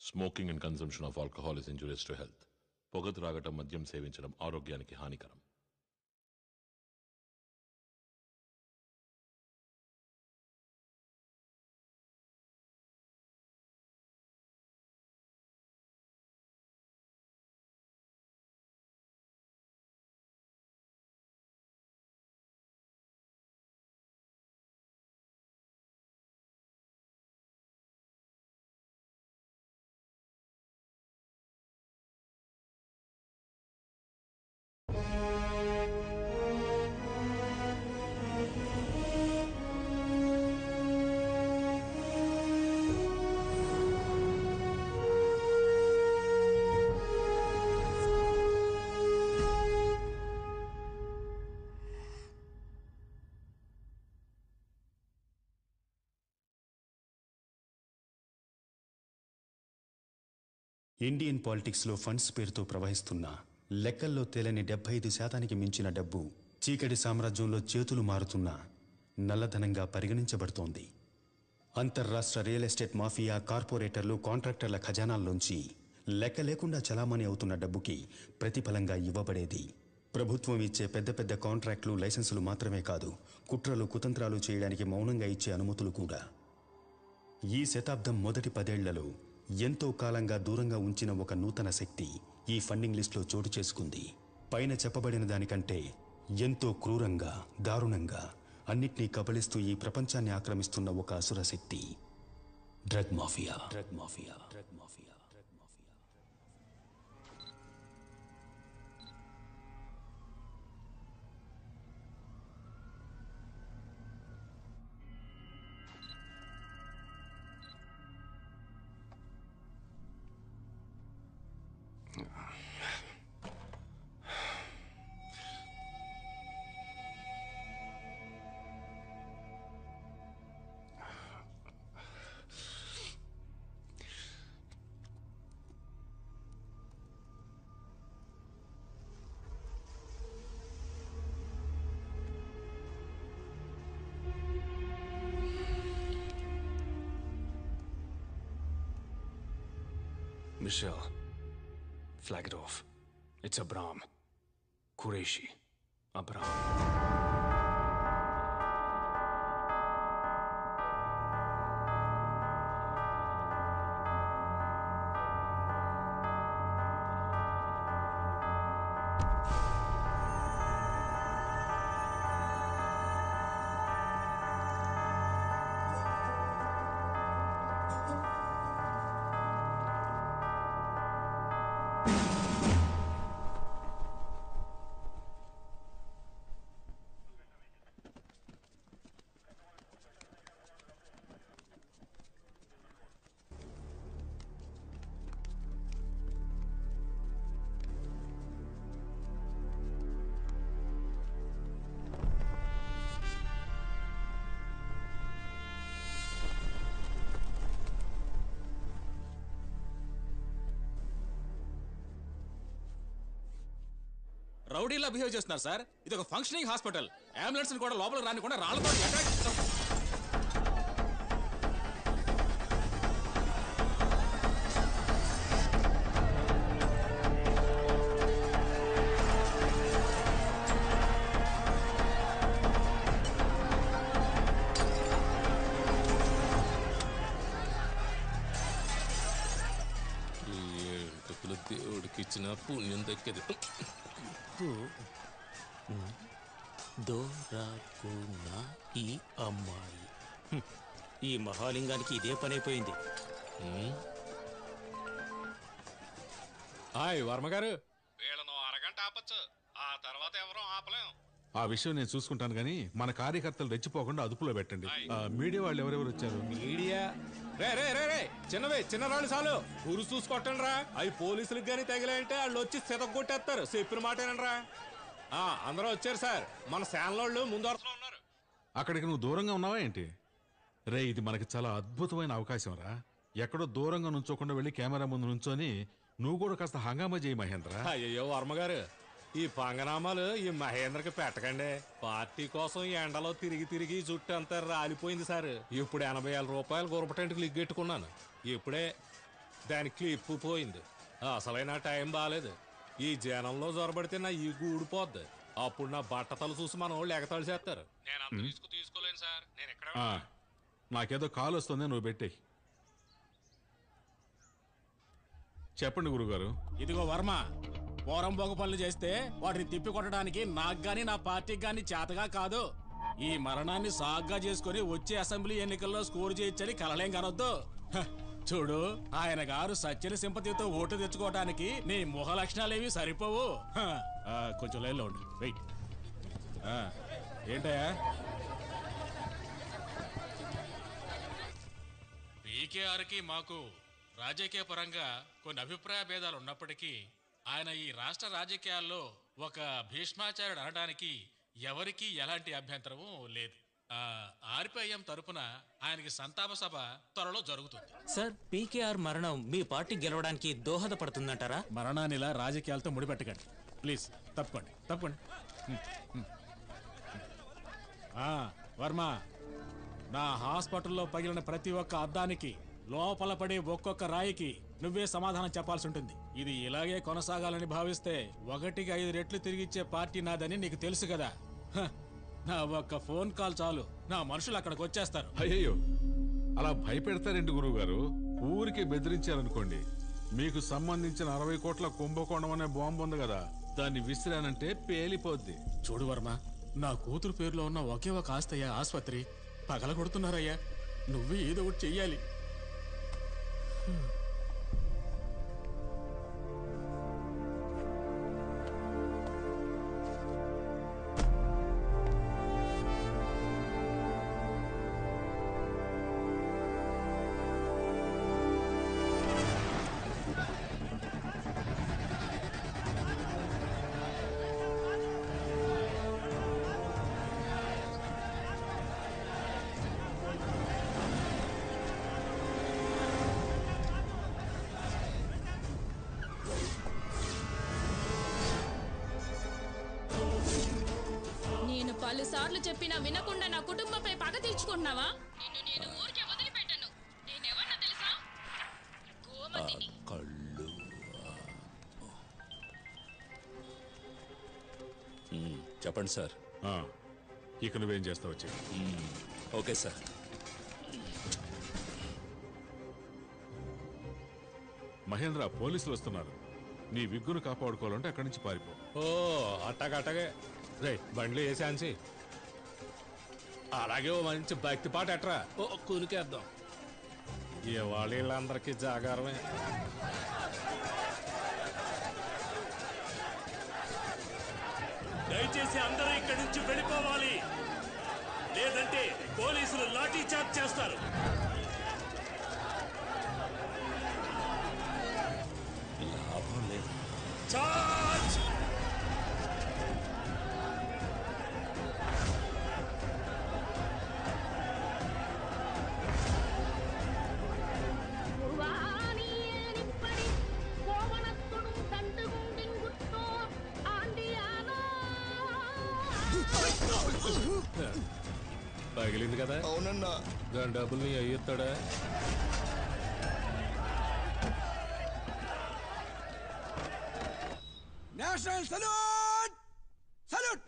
Smoking and consumption of alcohol is injurious to health పొగ త్రాగటం మద్యం సేవించడం ఆరోగ్యానికి హానికరం ఇండియన్ పాలిటిక్స్లో ఫండ్స్ పేరుతో ప్రవహిస్తున్న లెక్కల్లో తేలని డెబ్బై ఐదు శాతానికి మించిన డబ్బు చీకటి సామ్రాజ్యంలో చేతులు మారుతున్న నల్లధనంగా పరిగణించబడుతోంది అంతర్రాష్ట్ర రియల్ ఎస్టేట్ మాఫియా కార్పొరేటర్లు కాంట్రాక్టర్ల ఖజానాల్లోంచి లెక్క లేకుండా చలామణి అవుతున్న డబ్బుకి ప్రతిఫలంగా ఇవ్వబడేది ప్రభుత్వం ఇచ్చే పెద్ద పెద్ద కాంట్రాక్టులు లైసెన్సులు మాత్రమే కాదు కుట్రలు కుతంత్రాలు చేయడానికి మౌనంగా ఇచ్చే అనుమతులు కూడా ఈ శతాబ్దం మొదటి పదేళ్లలో ఎంతో కాలంగా దూరంగా ఉంచిన ఒక నూతన శక్తి ఈ ఫండింగ్ లిస్టులో చోటు చేసుకుంది పైన చెప్పబడిన దానికంటే ఎంతో క్రూరంగా దారుణంగా అన్నిటినీ కబలిస్తూ ఈ ప్రపంచాన్ని ఆక్రమిస్తున్న ఒక అసుర శక్తి drug mafia drug mafia drug mafia drug mafia Michelle, flag it off. It's Abram. Qureshi. Abram. రౌడీలా బిహేవ్ చేస్తున్నారు సార్ ఇది ఒక ఫంక్షనింగ్ హాస్పిటల్ అంబులెన్స్ కూడా లోపలికి రానికుండా రాళ్ళతో attack- ఏడుపుల దేవుడికి ఇచ్చిన పుణ్యం దక్కేది దోరాకున్న ఈ అమ్మాయి హ్మ్. ఈ మహాలింగానికి ఇదే పనైపోయింది హాయ్ వర్మ గారు వీళ్ళను అరగంట ఆపచ్చు ఆ తర్వాత ఎవరో ఆపలేం ఆ విషయం నేను చూసుకుంటాను కానీ మన కార్యకర్తలు రెచ్చిపోకుండా అదుపులో పెట్టండి ఆ, మీడియా వాళ్ళు ఎవరెవరు వచ్చారు మీడియా రే రే రే రే చిన్నవే చిన్న రాళ్ళు చాలు ఊరు చూసుకొట్టండి రా అవి పోలీసులకు కానీ తగిలాయంటే వాళ్ళు వచ్చి సితగొట్టేస్తారు చెప్పిన మాటేనండి ఆ అందరూ వచ్చారు సార్ మన శానలోళ్ళు ముందు వరుసలో ఉన్నారు అక్కడికి నువ్వు దూరంగా ఉన్నావా ఏంటి రే ఇది మనకి చాలా అద్భుతమైన అవకాశం రా ఎక్కడో దూరంగా నుంచోకుండా వెళ్ళి కెమెరా ముందు నుంచొని నువ్వు కూడా కాస్త హంగామా చేయి మహేంద్ర అయ్యో వర్మ గారు ఈ పంగనామాలు ఈ మహేంద్రకి పెట్టకండి పార్టీ కోసం ఎండలో తిరిగి తిరిగి ఈ జుట్టు అంతా రాలిపోయింది సార్ ఇప్పుడు ఎనభై వేల రూపాయలు గురపటంటికి లిగ్గెట్టుకున్నాను ఇప్పుడే దాని క్లిప్పు పోయింది అసలైన టైం బాగాలేదు ఈ జనంలో జొరబడితే నా ఈ ఊడిపోద్ది అప్పుడు నా బట్టతలు చూసి మన వాళ్ళు ఎగతాళి చేస్తారు నేను అంత రిస్క్ తీసుకోలేను సార్ నేను ఎక్కడ ఆ, నాకేదో కాల్ వస్తుంది నువ్వు పెట్టేయి చెప్పండి గురుగారు ఇదిగో వర్మ పోరం బొగ పనులు చేస్తే వాటిని తిప్పి కొట్టడానికి నాకు గాని నా పార్టీకి గాని చేతగా కాదు ఈ మరణాన్ని సాగ్గా చేసుకొని వచ్చే అసెంబ్లీ ఎన్నికల్లో స్కోర్ చేయొచ్చని కలలేం కనొద్దు హ, చూడు ఆయన గారు సత్యని సింపతితో ఓటు తెచ్చుకోవడానికి నీ ముఖ లక్షణాలేవి సరిపోవు హ, ఆ, కొంచెం లైన్లో ఉండు వెయిట్ ఆ, ఏంటయ్యా పీకేఆర్కి మాకు రాజకీయ పరంగా కొన్ని అభిప్రాయ భేదాలు ఉన్నప్పటికీ ఆయన ఈ రాష్ట్ర రాజకీయాల్లో ఒక భీష్మాచార్యుడు అనడానికి ఎవరికీ ఎలాంటి అభ్యంతరము లేదు ఆ, ఆర్పిఐఎం తరపున ఆయనకి సంతాప సభ త్వరలో జరుగుతుంది సార్ పీకేఆర్ మరణం మీ పార్టీ గెలవడానికి దోహదపడుతుందంటారా మరణాన్ని ఇలా రాజకీయాలతో ముడిపెట్టకండి ప్లీజ్ తప్పుకోండి తప్పుకోండి హ్మ్, హ్మ్. ఆ, వర్మ నా హాస్పిటల్లో పగిలిన ప్రతి ఒక్క అద్దానికి లోపల పడే ఒక్కొక్క రాయికి నువ్వే సమాధానం చెప్పాల్సి ఉంటుంది ఇది ఇలాగే కొనసాగాలని భావిస్తే ఒకటికి ఐదు రెట్లు తిరిగిచ్చే పార్టీ నాదని నీకు తెలుసు కదా హ, నా ఒక్క ఫోన్ కాల్ చాలు నా మనుషులు అక్కడికి వచ్చేస్తారు అయ్యయ్యో అలా భయపెడతారేంటి గురువుగారు ఊరికి బెదిరించారనుకోండి మీకు సంబంధించిన అరవై కోట్ల కుంభకోణం అనే బాంబు ఉంది కదా దాన్ని విసిరానంటే పేలిపోద్ది చూడు వర్మ నా కూతురు పేరులో ఉన్న ఒకే ఒక ఆస్తయ్య ఆసుపత్రి పగల కొడుతున్నారయ్యా నువ్వే ఏదో ఒకటి చెయ్యాలి నేను పలుసార్లు చెప్పినా వినకుండా నా కుటుంబంపై పగ తీర్చుకుంటున్నావా నిన్ను నేను ఊరికే వదిలిపెట్టను నేనెవరినో తెలుసా గోమతిని కళ్ళు మ్మ్, చెప్పండి సార్ ఆ, ఇక నువ్వేం చేస్తావు వచ్చి ఓకే సార్ మహేంద్ర పోలీసులు వస్తున్నారు నీ విగ్గును కాపాడుకోవాలంటే అక్కడి నుంచి పారిపో ఓ అట్టగట్టగే రే బండ్లు వేసాన్సి అలాగే ఓ మంచి భక్తి పాట ఎట్రా ఓ కూలికేద్దాం ఇవాళ వీళ్ళందరికీ జాగారమే దయచేసి అందరూ ఇక్కడి నుంచి వెళ్ళిపోవాలి లేదంటే పోలీసులు లాఠీ చార్జ్ చేస్తారు లాభం లేదు చార్జ్ పగిలింది కదా అవునన్నా దాని డబ్బులు నీ అయ్యిస్తాడా నేషనల్ సల్యూట్ సల్యూట్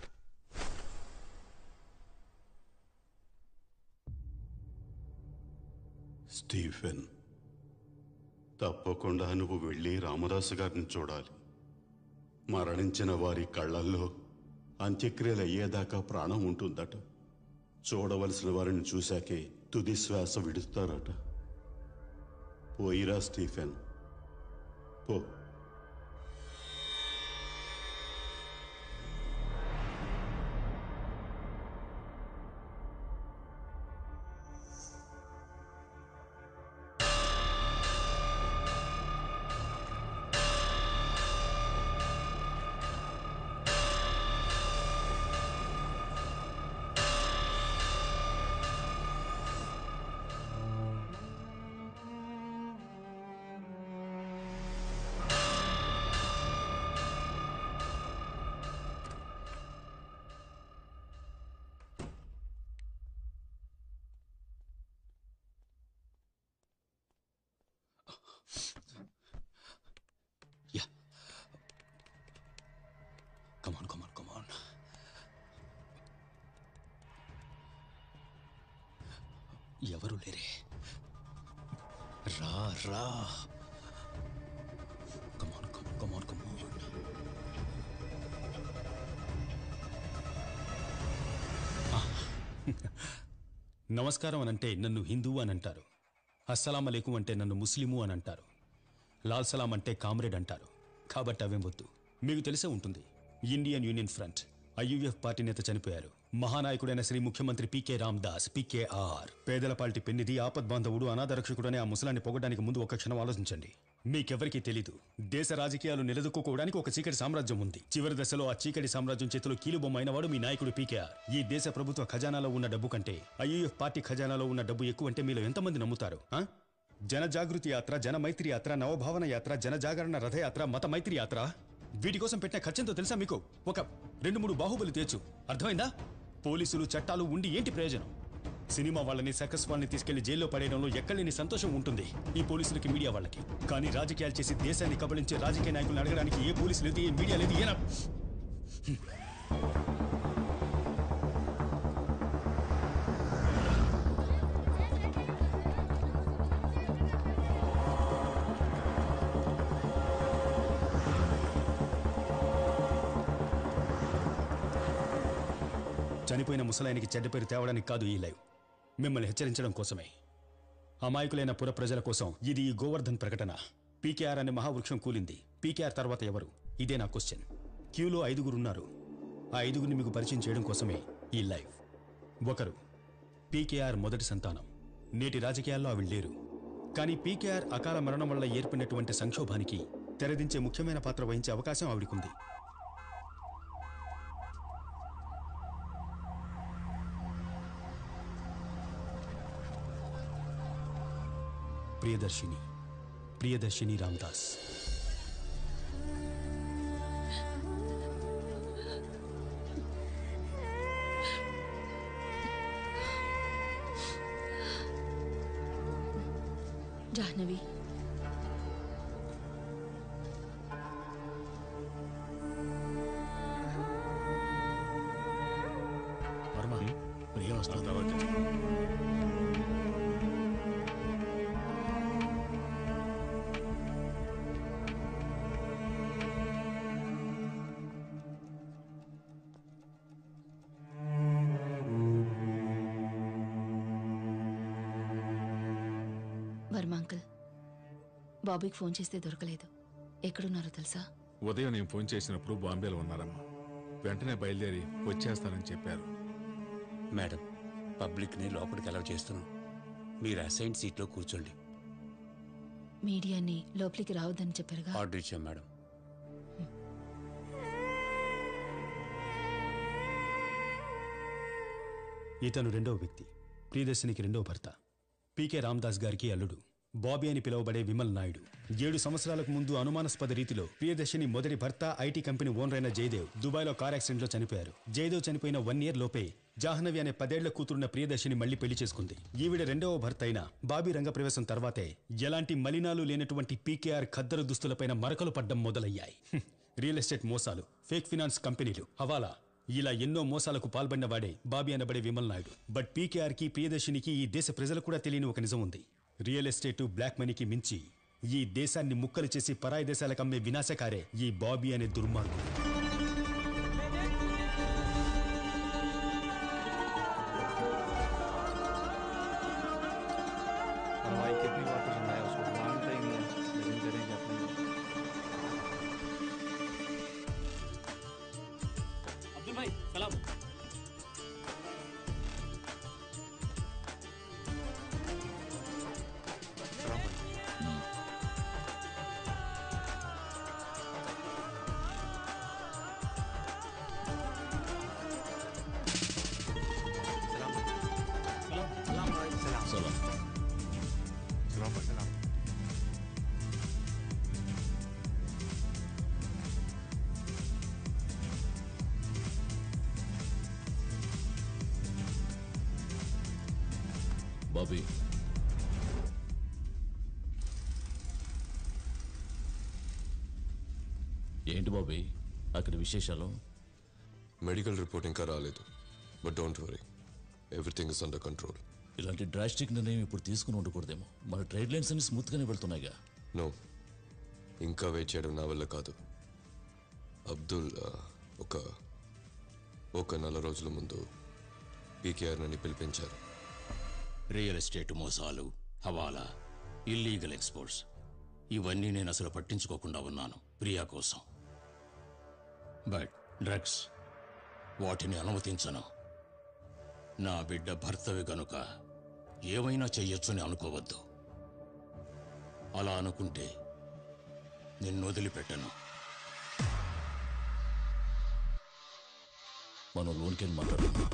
స్టీఫెన్ తప్పకుండా నువ్వు వెళ్ళి రామదాసు గారిని చూడాలి మరణించిన వారి కళ్ళల్లో అంత్యక్రియలు అయ్యేదాకా ప్రాణం ఉంటుందట చూడవలసిన వారిని చూశాకే తుది శ్వాస విడుస్తారట పోయిరా స్టీఫెన్ పో ఆ ఎవరు లేరే రా రా కమాన్ కమాన్ కమాన్ నమస్కారం అనంటే నన్ను హిందువు అని అంటారు అస్సలాం అలైకుం అంటే నన్ను ముస్లిము అని అంటారు లాల్ సలాం అంటే కామ్రేడ్ అంటారు కాబట్టి అవేం వద్దు మీకు తెలిసే ఉంటుంది Indian Union Front IUF party నేత చనిపోయారు మహానాయకుడైన శ్రీ ముఖ్యమంత్రి పీకే రామ్దాస్ పీకేఆర్ పేదల పార్టీ పెన్నిది ఆపద్ బాంధవుడు అనాథరక్షకుడనే ఆ ముసలాన్ని పొగడానికి ముందు ఒక క్షణం ఆలోచించండి మీకెవరికీ తెలీదు దేశ రాజకీయాలు నిలదొక్కుకోవడానికి ఒక చీకటి సామ్రాజ్యం ఉంది చివరి దశలో ఆ చీకటి సామ్రాజ్యం చేతిలో కీలుబొమ్మ అయినవాడు మీ నాయకుడు పీకేఆర్ ఈ దేశ ప్రభుత్వ ఖజానాలో ఉన్న డబ్బు కంటే ఐయుఎఫ్ పార్టీ ఖజానాలో ఉన్న డబ్బు ఎక్కువ అంటే మీలో ఎంతమంది నమ్ముతారు ఆ? జన జాగృతి యాత్ర జన మైత్రి యాత్ర నవభావన యాత్ర జన జాగరణ రథయాత్ర మత మైత్రి యాత్ర వీటి కోసం పెట్టిన ఖర్చంతో తెలుసా మీకు ఒక రెండు మూడు బాహుబలి తేచు అర్థమైందా పోలీసులు చట్టాలు ఉండి ఏంటి ప్రయోజనం సినిమా వాళ్ళని సర్కస్ వాళ్ళని తీసుకెళ్లి జైల్లో పడేయడంలో ఎక్కడలేని సంతోషం ఉంటుంది ఈ పోలీసులకి మీడియా వాళ్ళకి కానీ రాజకీయాలు చేసి దేశాన్ని కబలించే రాజకీయ నాయకులను అడగడానికి ఏ పోలీసు లేదు ఏ మీడియా లేదు ఏనా చనిపోయిన ముసలాయనికి చెడ్డ పేరు తేవడానికి కాదు ఈ లైవ్ మిమ్మల్ని హెచ్చరించడం కోసమే అమాయకులైన పుర ప్రజల కోసం ఇది ఈ గోవర్ధన్ ప్రకటన పీకేఆర్ అనే మహావృక్షం కూలింది పీకేఆర్ తర్వాత ఎవరు ఇదే నా క్వశ్చన్ క్యూలో ఐదుగురున్నారు ఆ ఐదుగురిని మీకు పరిచయం చేయడం కోసమే ఈ లైవ్ ఒకరు పీకేఆర్ మొదటి సంతానం నేటి రాజకీయాల్లో ఆవిడ లేరు కానీ పీకేఆర్ అకాల మరణం వల్ల ఏర్పడినటువంటి సంక్షోభానికి తెరదించే ముఖ్యమైన పాత్ర వహించే అవకాశం ఆవిడకుంది ప్రియదర్శిని ప్రియదర్శిని రామ్దాస్ జాహ్నవి వర్మ ప్రియ వస్తుంది వర్మ అంకుల్ బాబీకి ఫోన్ చేస్తే దొరకలేదు ఎక్కడున్నారో తెలుసా ఉదయం నేను ఫోన్ చేసినప్పుడు బాంబేలో ఉన్నారమ్మా వెంటనే బయలుదేరి వచ్చేస్తానని చెప్పారు మేడం పబ్లిక్ని లోపలికి అలౌ చేస్తున్నాం మీరు అసైన్ సీట్లో కూర్చోండి మీడియాని లోపలికి రావద్దని చెప్పారుగా ఆర్డర్ ఇచ్చాం మేడం ఇతను రెండవ వ్యక్తి ప్రియదర్శినికి రెండవ భర్త పీకే రామ్దాస్ గారికి అల్లుడు బాబీ అని పిలువబడే విమల్ నాయుడు ఏడు సంవత్సరాలకు ముందు అనుమానాస్పద రీతిలో ప్రియదర్శిని మొదటి భర్త ఐటీ కంపెనీ ఓనర్ అయిన జయదేవ్ దుబాయ్లో కార్ యాక్సిడెంట్లో చనిపోయారు జయదేవ్ చనిపోయిన వన్ ఇయర్ లోపే జాహ్నవి అనే పదేళ్ల కూతురున్న ప్రియదర్శిని మళ్లీ పెళ్లి చేసుకుంది ఈవిడ రెండవ భర్త అయిన బాబీ రంగప్రవేశం తర్వాతే ఎలాంటి మలినాలు లేనటువంటి పీకేఆర్ ఖద్దరు దుస్తులపైన మరకలు పడ్డం మొదలయ్యాయి హ్మ్. రియల్ ఎస్టేట్ మోసాలు ఫేక్ ఫినాన్స్ కంపెనీలు హవాలా ఇలా ఎన్నో మోసాలకు పాల్పడిన వాడే బాబీ అనబడే విమల్ నాయుడు బట్ పీకేఆర్కి ప్రియదర్శినికి ఈ దేశ ప్రజలకు కూడా తెలియని ఒక నిజం ఉంది రియల్ ఎస్టేట్ బ్లాక్ మనీకి మించి ఈ దేశాన్ని ముక్కలు చేసి పరాయి దేశాలకు అమ్మే వినాశకారే ఈ బాబీ అనే దుర్మార్గుడు भाई कितनी बार तो समझाया उसको मानता ही नहीं है लेकिन करेंगे अपने अब्दुल भाई सलाम బాబీ ఏంటి బాబీ అక్కడ విశేషాలు మెడికల్ రిపోర్ట్ ఇంకా రాలేదు but don't worry everything is under control ఇలాంటి డ్రాస్టిక్ నిర్ణయం ఇప్పుడు తీసుకుని ఉండకూడదేమో మన ట్రేడ్ లైన్స్ అన్ని స్మూత్గానే వెళ్తున్నాయిగా నో ఇంకా వెయిట్ చేయడం నా వల్ల కాదు అబ్దుల్ ఆ, ఒక ఒక నెల రోజుల ముందు పీకేఆర్ నన్ను పిలిపించారు రియల్ ఎస్టేట్ మోసాలు హవాలా ఇల్లీగల్ ఎక్స్పోర్ట్స్ ఇవన్నీ నేను అసలు పట్టించుకోకుండా ఉన్నాను ప్రియా కోసం బట్ డ్రగ్స్ వాటిని అనుమతించను నా బిడ్డ భర్తవి గనుక ఏమైనా చెయ్యొచ్చని అనుకోవద్దు అలా అనుకుంటే నిన్ను వదిలిపెట్టను మనం లోన్కి వెళ్ళి మాట్లాడుకుందాం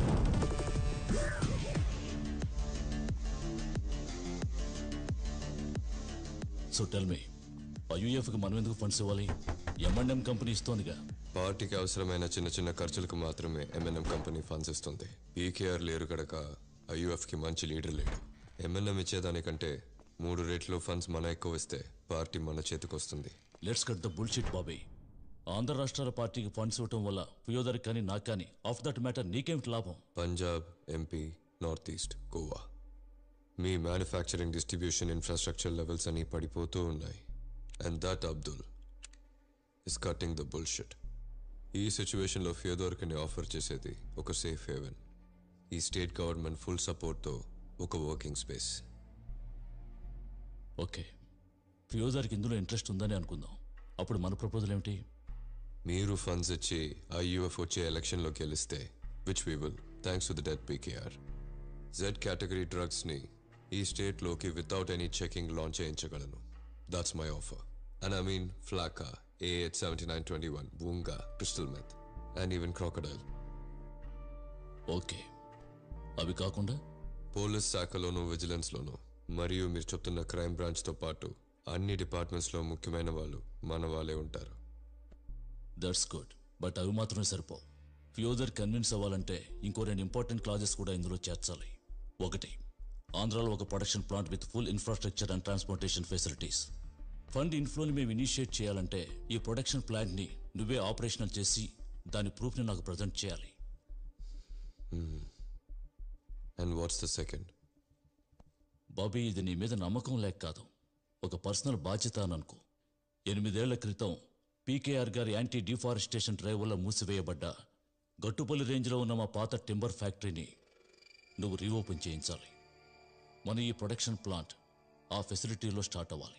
సో టెల్ మీ ఐయుఎఫ్కి మనం ఎందుకు ఫండ్స్ ఇవ్వాలి ఎంఎండ్ఎం కంపెనీ ఇస్తోందిగా పార్టీకి అవసరమైన చిన్న చిన్న ఖర్చులకు మాత్రమే ఎంఎన్ఎం కంపెనీ ఫండ్స్ ఇస్తుంది పీకేఆర్ లేరు కనుక ఐయుఎఫ్కి మంచి లీడర్ లేడు ఎంఎన్ఎం ఇచ్చేదానికంటే మూడు రేట్లో ఫండ్స్ మన ఎక్కువ ఇస్తే పార్టీ మన చేతికి వస్తుంది let's cut the bullshit Bobby Andhra రాష్ట్రాల పార్టీకి ఫండ్స్ ఇవ్వటం వల్ల ఫియోదర్ కానీ నాకు కానీ ఆఫ్ దట్ మ్యాటర్ నీకేమిటి లాభం Punjab MP north east Goa మీ మ్యానుఫ్యాక్చరింగ్ డిస్ట్రిబ్యూషన్ ఇన్ఫ్రాస్ట్రక్చర్ లెవెల్స్ అన్నీ పడిపోతూ ఉన్నాయి and that Abdul is cutting the bullshit ఈ సిచ్యువేషన్లో ఫియోదోర్కిని ఆఫర్ చేసేది ఒక సేఫ్ హేవెన్ ఈ స్టేట్ గవర్నమెంట్ ఫుల్ సపోర్ట్తో ఒక వర్కింగ్ స్పేస్ ఓకే ఫియోదర్కి ఇందులో ఇంట్రెస్ట్ ఉందని అనుకుందాం అప్పుడు మన ప్రపోజల్ ఏమిటి మీరు ఫండ్స్ ఇచ్చి ఐయుఎఫ్ వచ్చే ఎలక్షన్లో గెలిస్తే which we will thanks to the debt PKR Z category డ్రగ్స్ని ఈ స్టేట్లోకి వితౌట్ ఎనీ చెకింగ్ లాంచ్ చేయించగలను that's my offer and I mean flakka A eight seventy nine twenty one బూంగా crystal meth and even krokodil okay అవి కాకుండా police శాఖలోనూ విజిలెన్స్లోనూ మరియు మీరు చెప్తున్న క్రైమ్ బ్రాంచ్తో పాటు అన్ని డిపార్ట్మెంట్స్లో ముఖ్యమైన వాళ్ళు మన వాళ్ళే ఉంటారు దట్స్ గుడ్ బట్ అవి మాత్రమే సరిపోవు ఫ్యూజర్ కన్విన్స్ అవ్వాలంటే ఇంకో రెండు ఇంపార్టెంట్ క్లాజెస్ కూడా ఇందులో చేర్చాలి ఒకటి ఆంధ్రాలో ఒక production plant with full infrastructure and transportation facilities fund ఇన్ఫ్లోని మేము ఇనిషియేట్ చేయాలంటే ఈ ప్రొడక్షన్ ప్లాంట్ని నువ్వే ఆపరేషనల్ చేసి దాని ప్రూఫ్ని నాకు ప్రజెంట్ చేయాలి and what's the second Bobby ఇది నీ మీద నమ్మకం లేక కాదు ఒక పర్సనల్ బాధ్యత అని అనుకో ఎనిమిదేళ్ల క్రితం పీకేఆర్ గారి యాంటీ డిఫారెస్టేషన్ డ్రైవ్ వల్ల మూసివేయబడ్డ గట్టుపల్లి రేంజ్లో ఉన్న మా పాత టింబర్ ఫ్యాక్టరీని నువ్వు రీఓపెన్ చేయించాలి మన ఈ ప్రొడక్షన్ ప్లాంట్ ఆ ఫెసిలిటీలో స్టార్ట్ అవ్వాలి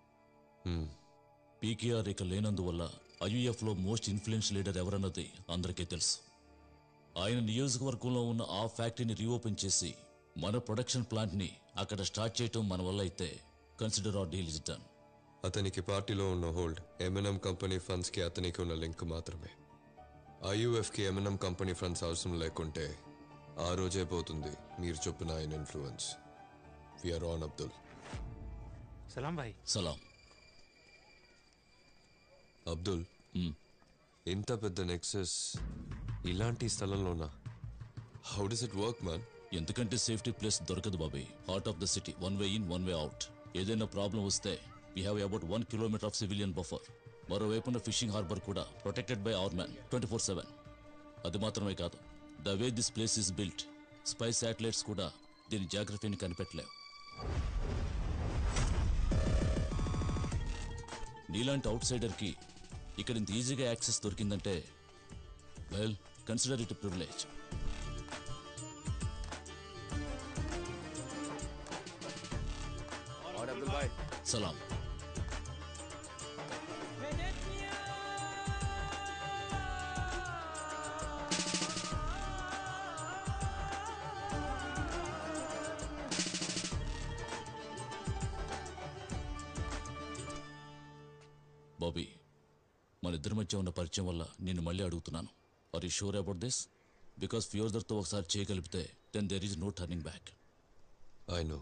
పీకేఆర్ ఇక లేనందువల్ల ఐయుఎఫ్లో మోస్ట్ ఇన్ఫ్లుయెన్స్ లీడర్ ఎవరన్నది అందరికీ తెలుసు ఆయన నియోజకవర్గంలో ఉన్న ఆ ఫ్యాక్టరీని రీఓపెన్ చేసి మన ప్రొడక్షన్ ప్లాంట్ని అక్కడ స్టార్ట్ చేయటం మన వల్ల అయితే consider our deal is done అతనికి పార్టీలో ఉన్న హోల్డ్ ఎంఎన్ఎం కంపెనీ ఫండ్స్కి అతనికి ఉన్న లింక్ మాత్రమే ఐయుఎఫ్కి ఎంఎన్ఎం కంపెనీ ఫండ్స్ అవసరం లేకుంటే ఆ రోజే పోతుంది మీరు చెప్పిన ఆయన influence we are on Abdul Salam భాయ్ సలాం అబ్దుల్ ఇంత పెద్ద నెక్సెస్ ఇలాంటి స్థలంలోనా how does it work man ఎందుకంటే సేఫ్టీ ప్లేస్ దొరకదు బాబాయ్ heart of the city one way in one way out ఏదైనా ప్రాబ్లం వస్తే we have about one kilometre of civilian buffer మరోవైపున ఫిషింగ్ హార్బర్ కూడా protected by our man twenty four seven అది మాత్రమే కాదు the way this place is built spy satellites కూడా దీని జాగ్రఫీని కనిపెట్టలేవు నీలాంటి అవుట్ సైడర్కి ఇక్కడ ఇంత ఈజీగా యాక్సెస్ దొరికిందంటే వెల్ కన్సిడర్ ఇట్ ప్రివిలేజ్ సలాం బాబీ మన ఇద్దరి మధ్య ఉన్న పరిచయం వల్ల నేను మళ్ళీ అడుగుతున్నాను are you sure about this because ఫ్యూజర్తో ఒకసారి చేయగలిగితే then there is no turning back I know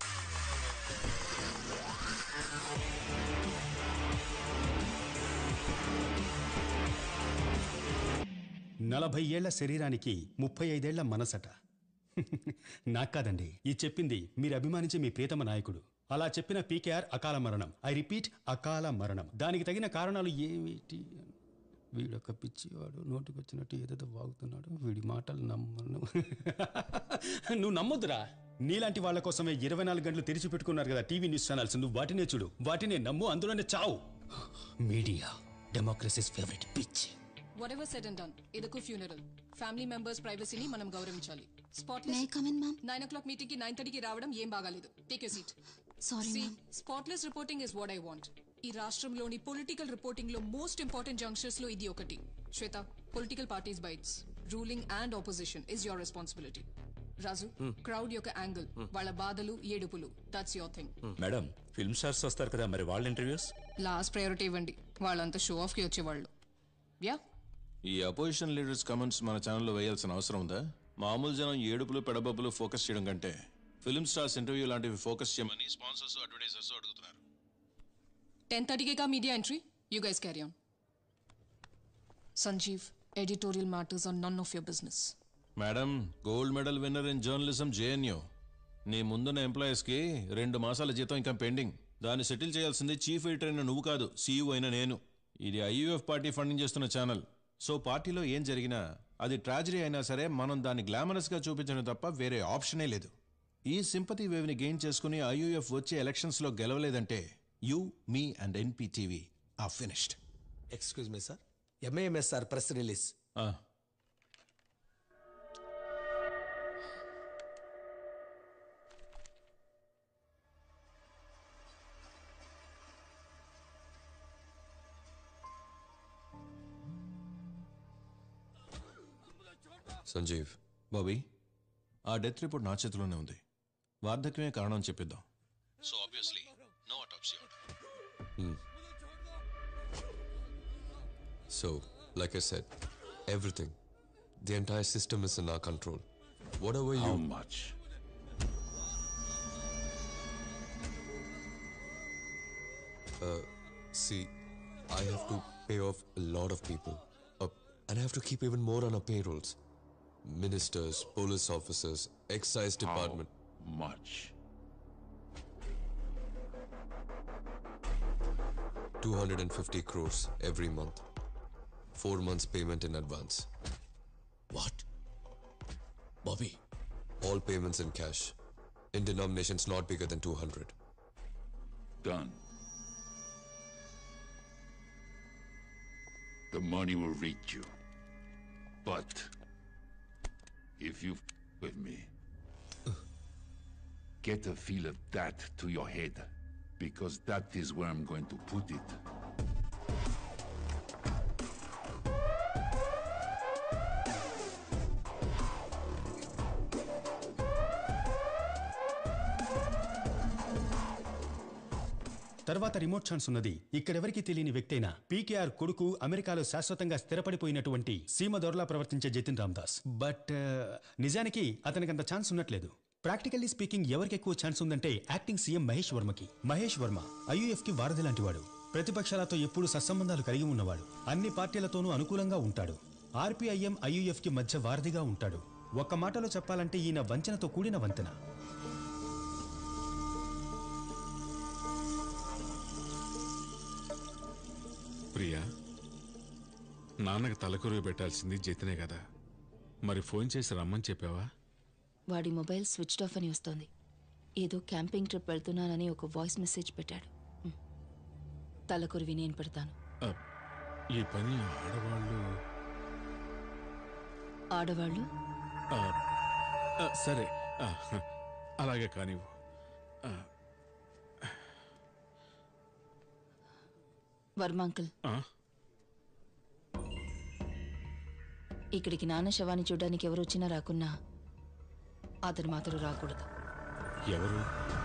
నలభై ఏళ్ల శరీరానికి ముప్పై ఐదేళ్ల మనసట నాకు కాదండి ఇది చెప్పింది మీరు అభిమానించే మీ ప్రియతమ నాయకుడు అలా చెప్పిన పీకేఆర్ అకాల మరణం ఐ రిపీట్ అకాల మరణం దానికి తగిన కారణాలు ఏమిటి వీడొక పిచ్చివాడు నోటికి వచ్చినట్టు ఏదేదో వాగుతున్నాడు వీడి మాటలు నమ్మను నువ్వు నమ్మొద్దురా నీలాంటి వాళ్ళ కోసమే ఇరవై నాలుగు గంటలు తెరిచి పెట్టుకున్నారు కదా టీవీ న్యూస్ ఛానల్స్ నువ్వు వాటినే చూడు వాటినే నమ్ము అందులోనే చావు media democracies favourite pitch whatever set and done ఇదొక ఫ్యూనరల్ ఫ్యామిలీ మెంబర్స్ ప్రైవసీని మనం గౌరవించాలి May I come in, ma'am? Nine o'clock meeting కి నైన్ థర్టీకి రావడం ఏం బాగాలేదు take you seat Sorry, ma'am. Spotless reporting is what I want ఈ రాష్ట్రంలోని పొలిటికల్ రిపోర్టింగ్ లో మోస్ట్ ఇంపార్టెంట్ జంక్షన్స్ లో ఇది ఒకటి Shweta political parties bytes ruling and opposition is your responsibility Raju Hmm. Crowd యొక్క యాంగిల్ Hmm. వాళ్ళ బాధలు ఏడుపులు that's your thing madam film stars వస్తారు కదా మరి వాళ్ళ ఇంటర్వ్యూస్ లాస్ట్ ప్రయారిటీ ఇవ్వండి వాళ్ళంతా షో ఆఫ్ కి వచ్చేవాళ్ళు యా ఈ అపోజిషన్ లీడర్స్ కమెంట్స్ మన ఛానల్లో వేయాల్సిన అవసరం ఉందా మామూలు జనం ఏడుపులు పెడబబ్బులు ఫోకస్ చేయడం కంటే ఫిల్మ్ స్టార్స్ ఇంటర్వ్యూ లాంటివి ఫోకస్ చేయమని స్పాన్సర్స్ అడ్వర్టైజర్స్ అడుగుతున్నారు టెన్ థర్టీకే media entry you guys carry on Sanjeev editorial matters are none of your business madam gold medal winner in journalism JNU నీ ముందున్న ఎంప్లాయీస్కి రెండు మాసాల జీతం ఇంకా పెండింగ్ దాన్ని సెటిల్ చేయాల్సింది చీఫ్ ఎడిటర్ అయిన నువ్వు కాదు సీఈఓ అయిన నేను ఇది ఐయుఎఫ్ పార్టీ ఫండింగ్ చేస్తున్న ఛానల్ సో పార్టీలో ఏం జరిగినా అది ట్రాజడీ అయినా సరే మనం దాన్ని గ్లామరస్గా చూపించడం తప్ప వేరే ఆప్షనే లేదు ఈ సింపతి వేవ్ని గెయిన్ చేసుకుని ఐయుఎఫ్ వచ్చే ఎలక్షన్స్లో గెలవలేదంటే you me and NPTV are finished excuse me sir MAMSR press release Sanjeev Bobby ఆ డెత్ రిపోర్ట్ నా చేతిలోనే ఉంది వార్ధక్యమే కారణం అని చెప్పిద్దాం so obviously no autopsy Hmm. So, like I said, everything, the entire system is in our control. Whatever you. How much? Uh, see, I have to pay off a lot of people. Uh, and I have to keep even more on our payrolls. Ministers, police officers, excise department. much? Two hundred and fifty crores every month. Four months payment in advance. What? Bobby. All payments in cash. In denominations not bigger than two hundred. Done. The money will reach you. But if you f- with me, get a feel of that to your head, because that is where I'm going to put it. తర్వాత remote chance ఉన్నది ఇక్కడెవరికి తెలియని వ్యక్తైన PKR కొడుకు అమెరికాలో శాశ్వతంగా స్థిరపడిపోయినటువంటి సీమ దొరలా ప్రవర్తించే Jatin Ramdas but నిజానికి అతనికి అంత ఛాన్స్ ఉన్నట్లేదు ప్రాక్టికల్లీ స్పీకింగ్ ఎవరికి ఎక్కువ ఛాన్స్ ఉందంటే యాక్టింగ్ సీఎం మహేష్ వర్మకి మహేష్ వర్మ ఐయుఎఫ్ కి వారధి లాంటివాడు ప్రతిపక్షాలతో ఎప్పుడూ సత్సంబంధాలు కలిగి ఉన్నవాడు అన్ని పార్టీలతోనూ అనుకూలంగా ఉంటాడు ఆర్పీఐఎం ఐయుఎఫ్ కి మధ్య వారధిగా ఉంటాడు ఒక్క మాటలో చెప్పాలంటే ఈయన వంచనతో కూడిన వంతెన ప్రియా నాన్నకు తలకొరువు పెట్టాల్సింది జతినే కదా మరి ఫోన్ చేసి రమ్మని చెప్పావా వాడి మొబైల్ స్విచ్ ఆఫ్ అని వస్తోంది ఏదో క్యాంపింగ్ ట్రిప్ వెళ్తున్నానని ఒక వాయిస్ మెసేజ్ పెట్టాడు హ్మ్. తలకొరివి నేను పెడతాను ఆ, ఈ పని ఆడవాళ్ళు ఆడవాళ్ళు ఆ, ఆ, సరే ఆ, అలాగే కానివ్వు ఆ, వర్మ అంకుల్ ఆ, ఇక్కడికి నాన్న శవాన్ని చూడడానికి ఎవరు వచ్చినా రాకున్నా అతను మాత్రం రాకూడదు ఎవరు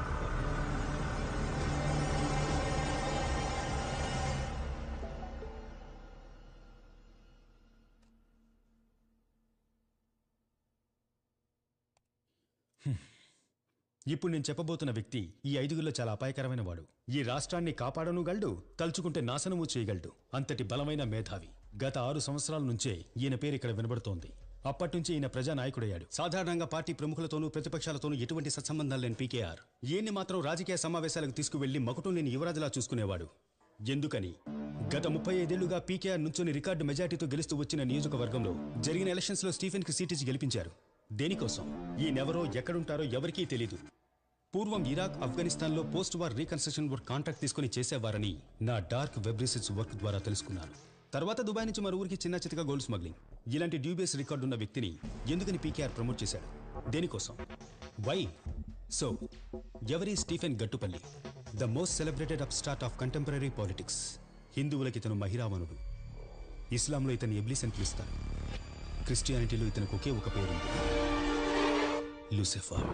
ఇప్పుడు నేను చెప్పబోతున్న వ్యక్తి ఈ ఐదుగురిలో చాలా అపాయకరమైన వాడు ఈ రాష్ట్రాన్ని కాపాడనుగలడు తలుచుకుంటే నాశనము చేయగలడు అంతటి బలమైన మేధావి గత ఆరు సంవత్సరాల నుంచే ఈయన పేరు ఇక్కడ వినబడుతోంది అప్పటి నుంచి ఈయన ప్రజానాయకుడయ్యాడు సాధారణంగా పార్టీ ప్రముఖులతోనూ ప్రతిపక్షాలతోనూ ఎటువంటి సత్సంబంధాలు లేని పీకేఆర్ ఈయన్ని మాత్రం రాజకీయ సమావేశాలకు తీసుకువెళ్లి మకుటం లేని యువరాజులా చూసుకునేవాడు ఎందుకని గత ముప్పై ఐదేళ్లుగా పీకేఆర్ నుంచొని రికార్డు మెజార్టీతో గెలుస్తూ వచ్చిన నియోజకవర్గంలో జరిగిన ఎలక్షన్స్ లో స్టీఫెన్ కి సీట్ ఇచ్చి గెలిపించారు దేనికోసం ఈయనెవరో ఎక్కడుంటారో ఎవరికీ తెలీదు పూర్వం ఇరాక్ ఆఫ్ఘనిస్తాన్లో post war reconstruction work contract తీసుకుని చేసేవారని నా డార్క్ వెబ్ రీసెర్చ్ వర్క్ ద్వారా తెలుసుకున్నాను తర్వాత దుబాయ్ నుంచి మరో ఊరికి చిన్న చితక గోల్డ్ స్మగ్లింగ్ ఇలాంటి డ్యూబియస్ రికార్డు ఉన్న వ్యక్తిని ఎందుకని పీకేఆర్ ప్రమోట్ చేశాడు దేనికోసం వై సో ఎవరి Stephen Gattupalli the most celebrated upstart of contemporary politics హిందువులకి ఇతను మహిరావణుడు ఇస్లాంలో ఇతను ఎబ్లీస్ అని పిలుస్తారు క్రిస్టియానిటీలో ఇతనికి ఒకే ఒక పేరుంది లూసిఫర్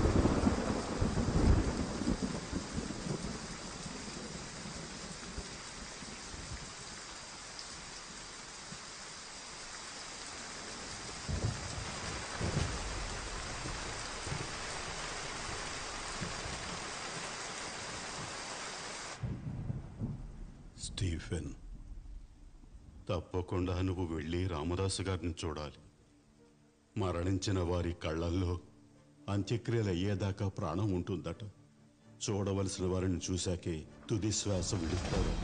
స్టీఫెన్ తప్పకుండా నువ్వు వెళ్ళి రామదాసు గారిని చూడాలి మరణించిన వారి కళ్ళల్లో అంత్యక్రియలు అయ్యేదాకా ప్రాణం ఉంటుందట చూడవలసిన వారిని చూశాకే తుది శ్వాస విడుస్తారు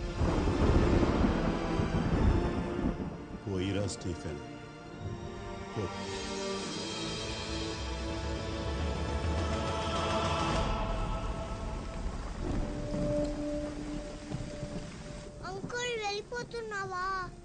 పోయిరా స్టీఫెన్ పో. అంకుల్ వెళ్ళిపోతున్నావా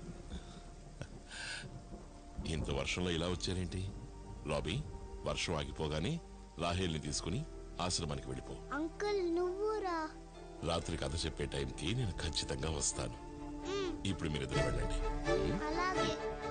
ఇంత వర్షంలో ఇలా వచ్చారేంటి రాబీ వర్షం ఆగిపోగానే రాహేల్ని తీసుకుని ఆశ్రమానికి వెళ్ళిపో అంకుల్ నువ్వురా రాత్రి కథ చెప్పే టైంకి నేను ఖచ్చితంగా వస్తాను ఇప్పుడు మీరు ఇద్దరు వెళ్ళండి అలాగే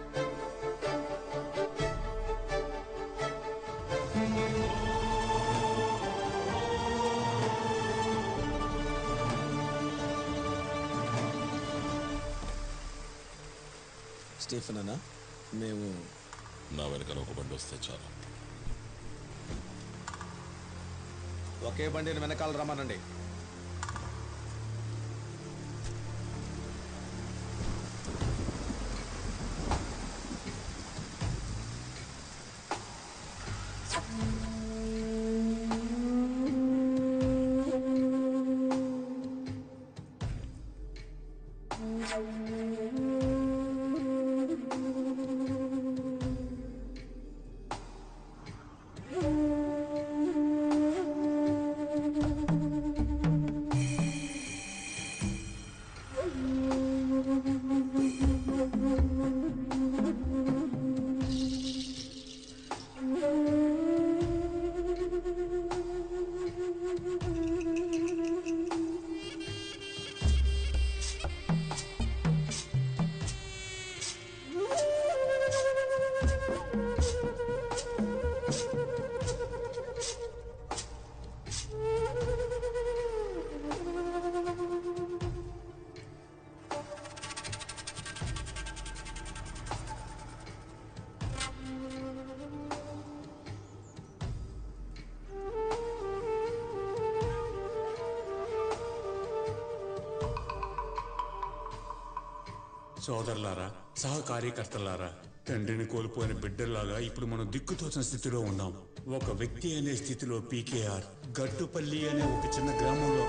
స్టీఫెన్ అన్న మేము నా వెనకాల ఒక బండి వస్తే చాలు ఒకే బండిని వెనకాల రమ్మనండి సోదరులారా సహ కార్యకర్తలారా తండ్రిని కోల్పోయిన బిడ్డల్లాగా ఇప్పుడు మనం దిక్కుతోచిన స్థితిలో ఉన్నాం ఒక వ్యక్తి అనే స్థితిలో పీకేఆర్ గట్టుపల్లి అనే ఒక చిన్న గ్రామంలో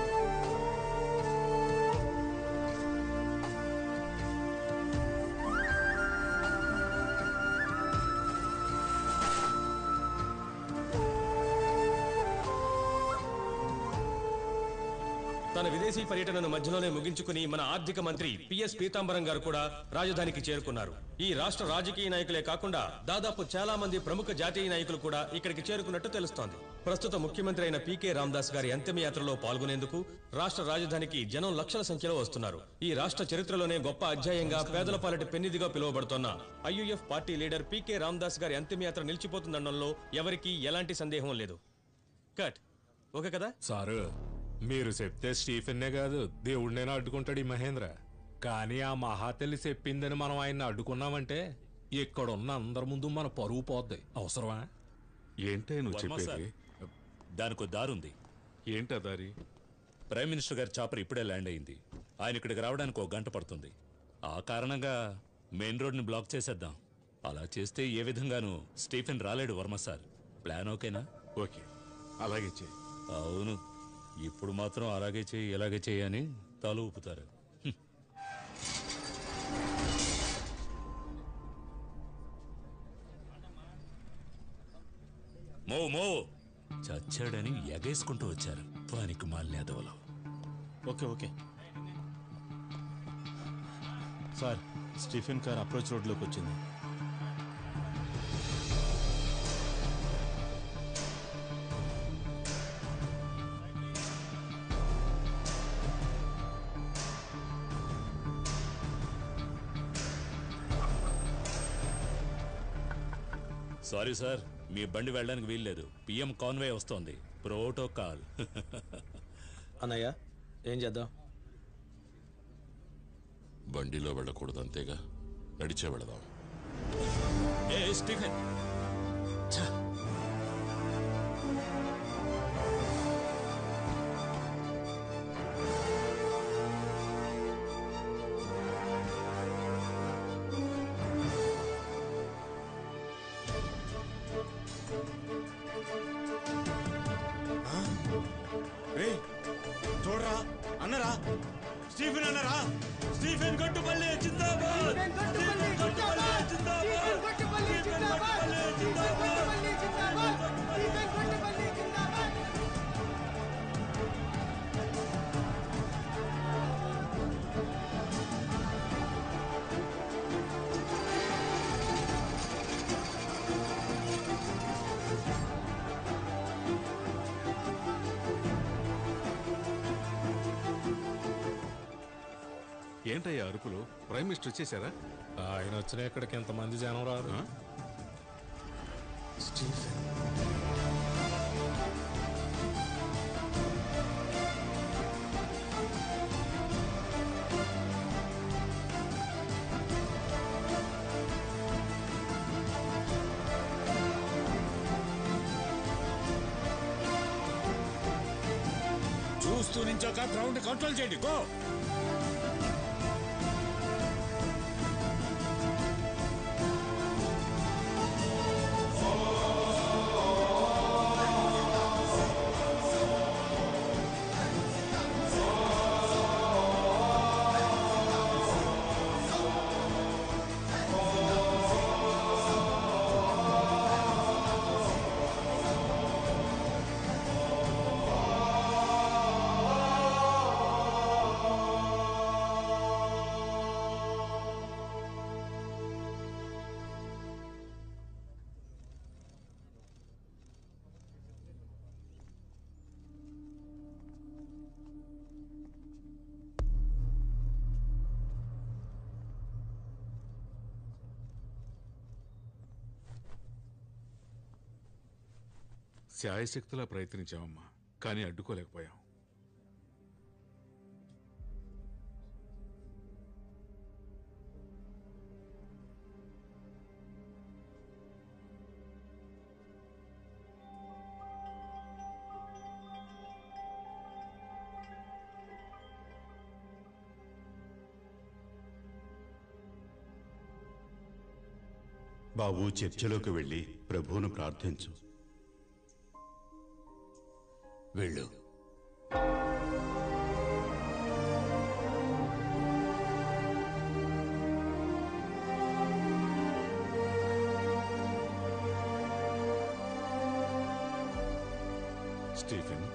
తన విదేశీ పర్యటనను మధ్యలోనే ముగించుకుని మన ఆర్థిక మంత్రి పిఎస్ పీతాంబరం గారు కూడా రాజధానికి చేరుకున్నారు ఈ రాష్ట్ర రాజకీయ నాయకులే కాకుండా దాదాపు చాలా మంది ప్రముఖ జాతీయ నాయకులు కూడా ఇక్కడికి చేరుకున్నట్టు తెలుస్తోంది ప్రస్తుత ముఖ్యమంత్రి అయిన పీకే రామ్దాస్ గారి అంతిమయాత్రలో పాల్గొనేందుకు రాష్ట్ర రాజధానికి జనం లక్షల సంఖ్యలో వస్తున్నారు ఈ రాష్ట్ర చరిత్రలోనే గొప్ప అధ్యాయంగా పేదల పాలటి పెన్నిదిగా పిలువబడుతోన్న IUF party leader PK Ramdas గారి అంతిమయాత్ర నిలిచిపోతుందనడంలో ఎవరికీ ఎలాంటి సందేహం లేదు కట్ ఓకే కదా సారు మీరు చెప్తే స్టీఫెన్నే కాదు దేవుడినైనా అడ్డుకుంటాడు ఈ మహేంద్ర కానీ ఆ మహాతల్లి చెప్పిందని మనం ఆయన్ని అడ్డుకున్నామంటే ఇక్కడున్న అందరి ముందు మన పరువు పోద్ది అవసరమా ఏంటే నువ్వు వర్మ చెప్పేది దానికో దారుంది ఏంటా దారి ప్రైమ్ మినిస్టర్ గారి చాపర్ ఇప్పుడే ల్యాండ్ అయింది ఆయన ఇక్కడికి రావడానికి ఒక గంట పడుతుంది ఆ కారణంగా మెయిన్ రోడ్ని బ్లాక్ చేసేద్దాం అలా చేస్తే ఏ విధంగానూ స్టీఫెన్ రాలేడు వర్మ సార్ ప్లాన్ ఓకేనా ఓకే అలాగే చేయి అవును ఇప్పుడు మాత్రం అలాగే చేయి ఇలాగే చేయి అని తల ఊపుతారు హ్మ్. మో మో చచ్చాడని ఎగేసుకుంటూ వచ్చారు వానికి మాల్యాదవలో okay okay sir Stephen car approach రోడ్లోకి వచ్చింది సారీ సార్ మీ బండి వెళ్ళడానికి వీల్లేదు పిఎం కాన్వే వస్తోంది ప్రోటోకాల్ అన్నయ్య ఏం చేద్దాం బండిలో వెళ్ళకూడదు అంతేగా నడిచే వెళదాం ఏ స్టీఫెన్ రే చూడరా అన్నరా స్టీఫెన్ అన్నరా స్టీఫెన్ గట్టుపల్లి జిందాబాద్ స్టీఫెన్ గట్టుపల్లి జిందాబాద్ స్టీఫెన్ గట్టుపల్లి జిందాబాద్ ఏంటయ్యా అరుపులు ప్రైమ్ మినిస్టర్ వచ్చేసారా ఆయన వచ్చిన ఇక్కడికి ఎంతమంది జనం రారు చూస్తూ నించోక గ్రౌండ్ కంట్రోల్ చేయండి గో శాయశక్తులా ప్రయత్నించామమ్మా కానీ అడ్డుకోలేకపోయాం బాబు చర్చిలోకి వెళ్ళి ప్రభువును ప్రార్థించు వెళ్ళు స్టీఫెన్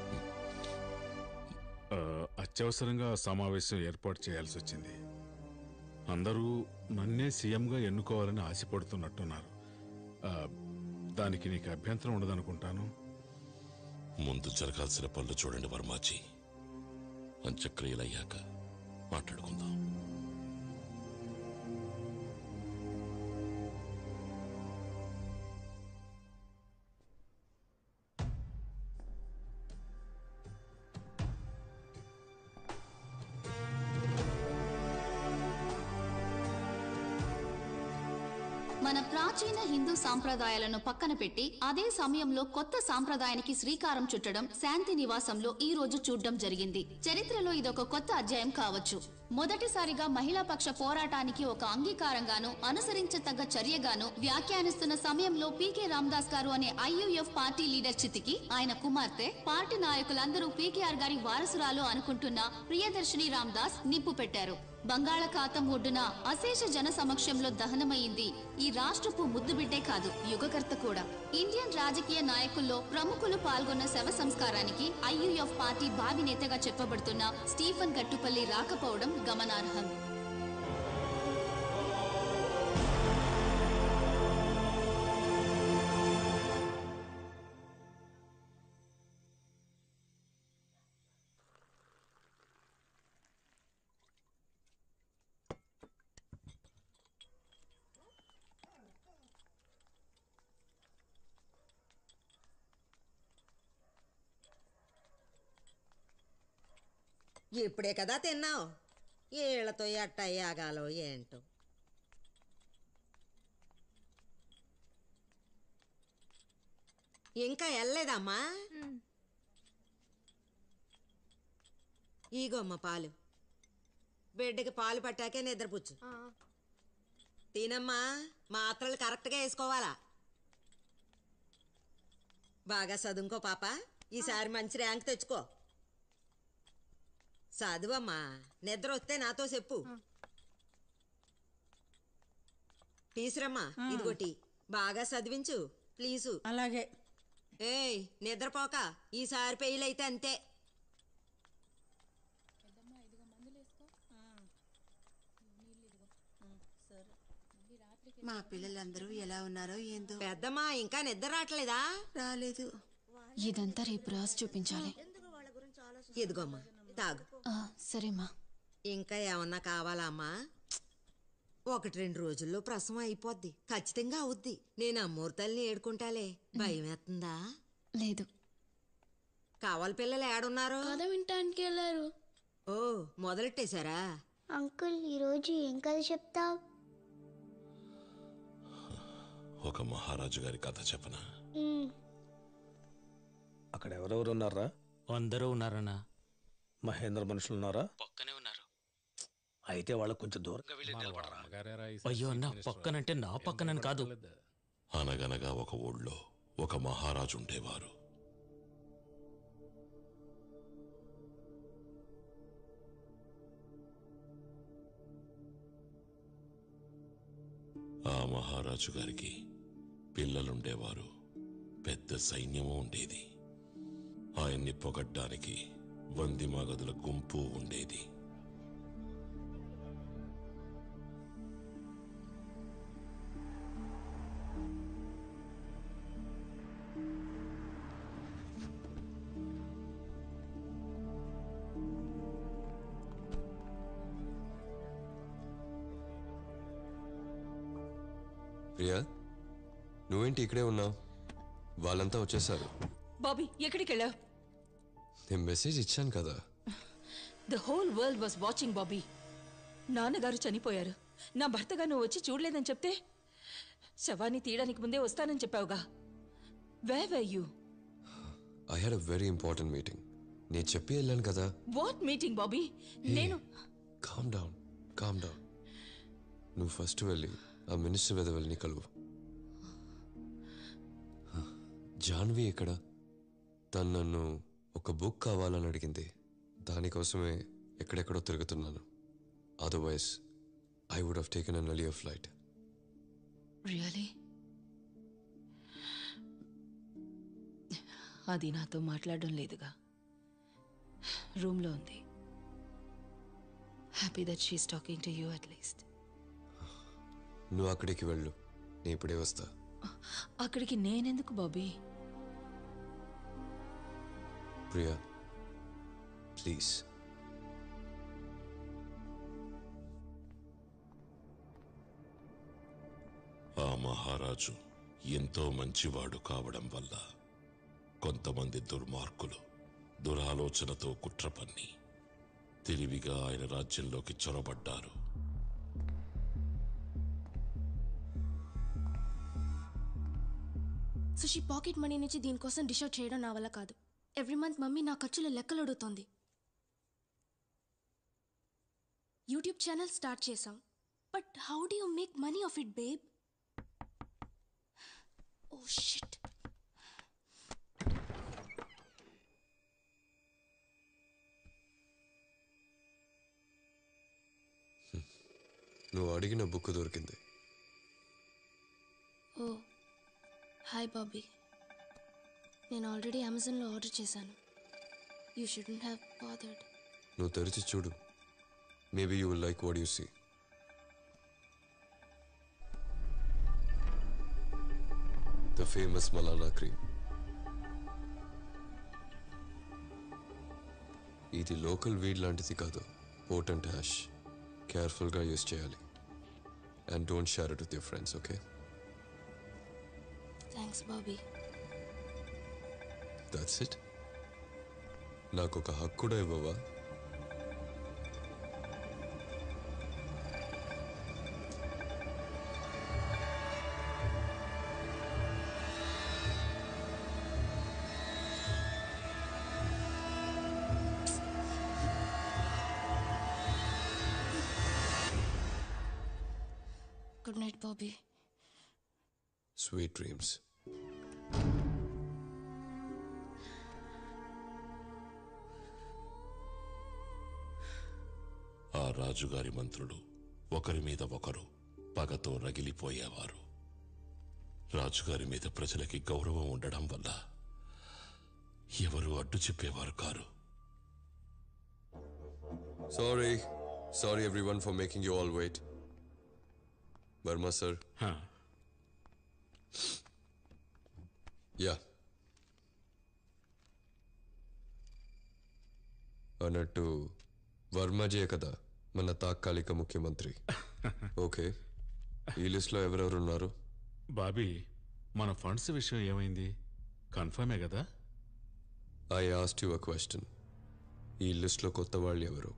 ఆ, అత్యవసరంగా సమావేశం ఏర్పాటు చేయాల్సి వచ్చింది అందరూ నన్నే సీఎంగా ఎన్నుకోవాలని ఆశపడుతున్నట్టున్నారు ఆ, దానికి నీకు అభ్యంతరం ఉండదనుకుంటాను ముందు జరగాల్సిన పనులు చూడండి వర్మాజీ అంత్యక్రియలయ్యాక మాట్లాడుకుందాం మన ప్రాచీన హిందూ సాంప్రదాయాలను పక్కన పెట్టి అదే సమయంలో కొత్త సాంప్రదాయానికి శ్రీకారం చుట్టడం శాంతి నివాసంలో ఈ రోజు చూడడం జరిగింది చరిత్రలో ఇదొక కొత్త అధ్యాయం కావచ్చు మొదటిసారిగా మహిళా పక్ష పోరాటానికి ఒక అంగీకారంగాను అనుసరించతగ్గ చర్యగాను వ్యాఖ్యానిస్తున్న సమయంలో పీకే రామదాస్ గారు అనే ఐయుఎఫ్ పార్టీ లీడర్ చితికి ఆయన కుమార్తె పార్టీ నాయకులందరూ పీకేఆర్ గారి వారసురాలు అనుకుంటున్న ప్రియదర్శిని రామదాస్ నిప్పు పెట్టారు బంగాళాఖాతం ఒడ్డున అశేష జన సమక్షంలో దహనమైంది ఈ రాష్ట్రపు ముద్దుబిడ్డే కాదు యుగకర్త కూడా ఇండియన్ రాజకీయ నాయకుల్లో ప్రముఖులు పాల్గొన్న శవ సంస్కారానికి ఐయుఎఫ్ పార్టీ భావి నేతగా చెప్పబడుతున్న స్టీఫన్ గట్టుపల్లి రాకపోవడం గమనార్హం ఇప్పుడే కదా తిన్నావు ఏళ్లతో ఎట్ట అయ్యాగాలో ఏంటో ఇంకా వెళ్ళలేదమ్మా ఈగోమ్మ పాలు బిడ్డకి పాలు పట్టాకే నిద్రపుచ్చు తినమ్మా మాత్రలు కరెక్ట్గా వేసుకోవాలా బాగా చదువుకో పాప ఈసారి మంచి ర్యాంక్ తెచ్చుకో చదువమ్మా నిద్ర వస్తే నాతో చెప్పు తీసురమ్మా ఇదిగో టీ బాగా చదివించు ప్లీజు అలాగే ఏయ్ నిద్రపోక ఈసారి పెయిల్ అయితే అంతే మా పిల్లలందరూ ఎలా ఉన్నారో ఏందో పెద్దమ్మా ఇంకా నిద్ర రావట్లేదా రాలేదు ఇదంతా రేపు రాసి చూపించాలి ఇదిగోమ్మా తాగు ఆ, సరేమ్మా ఇంకా ఏమన్నా కావాలా అమ్మా ఒకటి రెండు రోజుల్లో ప్రసవం అయిపోద్ది ఖచ్చితంగా అవుద్ది నేను అమ్మూర్తల్ని ఏడుకుంటాలే భయం వేస్తుందా లేదు కావాలి పిల్లలు ఏడున్నారు కథ వినటానికి వెళ్ళారు ఓ మొదలెట్టేశారా అంకుల్ ఈరోజు ఏం కథ చెప్తావు ఒక మహారాజు గారి కథ చెప్పనా అక్కడ ఎవరెవరు ఉన్నారా అందరూ ఉన్నారన్నా మహేంద్ర మనుషులు ఉన్నారా పక్కనే ఉన్నారు అయితే వాళ్ళకు కొంచెం దూరంగా వెళ్ళి నిలబడరా అయ్యో అన్న పక్కనంటే నా పక్కనని కాదు అనగనగా ఒక ఊళ్ళో ఒక మహారాజు ఉండేవారు ఆ మహారాజు గారికి పిల్లలుండేవారు పెద్ద సైన్యము ఉండేది ఆయన్ని పొగడ్డానికి వంది మగదుల గుంపు ఉండేది ప్రియా నువ్వేంటి ఇక్కడే ఉన్నావు వాళ్ళంతా వచ్చేసారు బాబీ ఎక్కడికి వెళ్ళావు నేను మెసేజ్ ఇచ్చాను కదా the whole world was watching Bobby నాన్నగారు చనిపోయారు నా భర్తగా నువ్వు వచ్చి చూడలేదని చెప్తే శవాన్ని తీయడానికి ముందే వస్తానని చెప్పావుగా where were you I had a very important meeting నేను చెప్పి వెళ్ళాను కదా వాట్ మీటింగ్ బాబీ నేను కామ్ డౌన్ కామ్ డౌన్ నువ్వు ఫస్ట్ వెళ్ళి ఆ మినిస్టర్ వెదవల్ని కలువు జాన్వి ఎక్కడ తను నన్ను ఒక బుక్ కావాలని అడిగింది దానికోసమే ఎక్కడెక్కడో తిరుగుతున్నాను otherwise I would have taken an earlier flight really అది నాతో మాట్లాడడం లేదుగా రూమ్లో ఉంది happy that she's talking to you at least నువ్వు అక్కడికి వెళ్ళు నేను ఇప్పుడే వస్తా అక్కడికి నేనెందుకు బాబీ ప్రియా ప్లీజ్ ఆ మహారాజు ఎంతో మంచివాడు కావడం వల్ల కొంతమంది దుర్మార్గులు దురాలోచనతో కుట్ర పన్ని తెలివిగా ఆయన రాజ్యంలోకి చొరబడ్డారు సుషి పాకెట్ మనీ నుంచి దీనికోసం డిష్ అవుట్ చేయడం నా వల్ల కాదు ఎవ్రీ మంత్ మమ్మీ నా ఖర్చుల లెక్కలు అడుగుతోంది యూట్యూబ్ ఛానల్ స్టార్ట్ చేసాం but how do you make money off it babe oh shit నువ్వు అడిగిన బుక్ దొరికింది ఓ హాయ్ బాబీ నేను ఆల్రెడీ అమెజాన్లో ఆర్డర్ చేశాను యూ షుడెంట్ హ్యావ్ బాదర్డ్ నువ్వు తెరిచి చూడు maybe you will like what you see the famous Malana cream ఇది లోకల్ వీడ్ లాంటిది కాదు పోటెంట్ హ్యాష్ కేర్ఫుల్గా యూస్ చేయాలి and don't share it with your friends okay thanks Bobby that's it నాకు ఒక హక్కు కూడా ఇవ్వవా good night Bobby sweet dreams ఆ రాజుగారి మంత్రులు ఒకరి మీద ఒకరు పగతో రగిలిపోయేవారు రాజుగారి మీద ప్రజలకి గౌరవం ఉండడం వల్ల ఎవరు అడ్డు చెప్పేవారు కారు sorry sorry everyone for making you all wait Varma sir yeah అన్నట్టు వర్మజే కదా మన తాత్కాలిక ముఖ్యమంత్రి ఓకే ఈ లిస్ట్లో ఎవరెవరు ఉన్నారు బాబీ మన ఫండ్స్ విషయం ఏమైంది కన్ఫర్మే కదా I asked you a question ఈ లిస్ట్లో కొత్త వాళ్ళు ఎవరు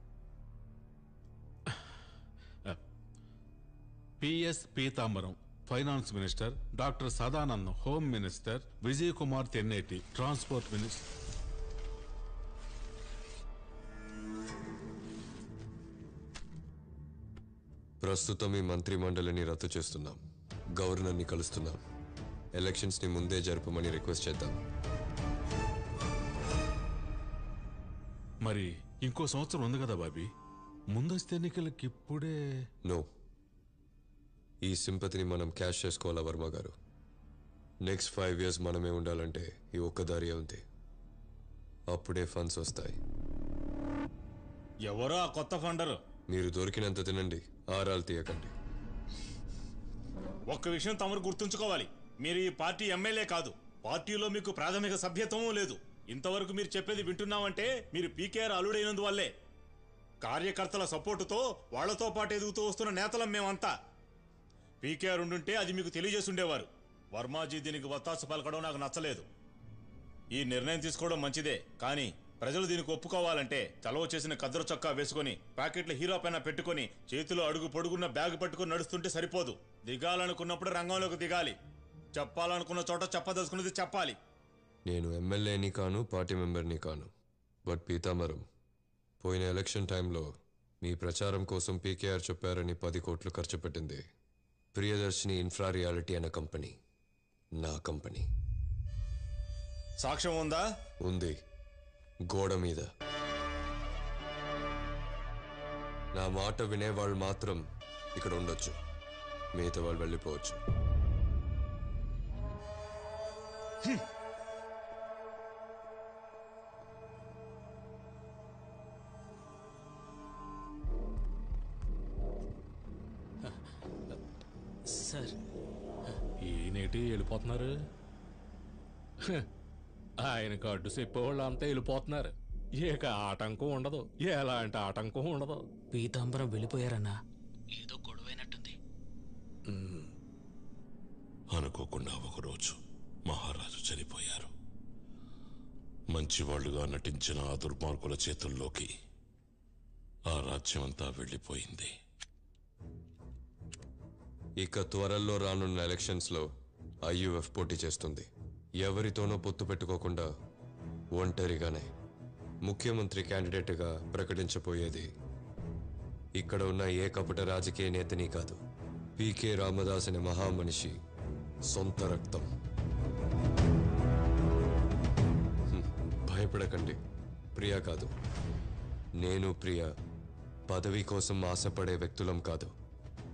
PS Peethambaram finance minister doctor Sadanandam home minister Vijay Kumar Tenneti transport minister ప్రస్తుతం ఈ మంత్రి మండలిని రద్దు చేస్తున్నాం గవర్నర్ని కలుస్తున్నాం ఎలక్షన్స్ని ముందే జరపమని రిక్వెస్ట్ చేద్దాం మరి ఇంకో సంవత్సరం ఉంది కదా బాబీ ముందస్తు ఎన్నికలకి ఇప్పుడే నో ఈ సింపతిని మనం క్యాష్ చేసుకోవాలా వర్మ గారు నెక్స్ట్ ఫైవ్ ఇయర్స్ మనమే ఉండాలంటే ఈ ఒక్క దారియే ఉంది అప్పుడే ఫండ్స్ వస్తాయి ఎవరో ఆ కొత్త ఫండరు మీరు దొరికినంత తినండి ఆరాలు తీయకండి ఒక్క విషయం తమరు గుర్తుంచుకోవాలి మీరు ఈ పార్టీ ఎమ్మెల్యే కాదు పార్టీలో మీకు ప్రాథమిక సభ్యత్వము లేదు ఇంతవరకు మీరు చెప్పేది వింటున్నామంటే మీరు పీకేఆర్ అల్లుడైనందువల్లే కార్యకర్తల సపోర్టుతో వాళ్లతో పాటు ఎదుగుతూ వస్తున్న నేతలం మేమంతా పీకేఆర్ ఉండుంటే అది మీకు తెలియజేసుండేవారు వర్మాజీ దీనికి వత్తాసు పలకడం నాకు నచ్చలేదు ఈ నిర్ణయం తీసుకోవడం మంచిదే కానీ ప్రజలు దీనికి ఒప్పుకోవాలంటే చలవ చేసిన కద్దరు చొక్కా వేసుకొని ప్యాకెట్లు హీరో పైన పెట్టుకొని చేతిలో అడుగు పొడుగున్న బ్యాగ్ పట్టుకొని నడుస్తుంటే సరిపోదు దిగాలనుకున్నప్పుడు రంగంలోకి దిగాలి చెప్పాలనుకున్న చోట చెప్పదలుచుకున్నది చెప్పాలి నేను ఎమ్మెల్యేని కాను పార్టీ మెంబర్ని కాను బట్ పీతాంబరం పోయిన ఎలక్షన్ టైంలో మీ ప్రచారం కోసం పీకేఆర్ చెప్పారని పది కోట్లు ఖర్చు పెట్టింది ప్రియదర్శిని ఇన్ఫ్రా రియాలిటీ అనే కంపెనీ నా కంపెనీ సాక్ష్యం ఉందా ఉంది గోడ మీద నా మాట వినేవాళ్ళు మాత్రం ఇక్కడ ఉండొచ్చు మిగతా వాళ్ళు వెళ్ళిపోవచ్చు సార్ ఈయనేటి వెళ్ళిపోతున్నారు హ, ఆయనకు అడ్డు చెప్పేవాళ్ళు అంతా వెళ్ళిపోతున్నారు ఇక ఆటంకం ఉండదు ఎలాంటి ఆటంకం ఉండదు పీతాంబరం వెళ్ళిపోయారన్నా ఏదో గొడవైనట్టుంది అనుకోకుండా ఒకరోజు మహారాజు చనిపోయారు మంచివాళ్లుగా నటించిన ఆ దుర్మార్గుల చేతుల్లోకి ఆ రాజ్యమంతా వెళ్ళిపోయింది ఇక త్వరలో రానున్న ఎలక్షన్స్లో ఐయుఎఫ్ పోటీ చేస్తుంది ఎవరితోనో పొత్తు పెట్టుకోకుండా ఒంటరిగానే ముఖ్యమంత్రి క్యాండిడేట్గా ప్రకటించబోయేది ఇక్కడ ఉన్న ఏ కపట రాజకీయ నేతని కాదు పీకే రామదాస్ అనే మహామనిషి సొంత రక్తం హ్మ్, భయపడకండి ప్రియా కాదు నేను ప్రియ పదవి కోసం ఆశపడే వ్యక్తులం కాదు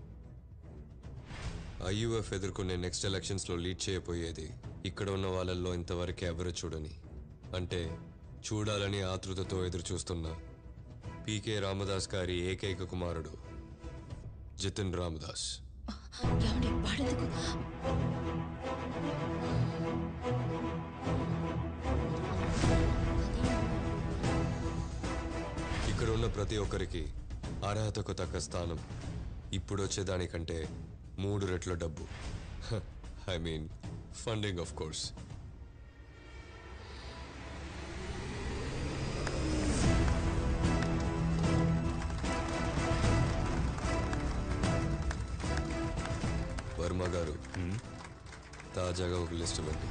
ఐయుఎఫ్ ఎదుర్కొనే నెక్స్ట్ ఎలక్షన్స్లో లీడ్ చేయబోయేది ఇక్కడ ఉన్న వాళ్ళల్లో ఇంతవరకు ఎవరు చూడని అంటే చూడాలని ఆతృతతో ఎదురు చూస్తున్న పీకే రామదాస్ గారి ఏకైక కుమారుడు జితిన్ రామదాస్ ఏమండి వాడెందుకు ఇక్కడ ఉన్న ప్రతి ఒక్కరికి అర్హతకు తగ్గ స్థానం ఇప్పుడు వచ్చేదానికంటే మూడు రెట్ల డబ్బు I mean funding of course Varma గారు తాజాగా ఒక లిస్ట్ ఇవ్వండి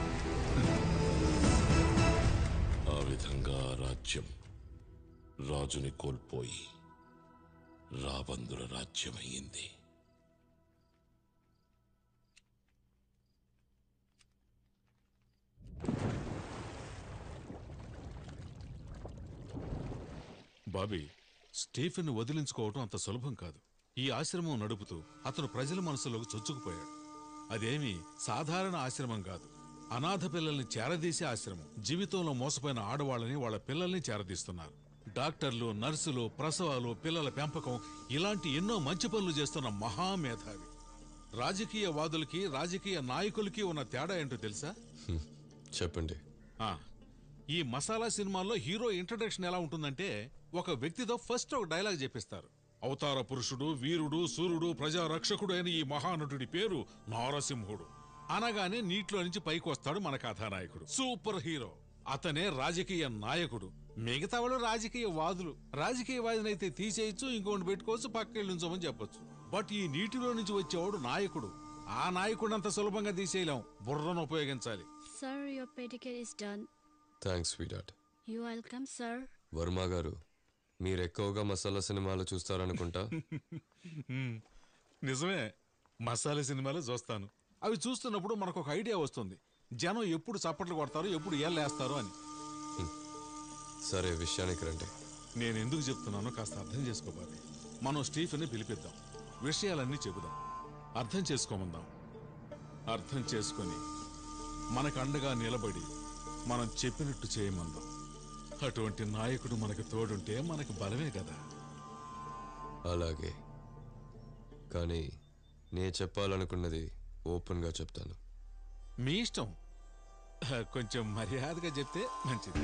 ఆ విధంగా రాజ్యం రాజుని కోల్పోయి రాబందుల రాజ్యమయ్యింది బాబీ స్టీఫెన్ వదిలించుకోవటం అంత సులభం కాదు ఈ ఆశ్రమం నడుపుతూ అతను ప్రజల మనసులోకి చొచ్చుకుపోయాడు అదేమీ సాధారణ ఆశ్రమం కాదు అనాథ పిల్లల్ని చేరదీసే ఆశ్రమం జీవితంలో మోసపోయిన ఆడవాళ్ళని వాళ్ళ పిల్లల్ని చేరదీస్తున్నారు డాక్టర్లు నర్సులు ప్రసవాలు పిల్లల పెంపకం ఇలాంటి ఎన్నో మంచి పనులు చేస్తున్న మహామేధావి రాజకీయ వాదులకి రాజకీయ నాయకులకి ఉన్న తేడా ఏంటో తెలుసా హ్మ్. చెప్పండి ఆ, ఈ మసాలా సినిమాల్లో హీరో ఇంట్రడక్షన్ ఎలా ఉంటుందంటే ఒక వ్యక్తితో ఫస్ట్ ఒక డైలాగ్ చెప్పిస్తారు అవతార పురుషుడు వీరుడు సూర్యుడు ప్రజా రక్షకుడు అయిన ఈ మహానటుడి పేరు నారసింహుడు అనగానే నీటిలో నుంచి పైకి వస్తాడు మన కథానాయకుడు సూపర్ హీరో అతనే రాజకీయ నాయకుడు మిగతా వాళ్ళు రాజకీయ వాదులు రాజకీయ వాదినైతే తీసేయచ్చు ఇంకోటి పెట్టుకోవచ్చు పక్కకి నుంచోమని చెప్పొచ్చు బట్ ఈ నీటిలో నుంచి వచ్చేవాడు నాయకుడు ఆ నాయకుడు అంత సులభంగా తీసేయలేం బుర్రను ఉపయోగించాలి Sir, your pedicure is done. Thanks స్వీడాట్ You welcome, sir. వర్మ గారు మీరు ఎక్కువగా మసాలా సినిమాలు చూస్తారనుకుంటా మ్మ్. నిజమే మసాలా సినిమాలు చూస్తాను అవి చూస్తున్నప్పుడు మనకు ఒక ఐడియా వస్తుంది జనం ఎప్పుడు చప్పట్లు కొడతారు ఎప్పుడు ఏళ్ళేస్తారు అని సరే విషయానికి రండి నేను ఎందుకు చెప్తున్నానో కాస్త అర్థం చేసుకోవాలి మనం స్టీఫెన్ని పిలిపిద్దాం విషయాలన్నీ చెబుదాం అర్థం చేసుకోమందాం అర్థం చేసుకొని మనకు అండగా నిలబడి మనం చెప్పినట్టు చేయమందాం అటువంటి నాయకుడు మనకు తోడుంటే మనకు బలమే కదా అలాగే కానీ నేను చెప్పాలనుకున్నది ఓపెన్గా చెప్తాను మీ ఇష్టం కొంచెం మర్యాదగా చెప్తే మంచిది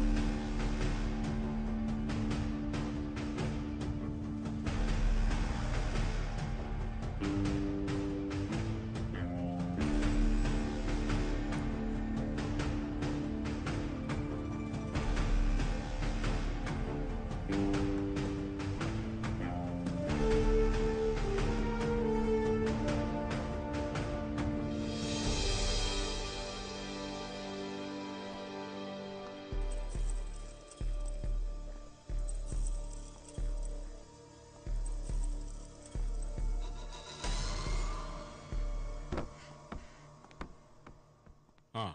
ఆ.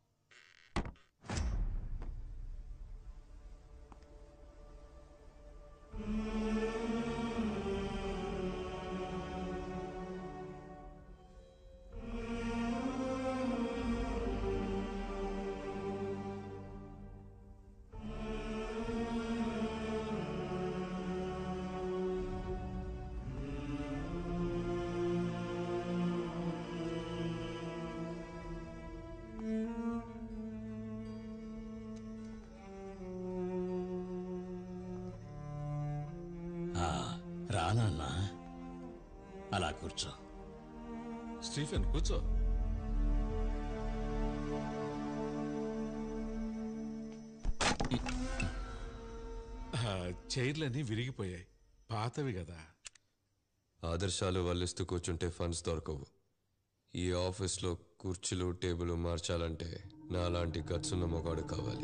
ఆ, రానన్నా అలా కూర్చో స్టీఫెన్ కూర్చో ఆ, చైర్లన్నీ విరిగిపోయాయి పాతవి కదా ఆదర్శాలు వల్లిస్తూ కూర్చుంటే ఫండ్స్ దొరకవు ఈ ఆఫీస్లో కుర్చీలు టేబుల్ మార్చాలంటే నాలాంటి గచ్చున్న మొగాడు కావాలి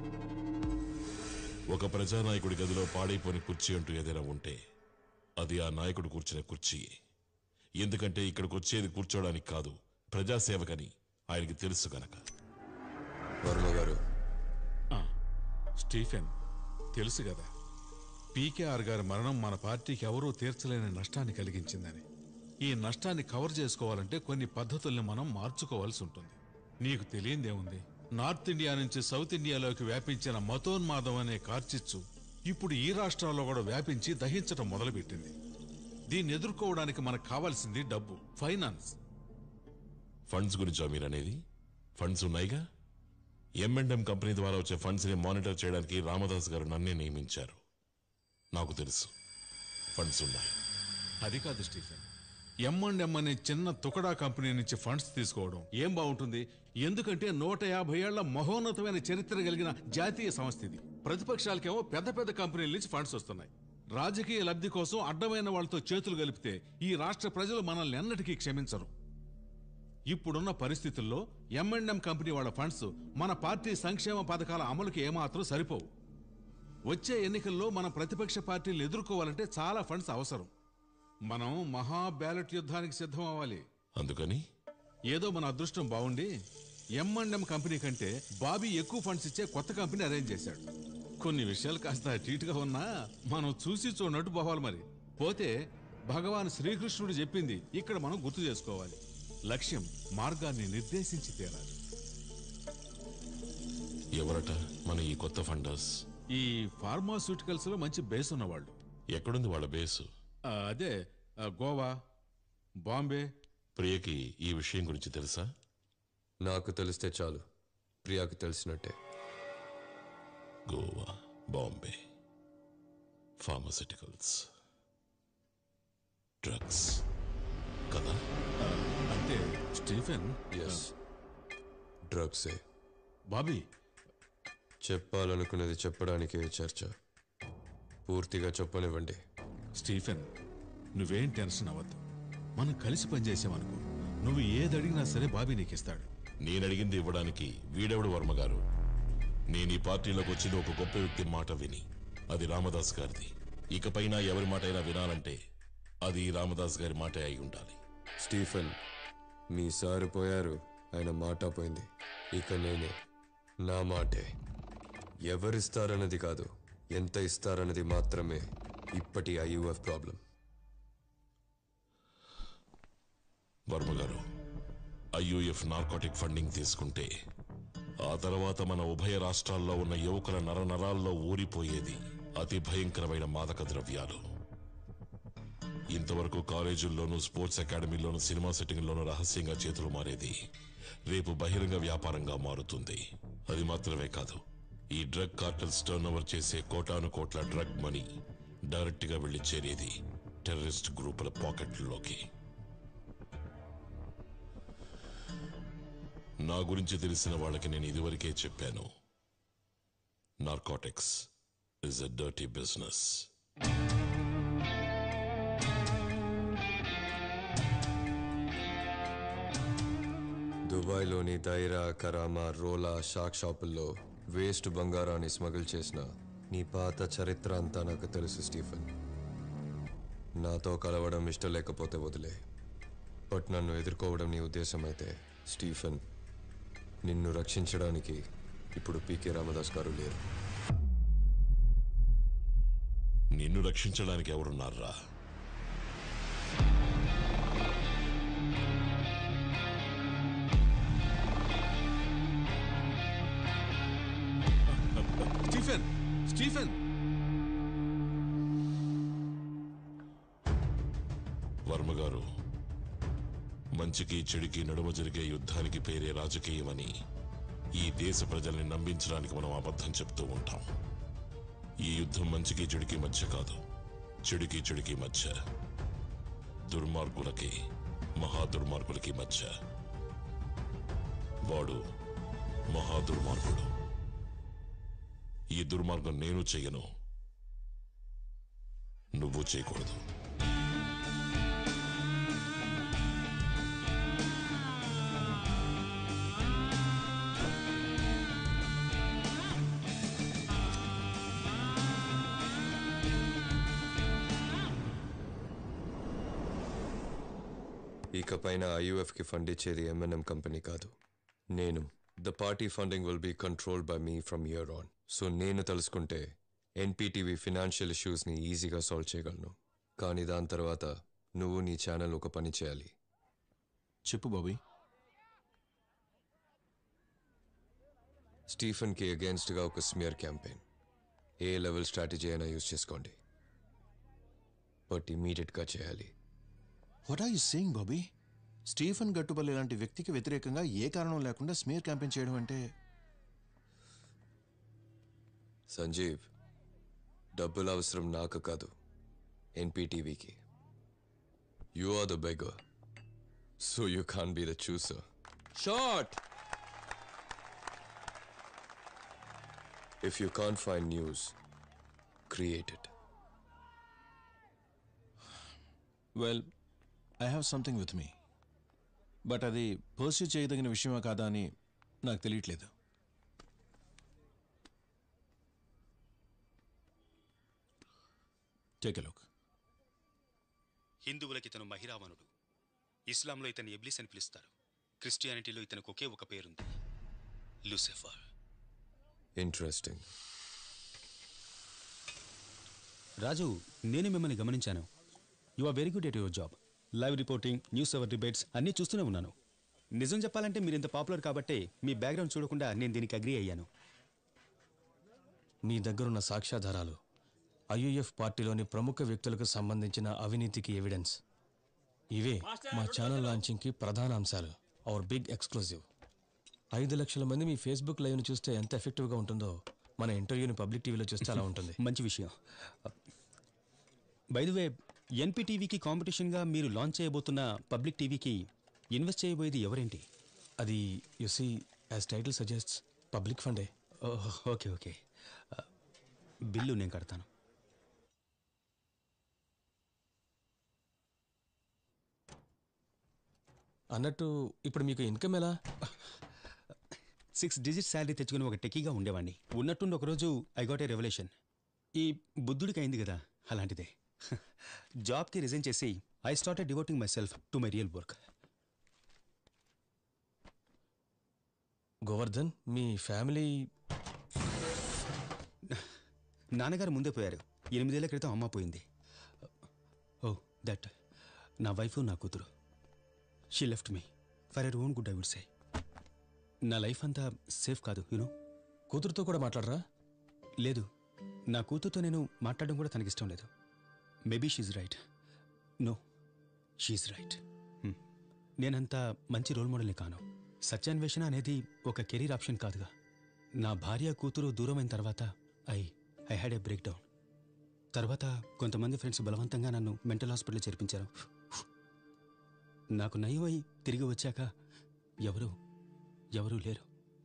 ఒక ప్రజానాయకుడి గదిలో పాడైపోని కుర్చీ అంటూ ఏదైనా ఉంటే అది ఆ నాయకుడు కూర్చునే కుర్చీ ఎందుకంటే ఇక్కడికి వచ్చేది కూర్చోడానికి కాదు ప్రజాసేవకని ఆయనకి తెలుసు గనక వర్మ గారు స్టీఫెన్ తెలుసు కదా పీకేఆర్ గారి మరణం మన పార్టీకి ఎవరూ తీర్చలేని నష్టాన్ని కలిగించిందని ఈ నష్టాన్ని కవర్ చేసుకోవాలంటే కొన్ని పద్ధతుల్ని మనం మార్చుకోవాల్సి ఉంటుంది నీకు తెలియందేముంది నార్త్ ఇండియా నుంచి సౌత్ ఇండియాలోకి వ్యాపించిన మతోన్మాదం అనే కార్చిచ్చు ఇప్పుడు ఈ రాష్ట్రాల్లో కూడా వ్యాపించి దహించటం మొదలుపెట్టింది దీన్ని ఎదుర్కోవడానికి మనకు కావాల్సింది డబ్బు ఫైనాన్స్ ఫండ్స్ గురించా మీరు అనేది ఫండ్స్ ఉన్నాయిగా ఎంఎండ్ఎం కంపెనీ ద్వారా వచ్చే ఫండ్స్ ని మానిటర్ చేయడానికి రామదాస్ గారు నన్నే నియమించారు నాకు తెలుసు ఫండ్స్ ఉన్నాయి అది కాదు స్టీఫెన్ ఎం అండ్ ఎం అనే చిన్న తుకడా కంపెనీ నుంచి ఫండ్స్ తీసుకోవడం ఏం బాగుంటుంది ఎందుకంటే నూట యాభై ఏళ్ల మహోన్నతమైన చరిత్ర కలిగిన జాతీయ సంస్థ ఇది ప్రతిపక్షాలకేమో పెద్ద పెద్ద కంపెనీల నుంచి ఫండ్స్ వస్తున్నాయి రాజకీయ లబ్ధి కోసం అడ్డమైన వాళ్ళతో చేతులు కలిపితే ఈ రాష్ట్ర ప్రజలు మనల్ని ఎన్నటికీ క్షమించరు ఇప్పుడున్న పరిస్థితుల్లో ఎంఎండ్ఎం కంపెనీ వాళ్ళ ఫండ్స్ మన పార్టీ సంక్షేమ పథకాల అమలుకి ఏమాత్రం సరిపోవు వచ్చే ఎన్నికల్లో మన ప్రతిపక్ష పార్టీలు ఎదుర్కోవాలంటే చాలా ఫండ్స్ అవసరం మనం మహా బ్యాలెట్ యుద్ధానికి సిద్ధం అవ్వాలి అందుకని ఏదో మన అదృష్టం బాగుండి ఎంఎండ్ఎం కంపెనీ కంటే బాబీ ఎక్కువ ఫండ్స్ ఇచ్చే కొత్త కంపెనీ అరేంజ్ చేశాడు కొన్ని విషయాలు కాస్త అటు ఇటుగా ఉన్నా మనం చూసి చూడనట్టు పోవాలి మరి పోతే భగవాన్ శ్రీకృష్ణుడు చెప్పింది ఇక్కడ మనం గుర్తు చేసుకోవాలి లక్ష్యం మార్గాన్ని నిర్దేశించి తీరాలి ఎవరట మన ఈ కొత్త ఫండర్స్ ఈ ఫార్మాస్యూటికల్స్ లో మంచి బేస్ ఉన్నవాళ్ళు ఎక్కడుంది వాళ్ళ బేసు ఆ, అదే ఆ, గోవా బాంబే ప్రియకి ఈ విషయం గురించి తెలుసా నాకు తెలిస్తే చాలు ప్రియాకు తెలిసినట్టే గోవా బాంబే ఫార్మసిటికల్స్ డ్రగ్స్ కదా అంటే స్టీఫెన్ ఎస్ డ్రగ్సే బాబీ చెప్పాలనుకున్నది చెప్పడానికే చర్చ పూర్తిగా చెప్పనివ్వండి స్టీఫెన్ నువ్వేం టెన్షన్ అవ్వద్దు మనం కలిసి పనిచేసామనుకో నువ్వు ఏది అడిగినా సరే బాబీ నీకు ఇస్తాడు నేను అడిగింది ఇవ్వడానికి వీడెవడు వర్మ గారు నేను ఈ పార్టీలోకి వచ్చింది ఒక గొప్ప వ్యక్తి మాట విని అది రామదాస్ గారిది ఇకపైన ఎవరి మాట అయినా వినాలంటే అది రామదాస్ గారి మాటే అయి ఉండాలి స్టీఫెన్ మీ సారు పోయారు ఆయన మాట పోయింది ఇక నేనే నా మాటే ఎవరిస్తారన్నది కాదు ఎంత ఇస్తారన్నది మాత్రమే ఇప్పటి ఐయుఎఫ్ ప్రాబ్లం వర్మ గారు ఐయుఎఫ్ నార్కోటిక్ ఫండింగ్ తీసుకుంటే ఆ తర్వాత మన ఉభయ రాష్ట్రాల్లో ఉన్న యువకుల నరనరాల్లో ఊరిపోయేది అతి భయంకరమైన మాదక ద్రవ్యాలు ఇంతవరకు కాలేజీల్లోనూ స్పోర్ట్స్ అకాడమీలోనూ సినిమా సెట్టింగ్లోనూ రహస్యంగా చేతులు మారేది రేపు బహిరంగ వ్యాపారంగా మారుతుంది అది మాత్రమే కాదు ఈ డ్రగ్ కార్టల్స్ టర్న్ ఓవర్ చేసే కోటాను కోట్ల డ్రగ్ మనీ డైరెక్ట్ గా వెళ్లి చేరేది టెర్రరిస్ట్ గ్రూపుల పాకెట్లలోకి నా గురించి తెలిసిన వాళ్ళకి నేను ఇదివరకే చెప్పాను narcotics is a dirty business దుబాయ్లోని దైరా కరామా రోలా షాక్ షాపుల్లో వేస్ట్ బంగారాన్ని స్మగుల్ చేసిన నీ పాత చరిత్ర అంతా నాకు తెలుసు స్టీఫెన్ నాతో కలవడం ఇష్టం లేకపోతే వదిలే బట్ నన్ను ఎదుర్కోవడం నీ ఉద్దేశం అయితే స్టీఫెన్ నిన్ను రక్షించడానికి ఇప్పుడు పీకే రామదాస్ గారు లేరు నిన్ను రక్షించడానికి ఎవరున్నారా స్టీఫెన్ స్టీఫెన్ వర్మ గారు మంచికి చెడుకి నడుమ జరిగే యుద్ధానికి పేరే రాజకీయమని ఈ దేశ ప్రజల్ని నమ్మించడానికి మనం అబద్ధం చెప్తూ ఉంటాం ఈ యుద్ధం మంచికి చెడుకి మధ్య కాదు చెడుకి చెడుకి మధ్య దుర్మార్గులకి మహా దుర్మార్గులకి మధ్య వాడు మహా దుర్మార్గుడు ఈ దుర్మార్గం నేను చెయ్యను నువ్వు చేయకూడదు ఇకపైన ఐయుఎఫ్కి ఫండ్ ఇచ్చేది ఎంఎన్ఎం కంపెనీ కాదు నేను the party funding will be controlled by me from year on so నేను తెలుసుకుంటే ఎన్పీటీవీ ఫినాన్షియల్ ఇష్యూస్ని ఈజీగా సాల్వ్ చేయగలను కానీ దాని తర్వాత నువ్వు నీ ఛానల్ ఒక పని చేయాలి చెప్పు బాబీ స్టీఫెన్కి అగేన్స్ట్గా ఒక స్మియర్ క్యాంపెయిన్ ఏ లెవెల్ స్ట్రాటజీ అయినా యూజ్ చేసుకోండి బట్ ఇమీడియట్గా చేయాలి what are you saying Bobby Stephen Gattupalli లాంటి వ్యక్తికి వ్యతిరేకంగా ఏ కారణం లేకుండా స్మియర్ క్యాంపెయిన్ చేయడం అంటే సంజీవ్ డబ్బులు అవసరం నాకు కాదు ఎన్పీటీవీకి you are the beggar so you can be the chooser short If you can't find news, create it. Well I have something with me but అది పర్స్యూ చేయదగిన విషయమా కాదా అని నాకు తెలియట్లేదు టేక్ లుక్ హిందువులకి ఇతను మహిరావణుడు ఇస్లాంలో ఇతను ఎబ్లిస్ అని పిలుస్తారు క్రిస్టియానిటీలో ఇతనికి ఒకే ఒక పేరుంది లూసిఫర్ Interesting. రాజు నేను మిమ్మల్ని గమనించాను you are very good at your job live reporting news hour debates అన్నీ చూస్తూనే ఉన్నాను నిజం చెప్పాలంటే మీరు ఇంత పాపులర్ కాబట్టే మీ బ్యాక్గ్రౌండ్ చూడకుండా నేను దీనికి అగ్రి అయ్యాను మీ దగ్గరున్న సాక్ష్యాధారాలు ఐయుఎఫ్ పార్టీలోని ప్రముఖ వ్యక్తులకు సంబంధించిన అవినీతికి ఎవిడెన్స్ ఇవే మా ఛానల్ లాంచింగ్కి ప్రధాన అంశాలు అవర్ బిగ్ ఎక్స్క్లూజివ్ ఐదు లక్షల మంది మీ ఫేస్బుక్ లైవ్ను చూస్తే ఎంత ఎఫెక్టివ్గా ఉంటుందో మన ఇంటర్వ్యూని పబ్లిక్ టీవీలో చూస్తే అలా ఉంటుంది మంచి విషయం వే ఎన్పీటీవీకి కాంపిటీషన్గా మీరు లాంచ్ చేయబోతున్న పబ్లిక్ టీవీకి ఇన్వెస్ట్ చేయబోయేది ఎవరేంటి అది you see as title suggests public ఫండే ఓకే ఓకే బిల్లు నేను కడతాను అన్నట్టు ఇప్పుడు మీకు ఇన్కమ్ ఎలా సిక్స్ డిజిట్ శాలరీ తెచ్చుకుని ఒక టెకీగా ఉండేవాడిని ఉన్నట్టుండి ఒకరోజు ఐ గాట్ ఏ రెవల్యూషన్ ఈ బుద్ధుడికి అయింది కదా అలాంటిదే జాబ్కి రిజైన్ చేసి I started devoting myself to my real work Govardhan మీ ఫ్యామిలీ నాన్నగారు ముందే పోయారు ఎనిమిదేళ్ల క్రితం అమ్మ పోయింది ఓ దట్ నా వైఫ్ నా కూతురు she left me for her own good I would say నా లైఫ్ అంతా సేఫ్ కాదు యూనో కూతురుతో కూడా మాట్లాడరా లేదు నా కూతురుతో నేను మాట్లాడడం కూడా తనకి ఇష్టం లేదు maybe she's right no she's right నేనంత మంచి రోల్ మోడల్ని కాను సత్యాన్వేషణ అనేది ఒక కెరీర్ ఆప్షన్ కాదుగా నా భార్య కూతురు దూరమైన తర్వాత I I had a breakdown తర్వాత కొంతమంది ఫ్రెండ్స్ బలవంతంగా నన్ను మెంటల్ హాస్పిటల్ చేర్పించారు నాకు నయమై తిరిగి వచ్చాక ఎవరు ఎవరూ లేరు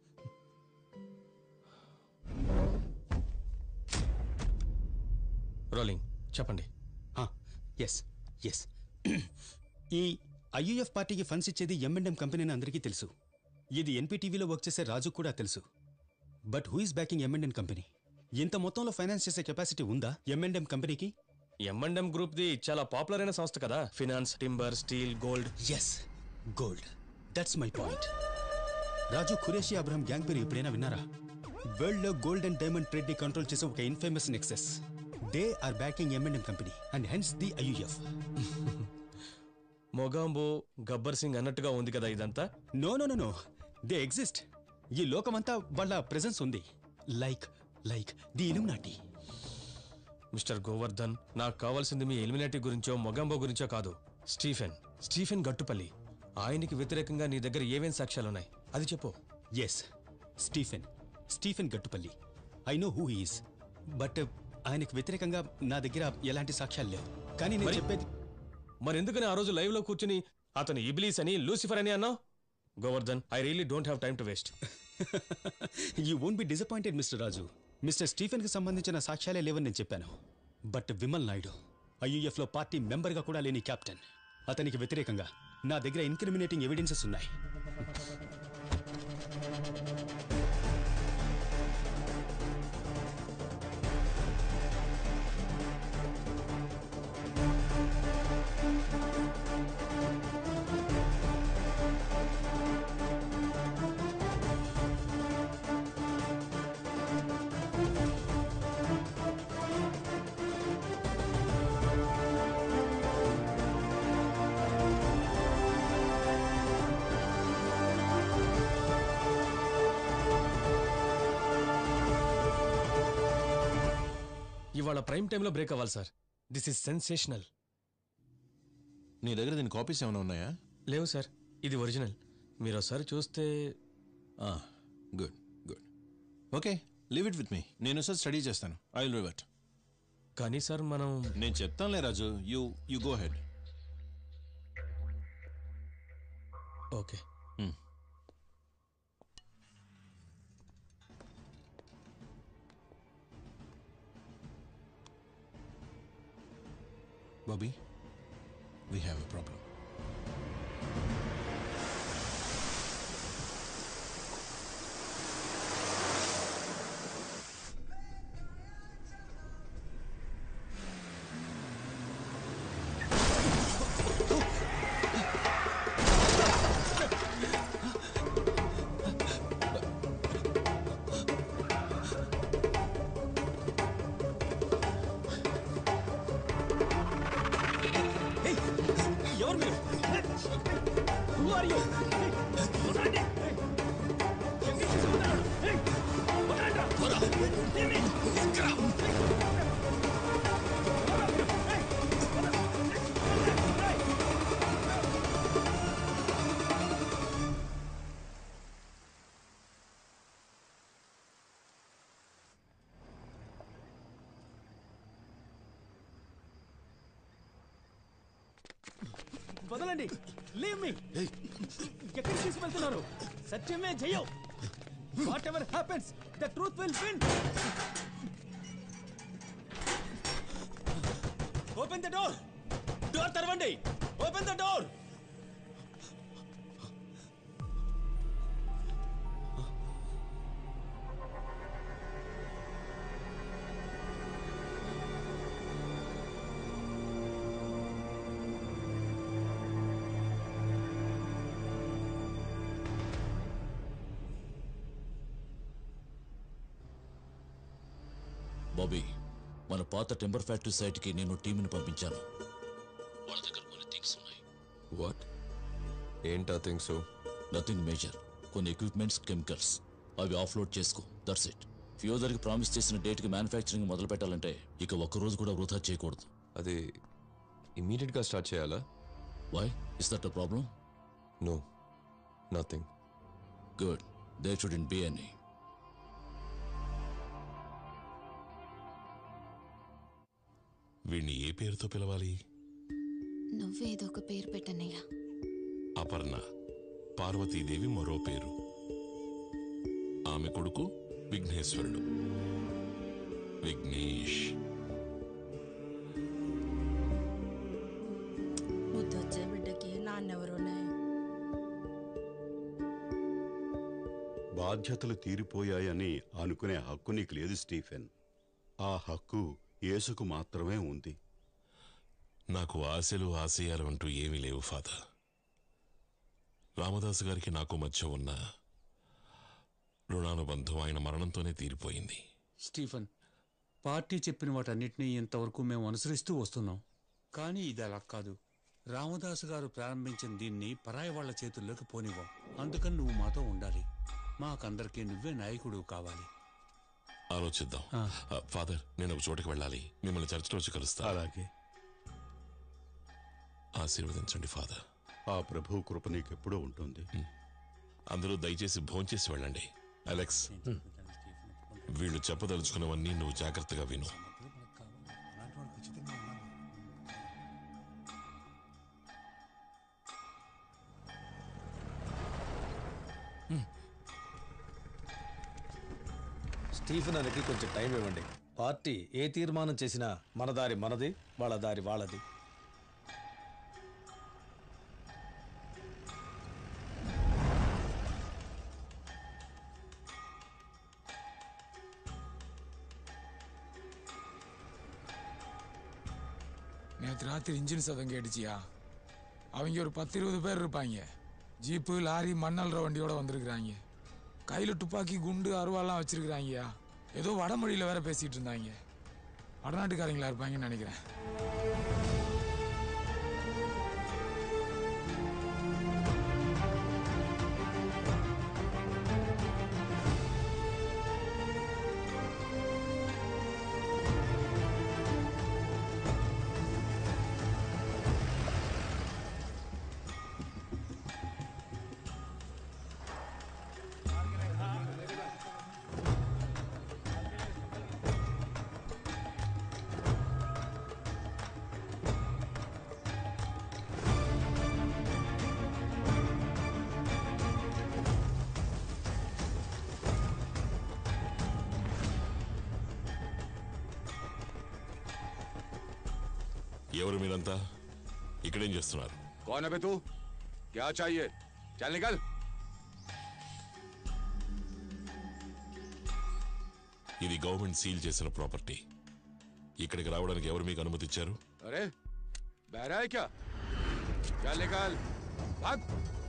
రోలింగ్ చెప్పండి ఎస్ ఎస్ ఈ ఐయుఎఫ్ పార్టీకి ఫండ్స్ ఇచ్చేది ఎంఎండ్ఎం కంపెనీ అని అందరికీ తెలుసు ఇది ఎన్పీటీవీలో వర్క్ చేసే రాజు కూడా తెలుసు but who is backing M and M company ఇంత మొత్తంలో ఫైనాన్స్ చేసే కెపాసిటీ ఉందా ఎంఎండ్ఎం కంపెనీకి ఎంఎండ్ఎం గ్రూప్ ది చాలా పాపులర్ అయిన సంస్థ కదా finance timber steel gold yes gold that's my point Raju Qureshi Abraham gang పేరు ఎప్పుడైనా విన్నారా వరల్డ్ లో గోల్డ్ అండ్ డైమండ్ ట్రేడ్ ని కంట్రోల్ చేసే ఒక infamous nexus they are backing M and M company and hence the IUF Mogambo Gabbar Singh అన్నట్టుగా ఉంది కదా ఇదంతా no no no no they exist ఈ లోకమంతా వాళ్ళ ప్రెజెన్స్ ఉంది like like the Illuminati mister Govardhan నాకు కావాల్సింది మీ ఎలిమినేటివ్ గురించో మొగాంబో గురించో కాదు స్టీఫెన్ స్టీఫెన్ గట్టుపల్లి ఆయనకి వ్యతిరేకంగా నీ దగ్గర ఏమేం సాక్ష్యాలున్నాయి అది చెప్పు yes Stephen Stephen Gattupalli I know who is but ఆయనకు వ్యతిరేకంగా నా దగ్గర ఎలాంటి సాక్ష్యాలు లేవు కానీ నేను మరి- చెప్పేది మరి ఎందుకని ఆ రోజు లైవ్ లో కూర్చుని అతను ఇబ్లీస్ అని లూసిఫర్ అని అన్నావు Govardhan I really don't have time to waste you won't be disappointed mister Raju mister Stephen కి సంబంధించిన సాక్ష్యాలే లేవని నేను చెప్పాను బట్ విమల్ నాయుడు ఐయుఎఫ్ లో పార్టీ మెంబర్ గా కూడా లేని కెప్టెన్ అతనికి వ్యతిరేకంగా నా దగ్గర ఇన్క్రిమినేటింగ్ ఎవిడెన్సెస్ ఉన్నాయి ఇవాళ ప్రైమ్ టైంలో బ్రేక్ అవ్వాలి సార్ దిస్ ఇస్ సెన్సేషనల్ నీ దగ్గర దీని కాపీస్ ఏమైనా ఉన్నాయా లేవు సార్ ఇది ఒరిజినల్ మీరు ఒకసారి చూస్తే good good okay leave it with me నేను సార్ స్టడీ చేస్తాను ఐ విల్ రివర్ట్ కానీ సార్ మనం నేను చెప్తానులే Raju you you go ahead okay Bobby, we have a problem. ఎవరు మీరు Who are you? ఉండండి. ఎక్కడికి తీసుకుపోతున్నారు? ఏయ్, వదలండ్రా. ఏమి? ఎక్కడ? వదలండి లీవ్ మీ ఎక్కడికి తీసుకెళ్తున్నారు సత్యమే జయం whatever happens the truth will win open the door door తెరవండి ఓపెన్ ద డోర్ బాబీ మన పాత టెంబర్ ఫ్యాక్టరీ సైట్కి నేను టీంని పంపించాను వాళ్ళ దగ్గర కొన్ని థింగ్స్ ఉన్నాయి వాట్ ఏంటా థింగ్స్ నథింగ్ మేజర్ కొన్ని ఎక్విప్మెంట్స్ కెమికల్స్ అవి ఆఫ్లోడ్ చేసుకో దట్స్ ఇట్ ఫ్యూజర్కి ప్రామిస్ చేసిన డేట్కి మ్యానుఫ్యాక్చరింగ్ మొదలు పెట్టాలంటే ఇక ఒక్క రోజు కూడా వృధా చేయకూడదు అది ఇమీడియట్గా స్టార్ట్ చేయాలా why is that a problem no nothing good they should be any వీణ్ణి ఏ పేరుతో పిలవాలి నువ్వేదో ఒక పేరు పెట్టనయ్యా అపర్ణ పార్వతీదేవి మరో పేరు ఆమె కొడుకు విఘ్నేశ్వరుడు విఘ్నేష్ ముద్దొచ్చే బిడ్డకి నాన్నెవరునే బాధ్యతలు తీరిపోయాయని అనుకునే హక్కు నీకు లేదు స్టీఫెన్ ఆ హక్కు యేసుకు మాత్రమే ఉంది నాకు ఆశలు ఆశయాలు అంటూ ఏమీ లేవు ఫాదర్ రామదాసు గారికి నాకు మధ్య ఉన్న రుణానుబంధం ఆయన మరణంతోనే తీరిపోయింది స్టీఫన్ పార్టీ చెప్పిన వాటన్నిటినీ ఇంతవరకు మేము అనుసరిస్తూ వస్తున్నాం కానీ ఇది అలా కాదు రామదాసు గారు ప్రారంభించిన దీన్ని పరాయి వాళ్ళ చేతుల్లోకి పోనివ్వం అందుకని నువ్వు మాతో ఉండాలి మాకందరికీ నువ్వే నాయకుడు కావాలి ఆలోచిద్దాం ఆ, ఫాదర్ నేను ఒక చోటుకి వెళ్ళాలి మిమ్మల్ని చర్చిలో వచ్చి కలుస్తా అలాగే ఆశీర్వదించండి ఫాదర్ ఆ ప్రభు కృప నీకెప్పుడూ ఉంటుంది అందరూ దయచేసి భోంచేసి వెళ్ళండి అలెక్స్ వీళ్ళు చెప్పదలుచుకున్నవన్నీ నువ్వు జాగ్రత్తగా విను స్టీఫెన్ అనికి కొంచెం టైం ఇవ్వండి పార్టీ ఏ తీర్మానం చేసినా మన దారి మనది వాళ్ళ దారి వాళ్ళది நேற்று ராத்திரி இன்ஜின் சதம் கேட்டுச்சியா அவங்க ஒரு பத்து இருபது பேர் இருப்பாங்க ஜீப்பு லாரி மண்ணல்ற வண்டியோட வந்திருக்கிறாங்க கையில் துப்பாக்கி குண்டு அருவாலாம் வச்சிருக்கிறாங்கய்யா ஏதோ வடமொழியில் வேற பேசிட்டு இருந்தாங்க வடநாட்டுக்காரங்களா இருப்பாங்கன்னு நினைக்கிறேன் ఎవరు మీరంతా ఇక్కడేం చేస్తున్నారు कौन है बे तू क्या चाहिए चल निकल ఇది గవర్నమెంట్ సీల్ చేసిన ప్రాపర్టీ ఇక్కడికి రావడానికి ఎవరు మీకు అనుమతి ఇచ్చారు अरे बहरा है क्या चल निकल भाग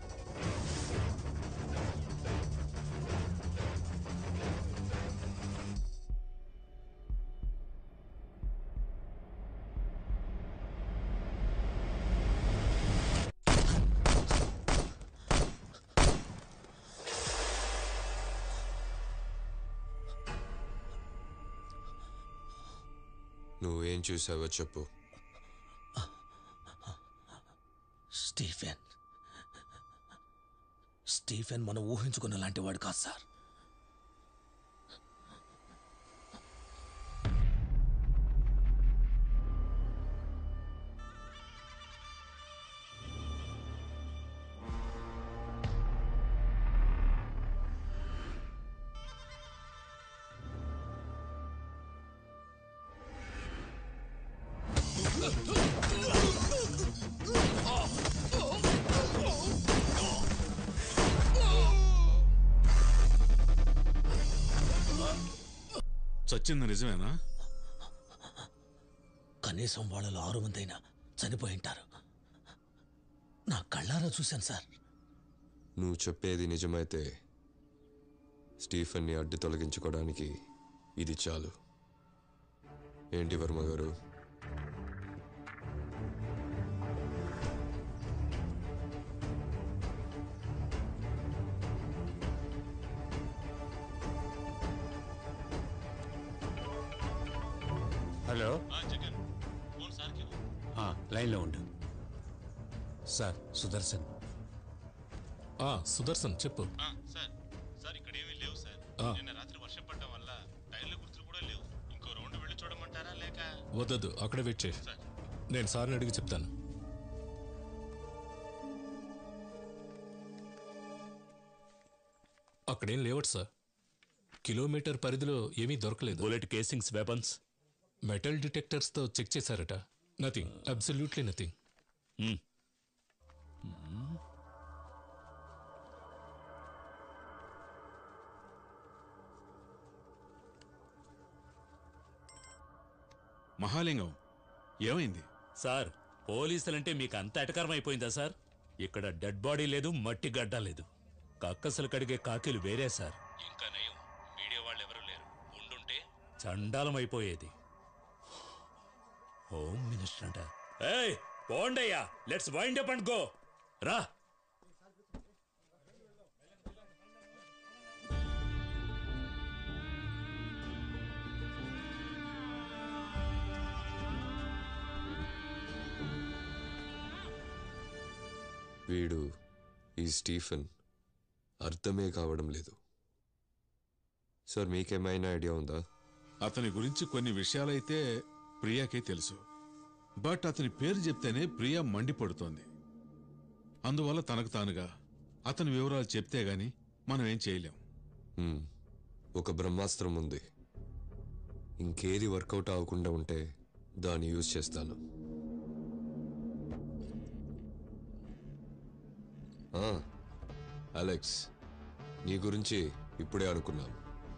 నువ్వేం చూసావో చెప్పు స్టీఫెన్ స్టీఫెన్ మనం ఊహించుకున్న లాంటి వాడు కాదు సార్ చచ్చింది నిజమేనా కనీసం వాళ్ళలో ఆరు మంది అయినా చనిపోయి ఉంటారు నా కళ్ళారా చూశాను సార్ నువ్వు చెప్పేది నిజమైతే స్టీఫెన్ని అడ్డు తొలగించుకోవడానికి ఇది చాలు ఏంటి వర్మ గారు హలో ఆ, లైన్లో ఉండు సార్ సుదర్శన్ సుదర్శన్ చెప్పు సార్ సార్ ఇక్కడ ఏమీ లేవు సార్ ఆ. నిన్న రాత్రి వర్షం పడడం వల్ల టైర్ల గుర్తులు కూడా లేవు ఇంకో రౌండ్ వెళ్ళి చూడమంటారా లేక వద్దొద్దు అక్కడే వెయిట్ చేయి నేను సార్ని అడిగి చెప్తాను అక్కడేం లేవట్ సార్ కిలోమీటర్ పరిధిలో ఏమీ దొరకలేదు బుల్లెట్ కేసింగ్స్ వెపన్స్ మెటల్ డిటెక్టర్స్తో చెక్ చేశారట నథింగ్ అబ్సల్యూట్లీ నథింగ్ మహాలింగం ఏమైంది సార్ పోలీసులంటే మీకు అంత ఎటకరం అయిపోయిందా సార్ ఇక్కడ డెడ్ బాడీ లేదు మట్టి గడ్డ లేదు కక్కసలు కడిగే కాకిలు వేరే సార్ ఇంకా నయం మీడియా వాళ్ళు ఎవరు లేరు ఉండుంటే చండాలం అయిపోయేది హోమ్ మినిస్టర్ అంట ఏయ్ పోండయ్యా let's wind up and go రా వీడు ఈ స్టీఫెన్ అర్థమే కావడం లేదు సార్ మీకేమైనా ఐడియా ఉందా అతని గురించి కొన్ని విషయాలైతే ప్రియాకే తెలుసు బట్ అతని పేరు చెప్తేనే ప్రియా మండిపడుతోంది అందువల్ల తనకు తానుగా అతని వివరాలు చెప్తే గాని మనం ఏం చేయలేం హ్మ్. ఒక బ్రహ్మాస్త్రం ఉంది ఇంకేది వర్కౌట్ అవ్వకుండా ఉంటే దాన్ని యూజ్ చేస్తాను ఆ, అలెక్స్ నీ గురించి ఇప్పుడే అనుకున్నాను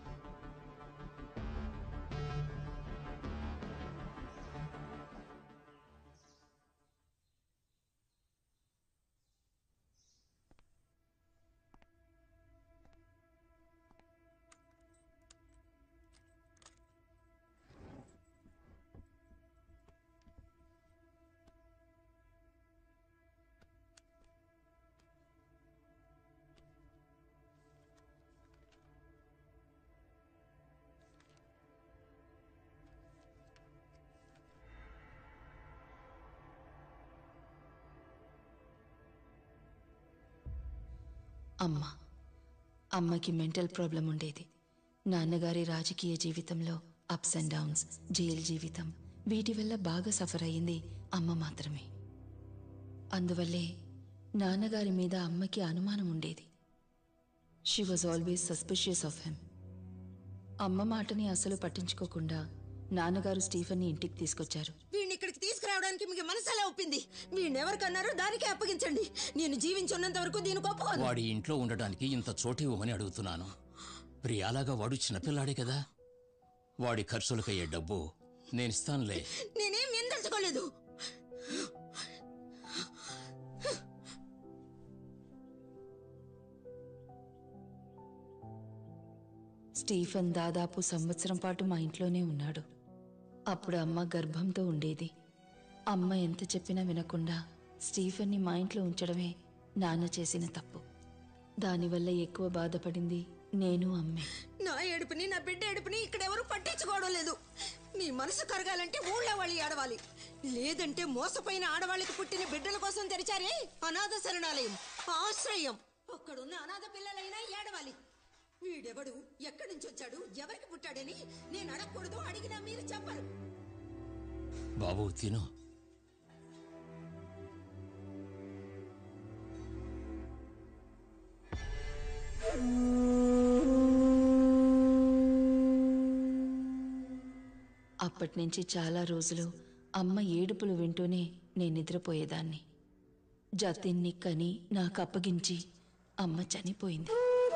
అమ్మ అమ్మకి మెంటల్ ప్రాబ్లం ఉండేది నాన్నగారి రాజకీయ జీవితంలో అప్స్ అండ్ డౌన్స్ జైలు జీవితం వీటి వల్ల బాగా సఫర్ అయ్యింది అమ్మ మాత్రమే అందువల్లే నాన్నగారి మీద అమ్మకి అనుమానం ఉండేది she was always suspicious of him అమ్మ మాటని అసలు పట్టించుకోకుండా నాన్నగారు స్టీఫెన్ని ఇంటికి తీసుకొచ్చారు వీడిని ఇక్కడికి తీసుకురావడం తీసుకురావడానికి మీకు మనసెలా ఒప్పింది వీణెవరికన్నారో దానికే అప్పగించండి నేను జీవించున్నంత వరకు దీనికి ఒప్పుకోను వాడి ఇంట్లో ఉండడానికి ఇంత చోటు ఇవ్వమని అడుగుతున్నాను ప్రియాలాగా వాడు చిన్నపిల్లాడే కదా వాడి ఖర్చులకయ్యే డబ్బు నేను ఇస్తానులే నేనేం ఎందలుచుకోలేదు స్టీఫెన్ దాదాపు సంవత్సరం పాటు మా ఇంట్లోనే ఉన్నాడు అప్పుడు అమ్మ గర్భంతో ఉండేది అమ్మ ఎంత చెప్పినా వినకుండా స్టీఫెన్ని మా ఇంట్లో ఉంచడమే నాన్న చేసిన తప్పు దానివల్ల ఎక్కువ బాధపడింది నేను అమ్మే నా ఏడుపుని నా బిడ్డ ఏడుపుని ఇక్కడ ఎవరు పట్టించుకోవడం లేదు మీ మనసు కరగాలంటే ఊళ్ళో వాళ్ళు ఏడవాలి లేదంటే మోసపోయిన ఆడవాళ్ళకి పుట్టిన బిడ్డల కోసం తెరిచారే అనాథ శరణాలయం ఆశ్రయం అక్కడున్న అనాథ పిల్లలైనా ఏడవాలి వీడెవడు ఎక్కడి నుంచి వచ్చాడు ఎవరికి పుట్టాడని నేను అడగకూడదు అడిగినా మీరు చెప్పరు బాబు తిను అప్పటి నుంచి చాలా రోజులు అమ్మ ఏడుపులు వింటూనే నేను నిద్రపోయేదాన్ని జతిన్ని కని నాకు అప్పగించి అమ్మ చనిపోయింది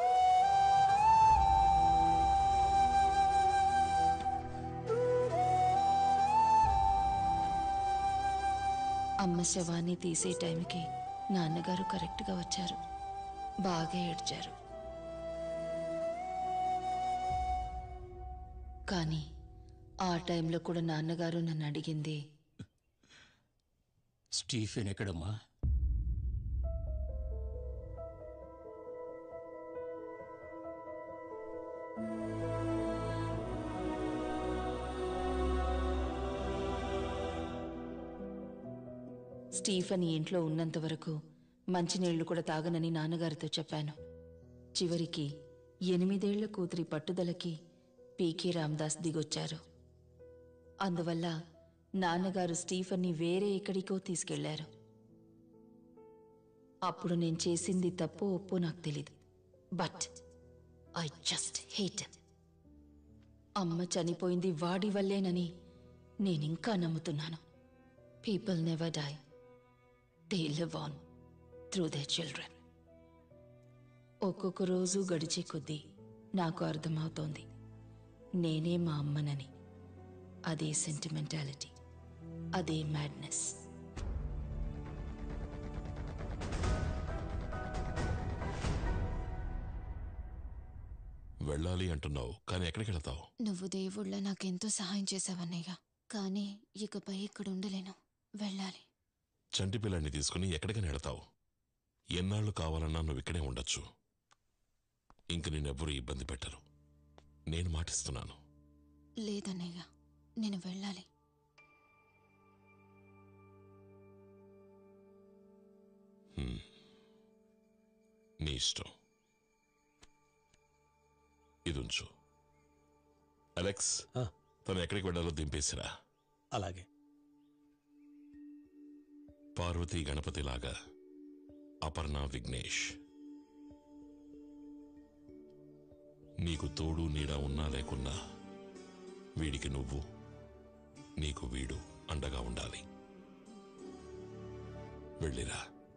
అమ్మ శవాన్ని తీసే టైంకి నాన్నగారు కరెక్ట్గా వచ్చారు బాగా ఏడ్చారు కానీ ఆ టైంలో కూడా నాన్నగారు నన్ను అడిగింది స్టీఫెన్ ఎక్కడమ్మా స్టీఫెన్ ఈ ఇంట్లో ఉన్నంత వరకు మంచినీళ్లు కూడా తాగనని నాన్నగారితో చెప్పాను చివరికి ఎనిమిదేళ్ల కూతురి పట్టుదలకి పీకే రామదాస్ దిగొచ్చారు అందువల్ల నాన్నగారు స్టీఫెన్ని వేరే ఎక్కడికో తీసుకెళ్లారు అప్పుడు నేను చేసింది తప్పో ఒప్పో నాకు తెలీదు బట్ ఐ జస్ట్ హేట్ అమ్మ చనిపోయింది వాడి వల్లేనని నేనింకా నమ్ముతున్నాను people never die they live on through their children ఒక్కొక్క రోజు గడిచే కొద్దీ నాకు అర్థమవుతోంది నేనే మా అమ్మనని అదే సెంటిమెంటాలిటీ అదే మ్యాడ్నెస్ వెళ్ళాలి అంటున్నావు కానీ ఎక్కడికి వెళతావు నువ్వు దేవుళ్ళ నాకెంతో సహాయం చేశావన్నయ్య కానీ ఇకపై ఇక్కడ ఉండలేను వెళ్ళాలి చంటి పిల్లాన్ని తీసుకుని ఎక్కడికైనా వెళతావు ఎన్నాళ్ళు కావాలన్నా నువ్వు ఇక్కడే ఉండొచ్చు ఇంక నిన్నెవ్వరూ ఇబ్బంది పెట్టరు నేను మాటిస్తున్నాను లేదన్నయ్య నేను వెళ్ళాలి హ్మ్. నీ ఇష్టం ఇది ఉంచు అలెక్స్ తను ఎక్కడికి వెళ్ళాలో దింపేసిరా అలాగే పార్వతీ గణపతిలాగా అపర్ణ విఘ్నేష్ నీకు తోడు నీడ ఉన్నా లేకున్నా వీడికి నువ్వు నీకు వీడు అండగా ఉండాలి వెళ్ళిరా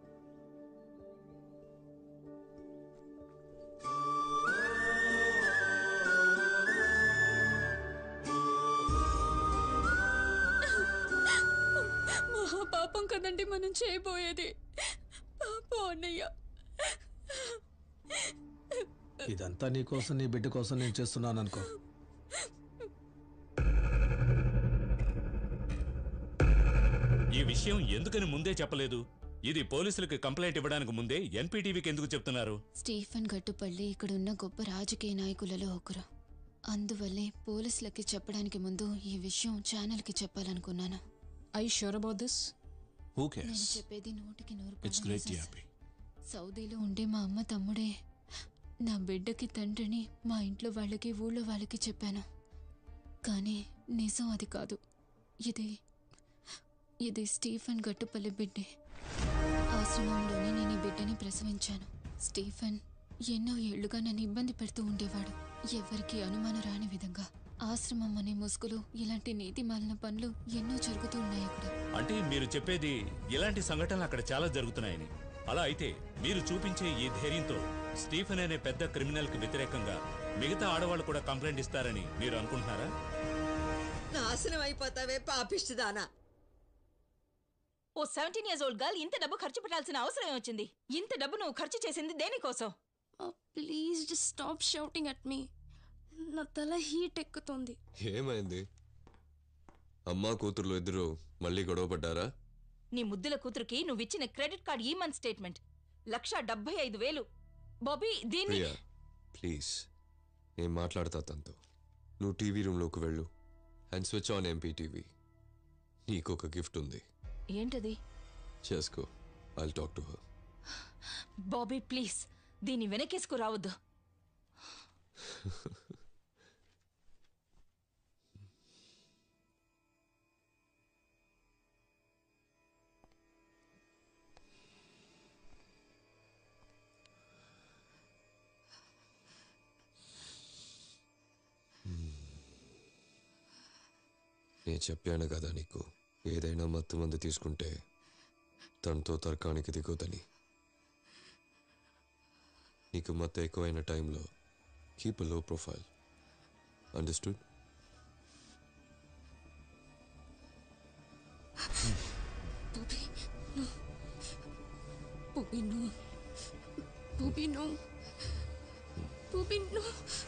మహాపాపం కదండి మనం చేయబోయేది పాపం అన్నయ్య ఇదంతా నీ కోసం నీ బిడ్డ కోసం నేను చేస్తున్నాను అనుకో ఈ విషయం ఎందుకని ముందే చెప్పలేదు ఇది పోలీసులకు కంప్లైంట్ ఇవ్వడానికి ముందే ఎన్పీటీవీకి ఎందుకు చెప్తున్నారు స్టీఫెన్ గట్టుపల్లి ఇక్కడున్న గొప్ప రాజకీయ నాయకులలో ఒకరు అందువల్లే పోలీసులకి చెప్పడానికి ముందు ఈ విషయం ఛానల్కి చెప్పాలనుకున్నాను I sure about this who నేను కేర్స్ చెప్పేది నూటికి నూరు ఇట్స్ పాలు గ్రేట్ నిజం. హ్యాపీ సౌదీలో ఉండే మా అమ్మ తమ్ముడే నా బిడ్డకి తండ్రిని మా ఇంట్లో వాళ్ళకి ఊళ్ళో వాళ్ళకి చెప్పాను కానీ నిజం అది కాదు ఇది ఇది స్టీఫెన్ గట్టుపల్లి బిడ్డే ఆశ్రమంలోనే నేను ఈ బిడ్డని ప్రసవించాను స్టీఫెన్ ఎన్నో ఏళ్లుగా నన్ను ఇబ్బంది పెడుతూ ఉండేవాడు ఎవరికి అనుమానం రాని విధంగా ఆశ్రమం అనే ముసుగులో ఇలాంటి నీతి మాలిన పనులు ఎన్నో జరుగుతూ ఉన్నాయి అక్కడ అంటే మీరు చెప్పేది ఇలాంటి సంఘటనలు అక్కడ చాలా జరుగుతున్నాయని అలా అయితే మీరు చూపించే ఈ ధైర్యంతో స్టీఫెన్ అనే పెద్ద క్రిమినల్ కి వ్యతిరేకంగా మిగతా ఆడవాళ్ళు కూడా కంప్లైంట్ ఇస్తారని మీరు అనుకుంటున్నారా నాశనం అయిపోతావే పాపిష్టిదానా oh seventeen years old girl ఇంత డబ్బు ఖర్చు పెట్టాల్సిన అవసరం వచ్చింది ఇంత డబ్బు నువ్వు ఖర్చు చేసింది దేనికోసం please just stop shouting at me నా తల హీట్ ఎక్కుతుంది ఏమైంది అమ్మా కూతుర్లు ఇద్దరు మళ్ళీ గొడవ పడ్డారా నీ ముద్దుల కూతురికి నువ్విచ్చిన క్రెడిట్ కార్డ్ ఈ మంత్ స్టేట్మెంట్ లక్ష డెబ్బై ఐదు వేలు బాబీ దీన్ని ప్రియా ప్లీజ్ నేను మాట్లాడతా తనతో నువ్వు టీవీ రూమ్లోకి వెళ్ళు and switch on MP TV నీకు ఒక గిఫ్ట్ ఉంది ఏంటది చేసుకో I talk to her Bobby please దీన్ని వెనకేసుకు రావద్దు నేను చెప్పాను కదా నీకు ఏదైనా మత్తు మందు తీసుకుంటే తనతో తర్కానికి దిగొద్దని నీకు మత్తు ఎక్కువైన టైంలో keep low profile understood Bobby, no. Bobby, no. Bobby, no.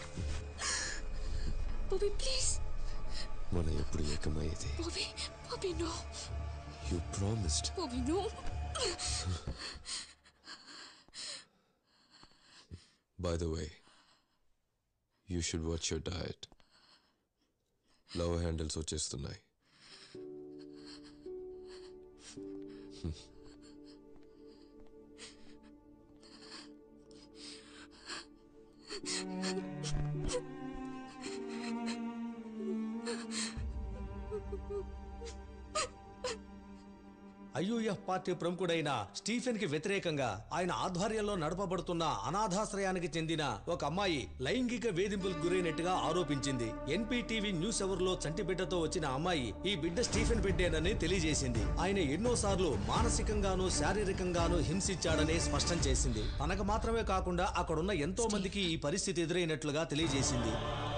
Bobby, please. మన ఎప్పుడు ఏకమయ్యేది Bobby, Bobby, no. You promised Bobby, no. By the way you should watch your diet love handles వచ్చేస్తున్నాయి ఐయుఎఫ్ పార్టీ ప్రముఖుడైన Stephen కి వ్యతిరేకంగా ఆయన ఆధ్వర్యంలో నడపబడుతున్న అనాథాశ్రయానికి చెందిన ఒక అమ్మాయి లైంగిక వేధింపులకు గురైనట్టుగా ఆరోపించింది ఎన్పీటీవీ న్యూస్ అవర్ లో చంటి బిడ్డతో వచ్చిన అమ్మాయి ఈ బిడ్డ స్టీఫెన్ బిడ్డేనని తెలియజేసింది ఆయన ఎన్నోసార్లు మానసికంగాను శారీరకంగాను హింసించాడని స్పష్టం చేసింది తనకు మాత్రమే కాకుండా అక్కడున్న ఎంతో మందికి ఈ పరిస్థితి ఎదురైనట్లుగా తెలియజేసింది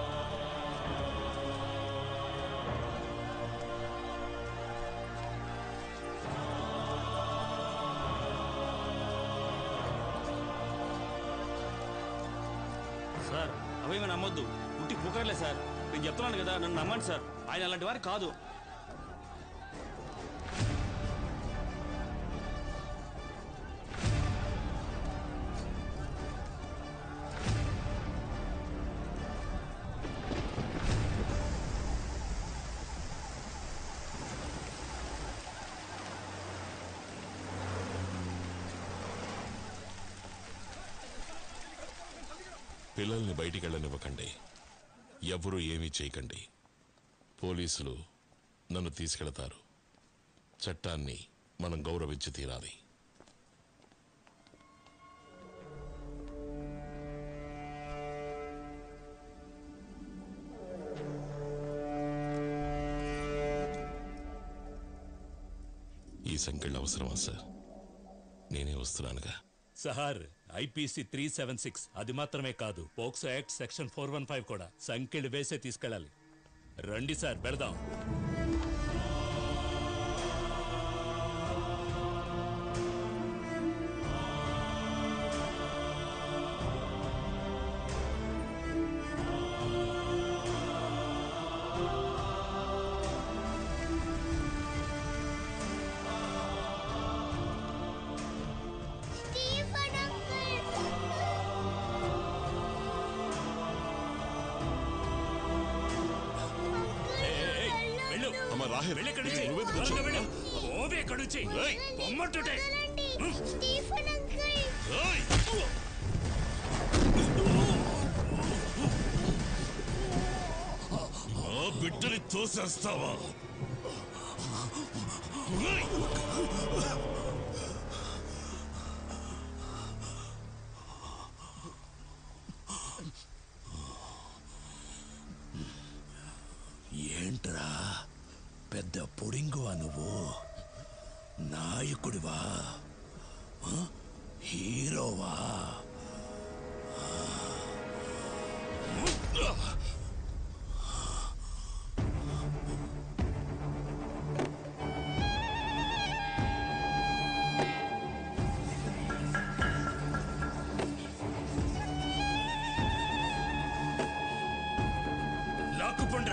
సార్ అవేమీ నమ్మొద్దు ఉట్టి పుకర్లే సార్ నేను చెప్తున్నాను కదా నన్ను నమ్మండి సార్ ఆయన అలాంటి వారు కాదు పిల్లల్ని బయటికి వెళ్ళనివ్వకండి ఎవరూ ఏమీ చేయకండి పోలీసులు నన్ను తీసుకెళతారు చట్టాన్ని మనం గౌరవించి తీరాలి ఈ సంఖ్యలు అవసరమా సార్ నేనే వస్తున్నానుగా sir IPC three seven six అది మాత్రమే కాదు POCSO act section four one five కూడా సంఖ్యలు వేసే తీసుకెళ్ళాలి రండి సార్ వెళదాం వెళ్ళు అమ్మ రాహే వెళ్ళి ఇక్కడి నుంచి. నువ్వెందుకు త్వరగా వచ్చావు? వెళ్ళు. పోవే ఇక్కడి నుంచి. పొమ్మంటుంటే. ఏయ్! ఆ బిడ్డని తోసేస్తావా ఏయ్! పెద్ద పుడింగువా నువ్వు నాయకుడివా ఆ? హీరోవా లాక్కుపోండ్రా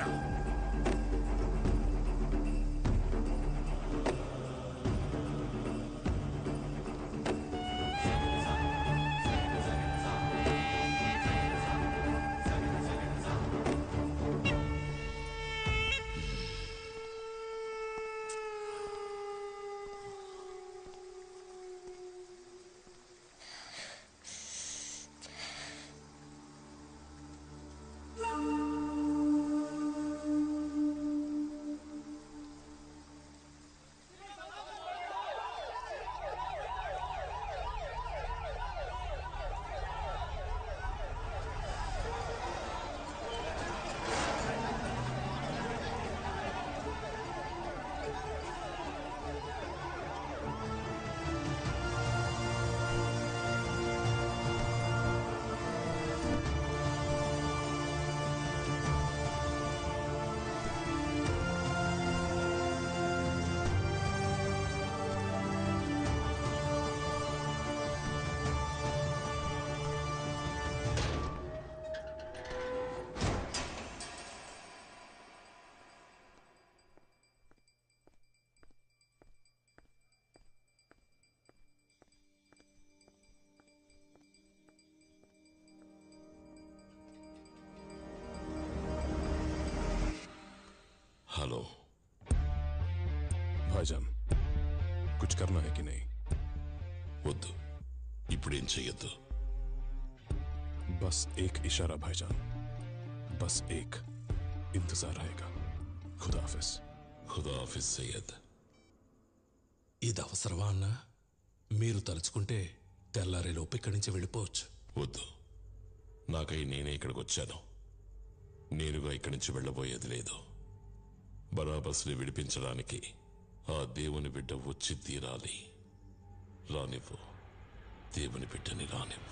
హలో भाईजान कुछ करना है कि नहीं వద్దు ఇప్పుడేం చెయ్యొద్దు बस एक इशारा भाईजान बस एक इंतजार रहेगा खुदा हाफिज ఖుదా హాఫిజ్ సయ్యద్ ఇది అవసరమా అన్నా మీరు తలుచుకుంటే తెల్లారేలోపు ఇక్కడి నుంచి వెళ్ళిపోవచ్చు వద్దు నాకై నేనే ఇక్కడికి వచ్చాను నేనుగా ఇక్కడి నుంచి వెళ్ళబోయేది లేదు బరాబస్ని విడిపించడానికి ఆ దేవుని బిడ్డ వచ్చి తీరాలి రానివ్వు దేవుని బిడ్డని రానివ్వు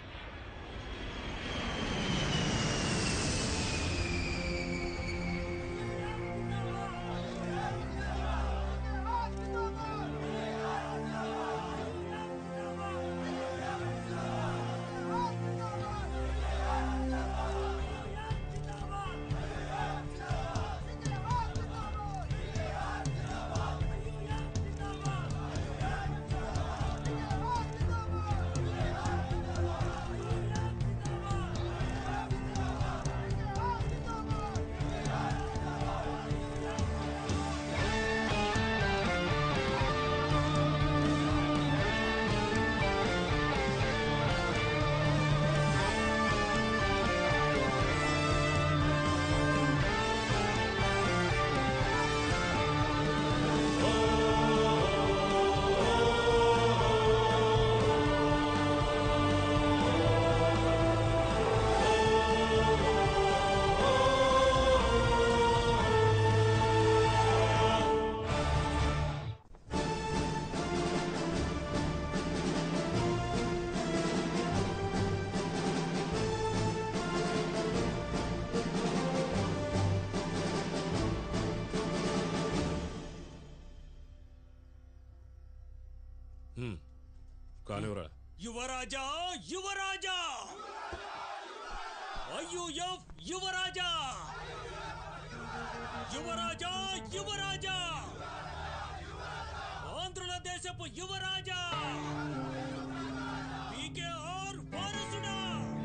కానివరా యువరాజా యువరాజా ఐయుఎఫ్ యువరాజా యువరాజా యువరాజా ఆంధ్రదేశపు యువరాజా పీకేఆర్ వారసుడా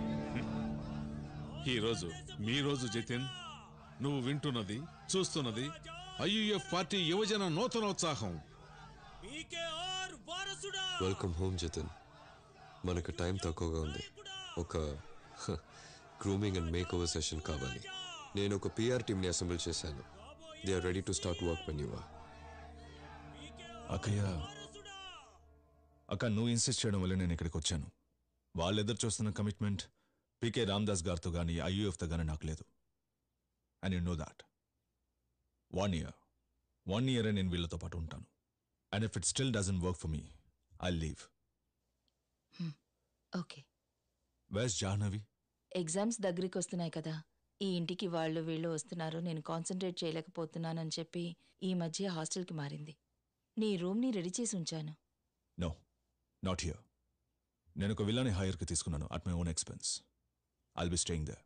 ఈ రోజు మీ రోజు జతిన్ నువ్వు వింటున్నది చూస్తున్నది ఐయుఎఫ్ పార్టీ యువజన నూతనోత్సాహం పీకేఆర్ వారసుడా వెల్కమ్ హోమ్ జతన్ మనకు టైం తక్కువగా ఉంది ఒక grooming and makeover session కావాలి నేను ఒక పిఆర్ టీమ్ని అసెంబ్ల్ చేశాను they are ready to start work when you are అక్కయ్య అక్క నువ్వు ఇన్సిస్ట్ చేయడం వల్ల నేను ఇక్కడికి వచ్చాను వాళ్ళు ఎదురు చూస్తున్న కమిట్మెంట్ పీకే రామ్దాస్ గారితో కానీ ఐయుఎఫ్తో కానీ నాకు లేదు and you know that one year one ఇయరే నేను వీళ్ళతో పాటు ఉంటాను and if it still doesn't work for me I leave okay వేస్ జాహ్నవి ఎగ్జామ్స్ దగ్గరికి వస్తున్నాయి కదా ఈ ఇంటికి వాళ్ళు వీళ్ళు వస్తున్నారు నేను కాన్సన్ట్రేట్ చేయలేకపోతున్నానని చెప్పి ఈ మధ్య హాస్టల్కి మారింది నీ రూమ్ని రెడీ చేసి ఉంచాను నో నాట్ హియర్ నేను ఒక విల్లాని హైయర్కి తీసుకున్నాను at my own expense I'll be staying there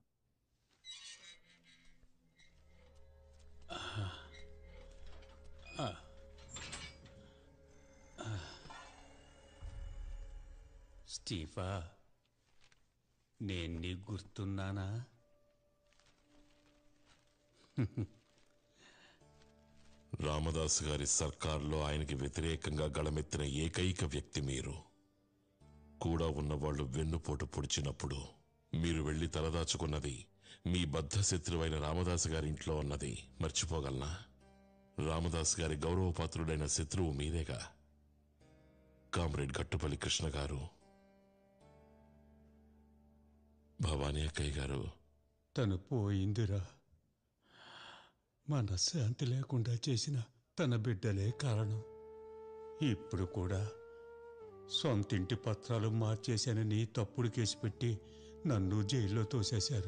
స్టీఫా నేను నీకు గుర్తున్నానా రామదాస్ గారి సర్కార్లో ఆయనకి వ్యతిరేకంగా గళమెత్తిన ఏకైక వ్యక్తి మీరు కూడా ఉన్నవాళ్లు వెన్నుపోటు పొడిచినప్పుడు మీరు వెళ్లి తలదాచుకున్నది మీ బద్ధ శత్రువైన రామదాస్ గారి ఇంట్లో ఉన్నది మర్చిపోగలనా రామదాస్ గారి గౌరవపాత్రుడైన శత్రువు మీరేగా కామ్రేడ్ గట్టుపల్లి కృష్ణ గారు భవానీ అక్కయ్య గారు తను పోయిందిరా మనశ్శాంతి లేకుండా చేసిన తన బిడ్డలే కారణం ఇప్పుడు కూడా సొంతింటి పత్రాలు మార్చేశానని తప్పుడు కేసు పెట్టి నన్ను జైల్లో తోసేశారు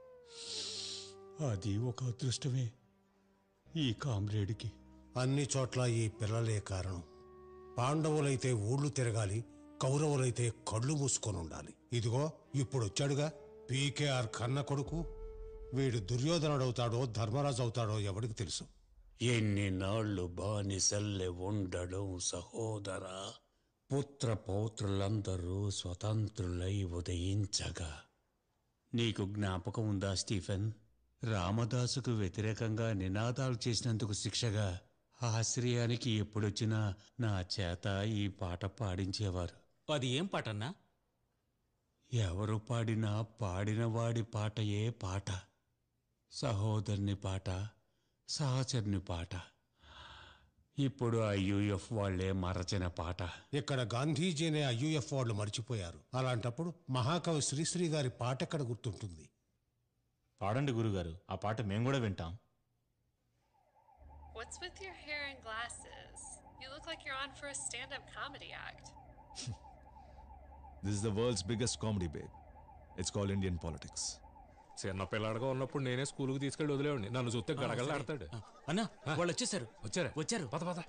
అది ఒక అదృష్టమే ఈ కామ్రేడ్కి అన్ని చోట్ల ఈ పిల్లలే కారణం పాండవులైతే ఊళ్ళు తిరగాలి కౌరవులైతే కళ్ళు మూసుకొని ఉండాలి ఇదిగో ఇప్పుడు వచ్చాడుగా పీకేఆర్ కన్న కొడుకు వీడు దుర్యోధనుడవుతాడో ధర్మరాజు అవుతాడో ఎవడికి తెలుసు ఎన్ని నాళ్ళు బానిసల్లే ఉండడం సహోదరా పుత్ర పౌత్రులందరూ స్వతంత్రులై ఉదయించగా నీకు జ్ఞాపకం ఉందా స్టీఫెన్ రామదాసుకు వ్యతిరేకంగా నినాదాలు చేసినందుకు శిక్షగా ఆశ్రయానికి ఎప్పుడొచ్చినా నా చేత ఈ పాట పాడించేవారు అది ఏం పాటన్నా ఎవరు పాడినా పాడినవాడి పాటయే పాట సహోదరుని పాట సహచరుని పాట ఇప్పుడు ఆ యూఎఫ్ వాళ్లే మరచిన పాట ఇక్కడ గాంధీజీనే ఐయుఎఫ్ వాళ్ళు మర్చిపోయారు అలాంటప్పుడు మహాకవి శ్రీశ్రీ గారి పాట ఎక్కడ గుర్తుంటుంది పాడండి గురుగారు ఆ పాట మేము కూడా వింటాం What's with your hair and glasses? You look like you're on for a stand up comedy act. This is the world's biggest comedy babe it's call Indian politics చిన్న పిల్లాడుగా ఉన్నప్పుడు నేనే స్కూల్కి తీసుకెళ్ళి వదిలేవాడిని నన్ను చూస్తే గడగడలాడతాడు అన్నా వాళ్ళు వచ్చేసారు వచ్చారా వచ్చారు పద పద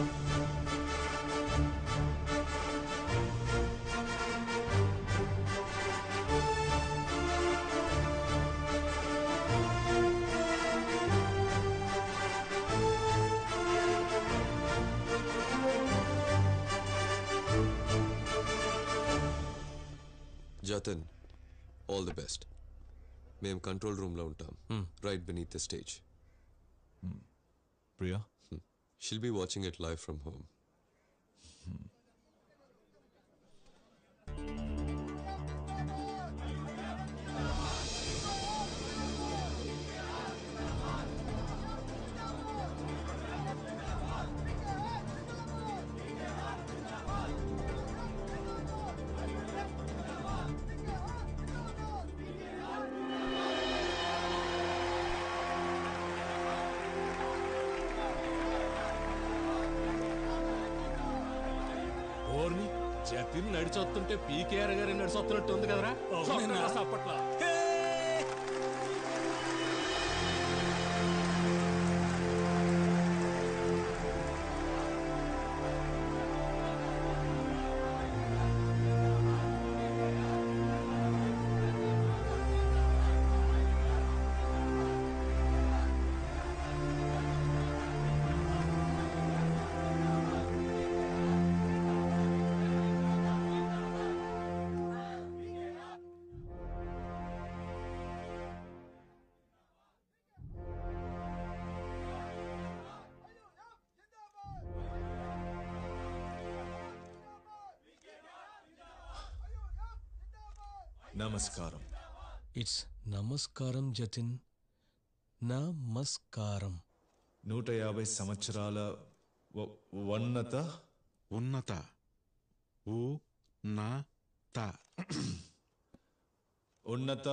జతన్ ఆల్ ది బెస్ట్ మేము కంట్రోల్ రూమ్లో ఉంటాం right beneath the stage Priya she'll be watching it live from home ఓర్ని జతిన్ నడిచొస్తుంటే పీకేఆర్ గారు నడిచొస్తున్నట్టు ఉంది కదరా అవునన్నా. చూడండి అప్పట్లో నమస్కారం ఇట్స్ నమస్కారం జతిన్ నమస్కారం నూట యాభై సంవత్సరాల వ- ఉన్నత ఉన్నత ఊ నా త ఉన్నత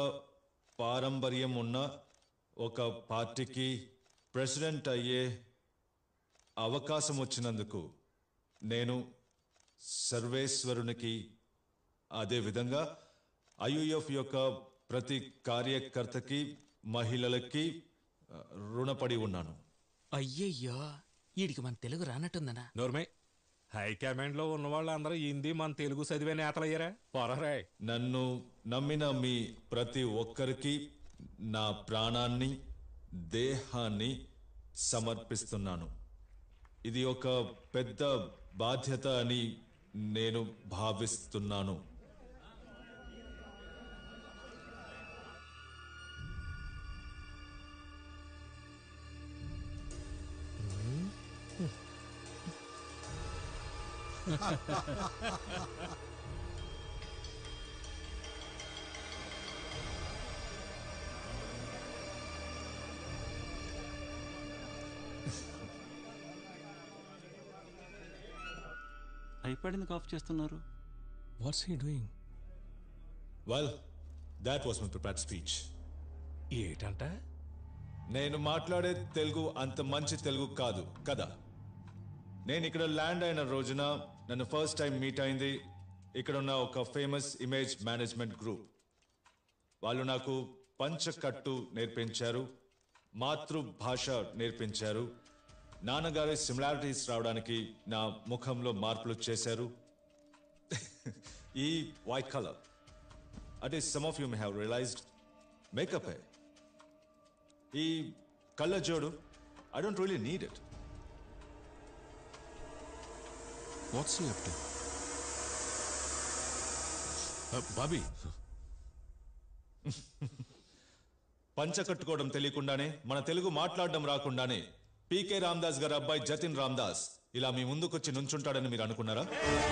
పారంపర్యం ఉన్న ఒక పార్టీకి ప్రెసిడెంట్ అయ్యే అవకాశం వచ్చినందుకు నేను సర్వేశ్వరునికి అదే విధంగా ఐయుఎఫ్ యొక్క ప్రతి కార్యకర్తకి మహిళలకి ఆ, రుణపడి ఉన్నాను అయ్యయ్యో వీడికి మన తెలుగు రానట్టుందనా నోర్మే హైకమాండ్ లో ఉన్న వాళ్ళందరూ హిందీ మన తెలుగు చదివే నేతలు అయ్యారా పొరరే నన్ను నమ్మిన మీ ప్రతి ఒక్కరికి నా ప్రాణాన్ని దేహాన్ని సమర్పిస్తున్నాను ఇది ఒక పెద్ద బాధ్యత అని నేను భావిస్తున్నాను ఐప్యాడ్ ఎందుకు ఆఫ్ చేస్తున్నారు what's he doing well that was my prepared speech ఏటంట నేను మాట్లాడే తెలుగు అంత మంచి తెలుగు కాదు కదా నేను ఇక్కడ ల్యాండ్ అయిన రోజున నన్ను ఫస్ట్ టైం మీట్ అయింది ఇక్కడ ఉన్న ఒక ఫేమస్ ఇమేజ్ మేనేజ్మెంట్ గ్రూప్ వాళ్ళు నాకు పంచకట్టు నేర్పించారు మాతృభాష నేర్పించారు నాన్నగారి సిమిలారిటీస్ రావడానికి నా ముఖంలో మార్పులు చేశారు ఈ వైట్ కలర్ అంటే some of you may have realised makeup ఈ కళ్ళజోడు I don't really need it what's you up Bobby పంచ కట్టుకోవడం తెలియకుండానే మన తెలుగు మాట్లాడడం రాకుండానే పీకే రామ్దాస్ గారి అబ్బాయి జతిన్ రామ్దాస్ ఇలా మీ ముందుకొచ్చి నుంచుంటాడని మీరు అనుకున్నారా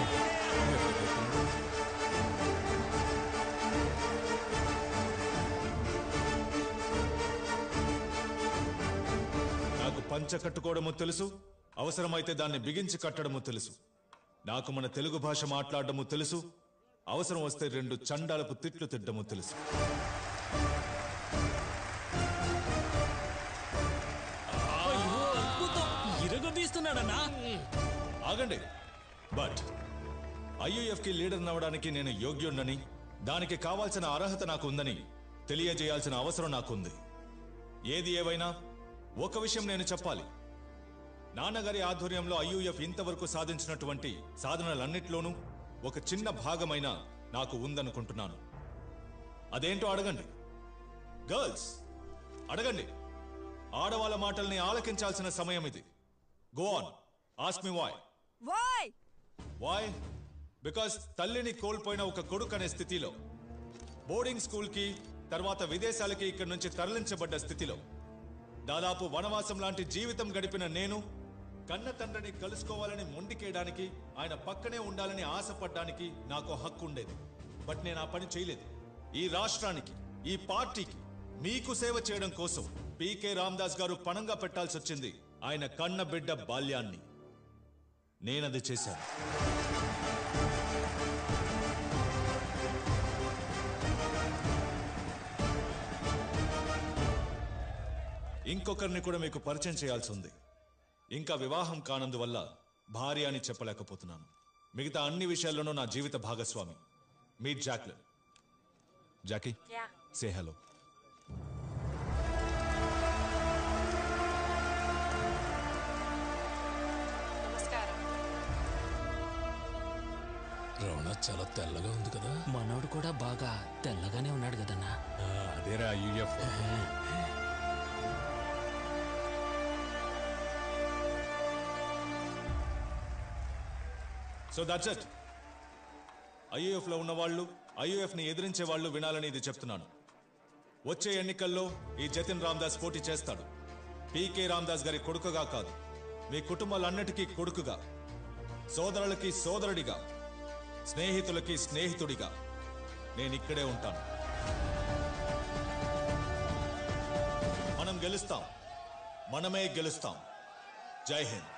నాకు పంచ కట్టుకోవడము తెలుసు అవసరమైతే దాన్ని బిగించి కట్టడము తెలుసు నాకు మన తెలుగు భాష మాట్లాడడము తెలుసు అవసరం వస్తే రెండు చండాలపు తిట్లు తిట్టడము తెలుసు ఇరగదీస్తున్నాడన్నా ఆగండి బట్ ఐయుఎఫ్ కి లీడర్ నవ్వడానికి నేను యోగ్యుణ్ణని దానికి కావాల్సిన అర్హత నాకు ఉందని తెలియజేయాల్సిన అవసరం నాకుంది ఏది ఏవైనా ఒక విషయం నేను చెప్పాలి నాన్నగారి ఆధ్వర్యంలో ఐయుఎఫ్ ఇంతవరకు సాధించినటువంటి సాధనలన్నిట్లోనూ ఒక చిన్న భాగమైన నాకు ఉందనుకుంటున్నాను అదేంటో అడగండి గర్ల్స్ అడగండి ఆడవాళ్ళ మాటల్ని ఆలకించాల్సిన సమయం ఇది గో ఆన్ ఆస్క్ మీ వాయ్ వాయ్ వాయ్ బికాస్ తల్లిని కోల్పోయిన ఒక కొడుకు అనే స్థితిలో బోర్డింగ్ స్కూల్కి తర్వాత విదేశాలకి ఇక్కడి నుంచి తరలించబడ్డ స్థితిలో దాదాపు వనవాసం లాంటి జీవితం గడిపిన నేను కన్న తండ్రిని కలుసుకోవాలని మొండికేయడానికి ఆయన పక్కనే ఉండాలని ఆశపడ్డానికి నాకు హక్కు ఉండేది బట్ నేను ఆ పని చేయలేదు ఈ రాష్ట్రానికి ఈ పార్టీకి మీకు సేవ చేయడం కోసం పీకే రామ్దాస్ గారు పణంగా పెట్టాల్సి వచ్చింది ఆయన కన్న బిడ్డ బాల్యాన్ని నేనది చేశాను ఇంకొకరిని కూడా మీకు పరిచయం చేయాల్సి ఉంది ఇంకా వివాహం కానందువల్ల భార్య అని చెప్పలేకపోతున్నాను మిగతా అన్ని విషయాల్లోనూ నా జీవిత భాగస్వామి meet Jacqueline Jackie Yeah. Say hello నమస్కారం రవణ చాలా తెల్లగా ఉంది కదా మనోడు కూడా బాగా తెల్లగానే ఉన్నాడు కదన్నా ఆ, అదేరా UF so that's it IUF లో ఉన్న వాళ్ళు ఐయుఎఫ్ ని ఎదిరించే వాళ్ళు వినాలని ఇది చెప్తున్నాను వచ్చే ఎన్నికల్లో ఈ జతిన్ రామ్దాస్ పోటీ చేస్తాడు పీకే రామ్దాస్ గారి కొడుకుగా కాదు మీ కుటుంబాలన్నిటికీ కొడుకుగా సోదరులకి సోదరుడిగా స్నేహితులకి స్నేహితుడిగా నేను ఇక్కడే ఉంటాను మనం గెలుస్తాం మనమే గెలుస్తాం జై హింద్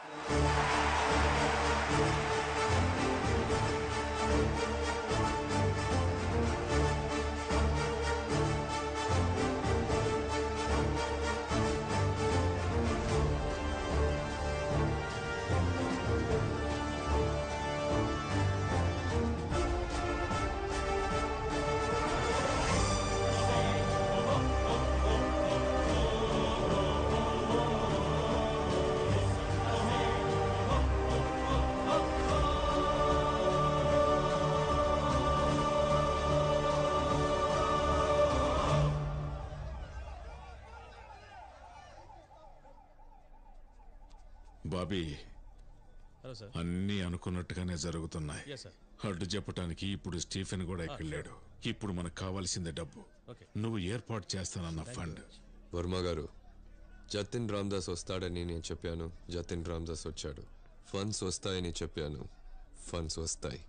బాబీ హలో సార్ అన్నీ అనుకున్నట్టుగానే జరుగుతున్నాయి Yes, sir. అడ్డు చెప్పడానికి ఇప్పుడు స్టీఫెన్ కూడా ఎక్కలేడు ఇప్పుడు మనకు కావాల్సిందే డబ్బు Okay. నువ్వు ఏర్పాటు చేస్తానన్న ఫండ్ వర్మ గారు జతిన్ రామ్దాస్ వస్తాడని నేను చెప్పాను జతిన్ రామ్దాస్ వచ్చాడు ఫండ్స్ వస్తాయని చెప్పాను ఫండ్స్ వస్తాయి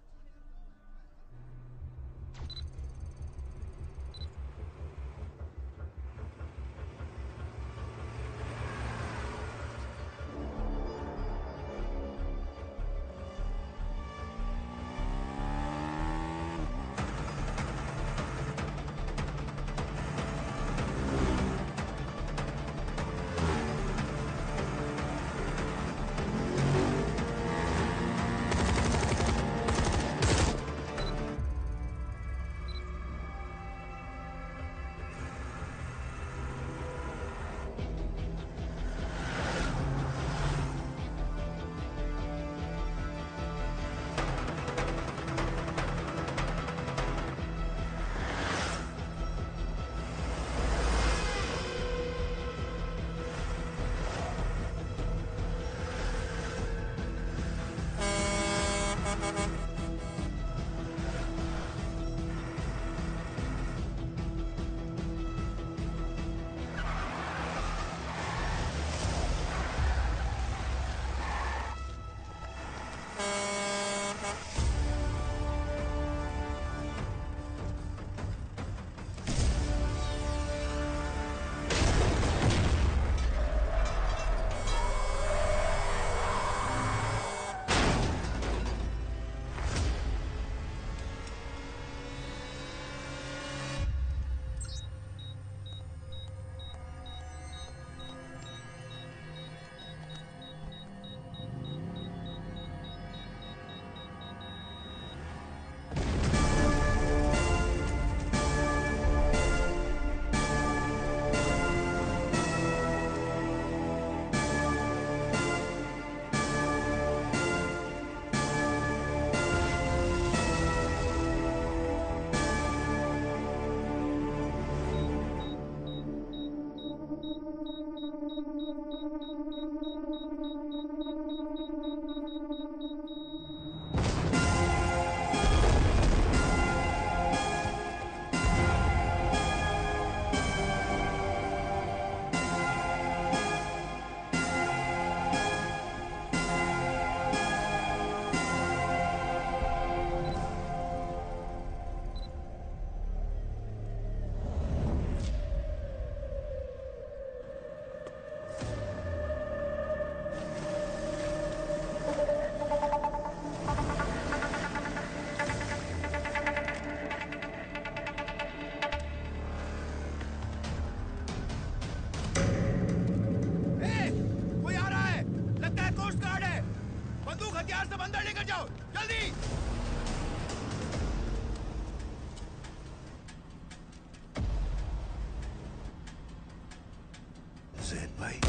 कोई आ रहा है लगता है कोस्ट गार्ड है बंदूक हथियार सब अंदर लेकर जाओ जल्दी जैद भाई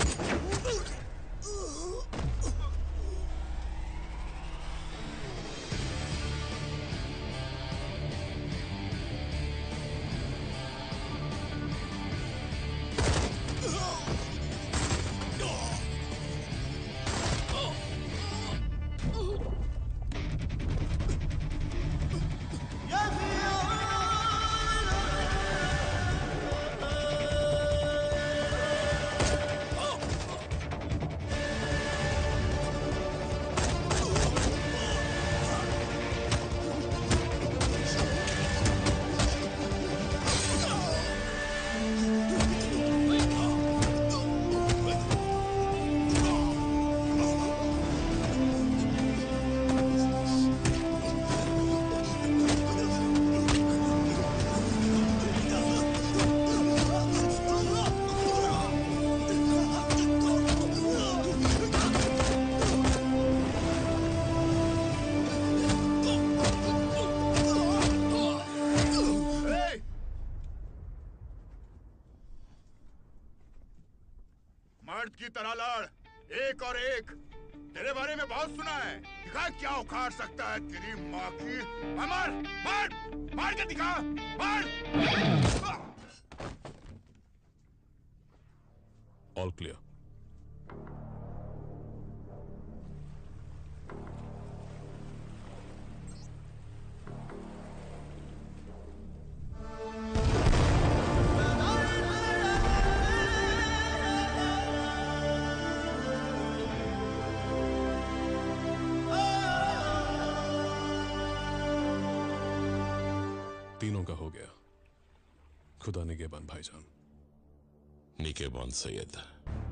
मर्द की तरह लड़ एक और एक तेरे बारे में बहुत सुना है दिखा क्या उखाड़ सकता है तेरी माँ की अमर मार मार के दिखा मार ఆల్ క్లియర్ दोनों का हो गया खुदा निगेबान भाईजान निकेबान Syed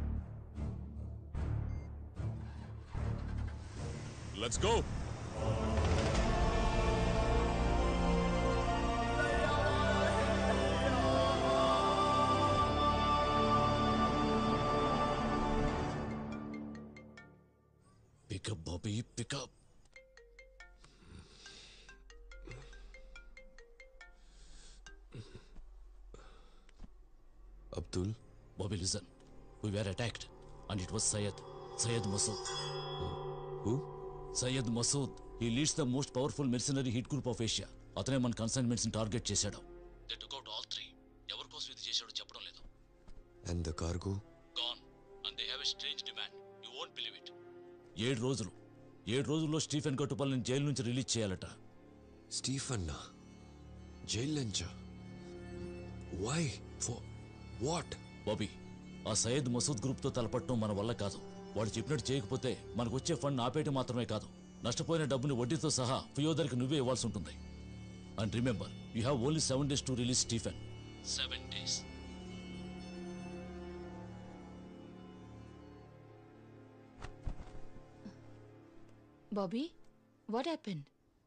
let's go Pick up, Bobby, pick up. Abdul? Bobby, listen. We were attacked, and it was Syed. Syed Masood. Who? Syed Masood. He leads the most powerful mercenary hit group of Asia. అతనే మన consignments target చేశాడు they took out all three ఎవరి కోసం ఇది చేశాడో చెప్పడం లేదు And the cargo? Gone and they have a strange demand you won't believe it ఏడు రోజులు ఏడు రోజుల్లో స్టీఫెన్ కట్టుపల్లిని జైలు నుంచి రిలీజ్ చేయాలట స్టీఫన్నా జైలు నుంచా వై ఫర్ వాట్ బాబీ ఆ సయ్యద్ మసూద్ గ్రూప్తో తలపట్టడం మన వల్ల కాదు వాడు చెప్పినట్టు చేయకపోతే మనకు వచ్చే ఫండ్ ఆపేయటం మాత్రమే కాదు నష్టపోయిన డబ్బుని వడ్డీతో సహా ఫియోదర్కి నువ్వే ఇవ్వాల్సి ఉంటుంది and remember you have only seven days to release Stephen seven days Bobby what happen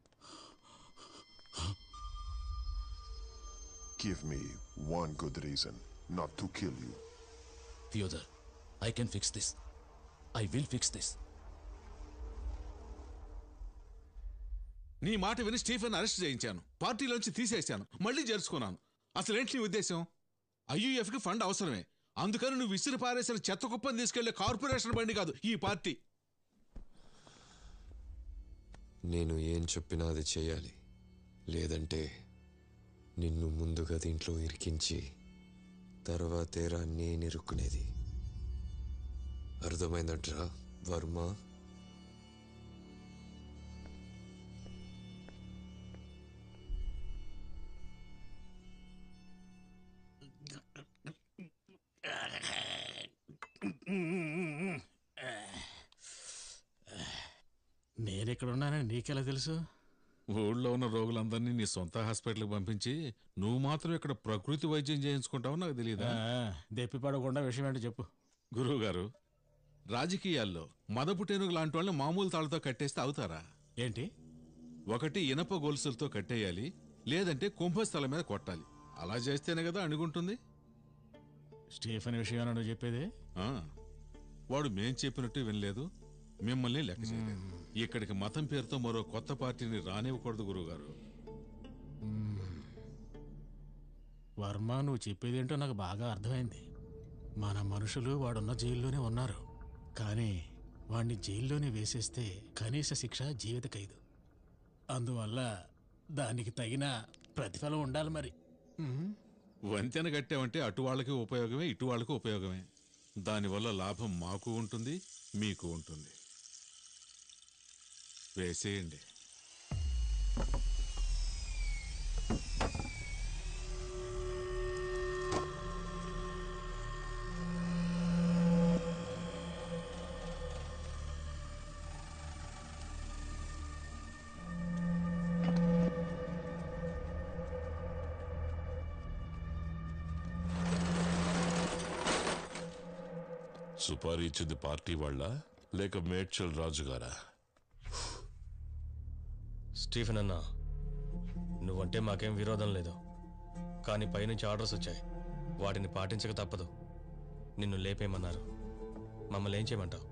Give me one good reason not to kill you. Fyodor I can fix this I will fix this నీ మాట విని Stephen arrest చేయించాను పార్టీలోంచి తీసేశాను మళ్ళీ చేర్చుకున్నాను అసలేంటి నీ ఉద్దేశం ఐయుఎఫ్కి fund అవసరమే అందుకని నువ్వు విసిరి పారేసిన చెత్త కుప్పని తీసుకెళ్లే కార్పొరేషన్ బండి కాదు ఈ పార్టీ నేను ఏం చెప్పినా అది చేయాలి లేదంటే నిన్ను ముందుగా దీంట్లో ఇరికించి తర్వాతేరా నేను ఇరుక్కునేది అర్థమైందంట్రా వర్మ నేనెక్కడ ఉన్నానని నీకెలా తెలుసు ఊళ్ళో ఉన్న రోగులందరినీ నీ సొంత హాస్పిటల్కి పంపించి నువ్వు మాత్రం ఇక్కడ ప్రకృతి వైద్యం చేయించుకుంటావు నాకు తెలియదా దెప్పి పడకుండా విషయం ఏంటో చెప్పు గురువు గారు రాజకీయాల్లో మదపుటేనుగు లాంటి వాళ్ళని మామూలు తాళ్ళతో కట్టేస్తే అవుతారా ఏంటి ఒకటి ఇనప గొలుసులతో కట్టేయాలి లేదంటే కుంభస్థలం మీద కొట్టాలి అలా చేస్తేనే కదా అణుగుంటుంది స్టీఫెన్ విషయం నువ్వు చెప్పేది ఆ, వాడు మేం చెప్పినట్టు వినలేదు మిమ్మల్ని లెక్క చేయలేదు ఇక్కడికి మతం పేరుతో మరో కొత్త పార్టీని రానివ్వకూడదు గురువుగారు వర్మ నువ్వు చెప్పేదేంటో నాకు బాగా అర్థమైంది మన మనుషులు వాడున్న జైల్లోనే ఉన్నారు కానీ వాడిని జైల్లోనే వేసేస్తే కనీస శిక్ష జీవిత ఖైదు అందువల్ల దానికి తగిన ప్రతిఫలం ఉండాలి మరి ఉమ్. వంతెన కట్టామంటే అటు వాళ్ళకి ఉపయోగమే ఇటు వాళ్ళకి ఉపయోగమే దానివల్ల లాభం మాకు ఉంటుంది మీకు ఉంటుంది వేసేయండి సుపారీ ఇచ్చింది పార్టీ వాళ్ళ లేక మేడ్చల్ రాజు గారా స్టీఫెన్ అన్న నువ్వంటే మాకేం విరోధం లేదు కానీ పైనుంచి ఆర్డర్స్ వచ్చాయి వాటిని పాటించక తప్పదు నిన్ను లేపేయమన్నారు మమ్మల్ని ఏం చేయమంటావు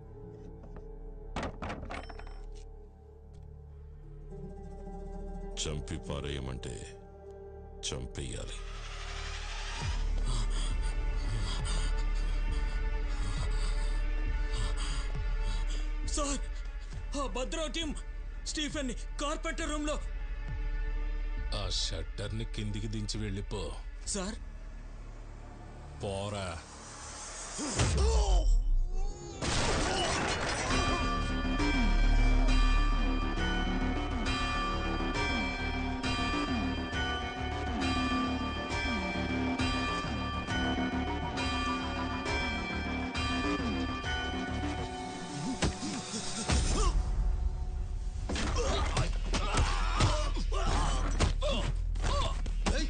చంపి పారేయమంటే చంపేయాలి సార్ ఆ భద్రా టీం స్టీఫెన్ ని కార్పెంటర్ రూమ్ లో ఆ షట్టర్ని కిందికి దించి వెళ్ళిపో సార్ పోరా Hey!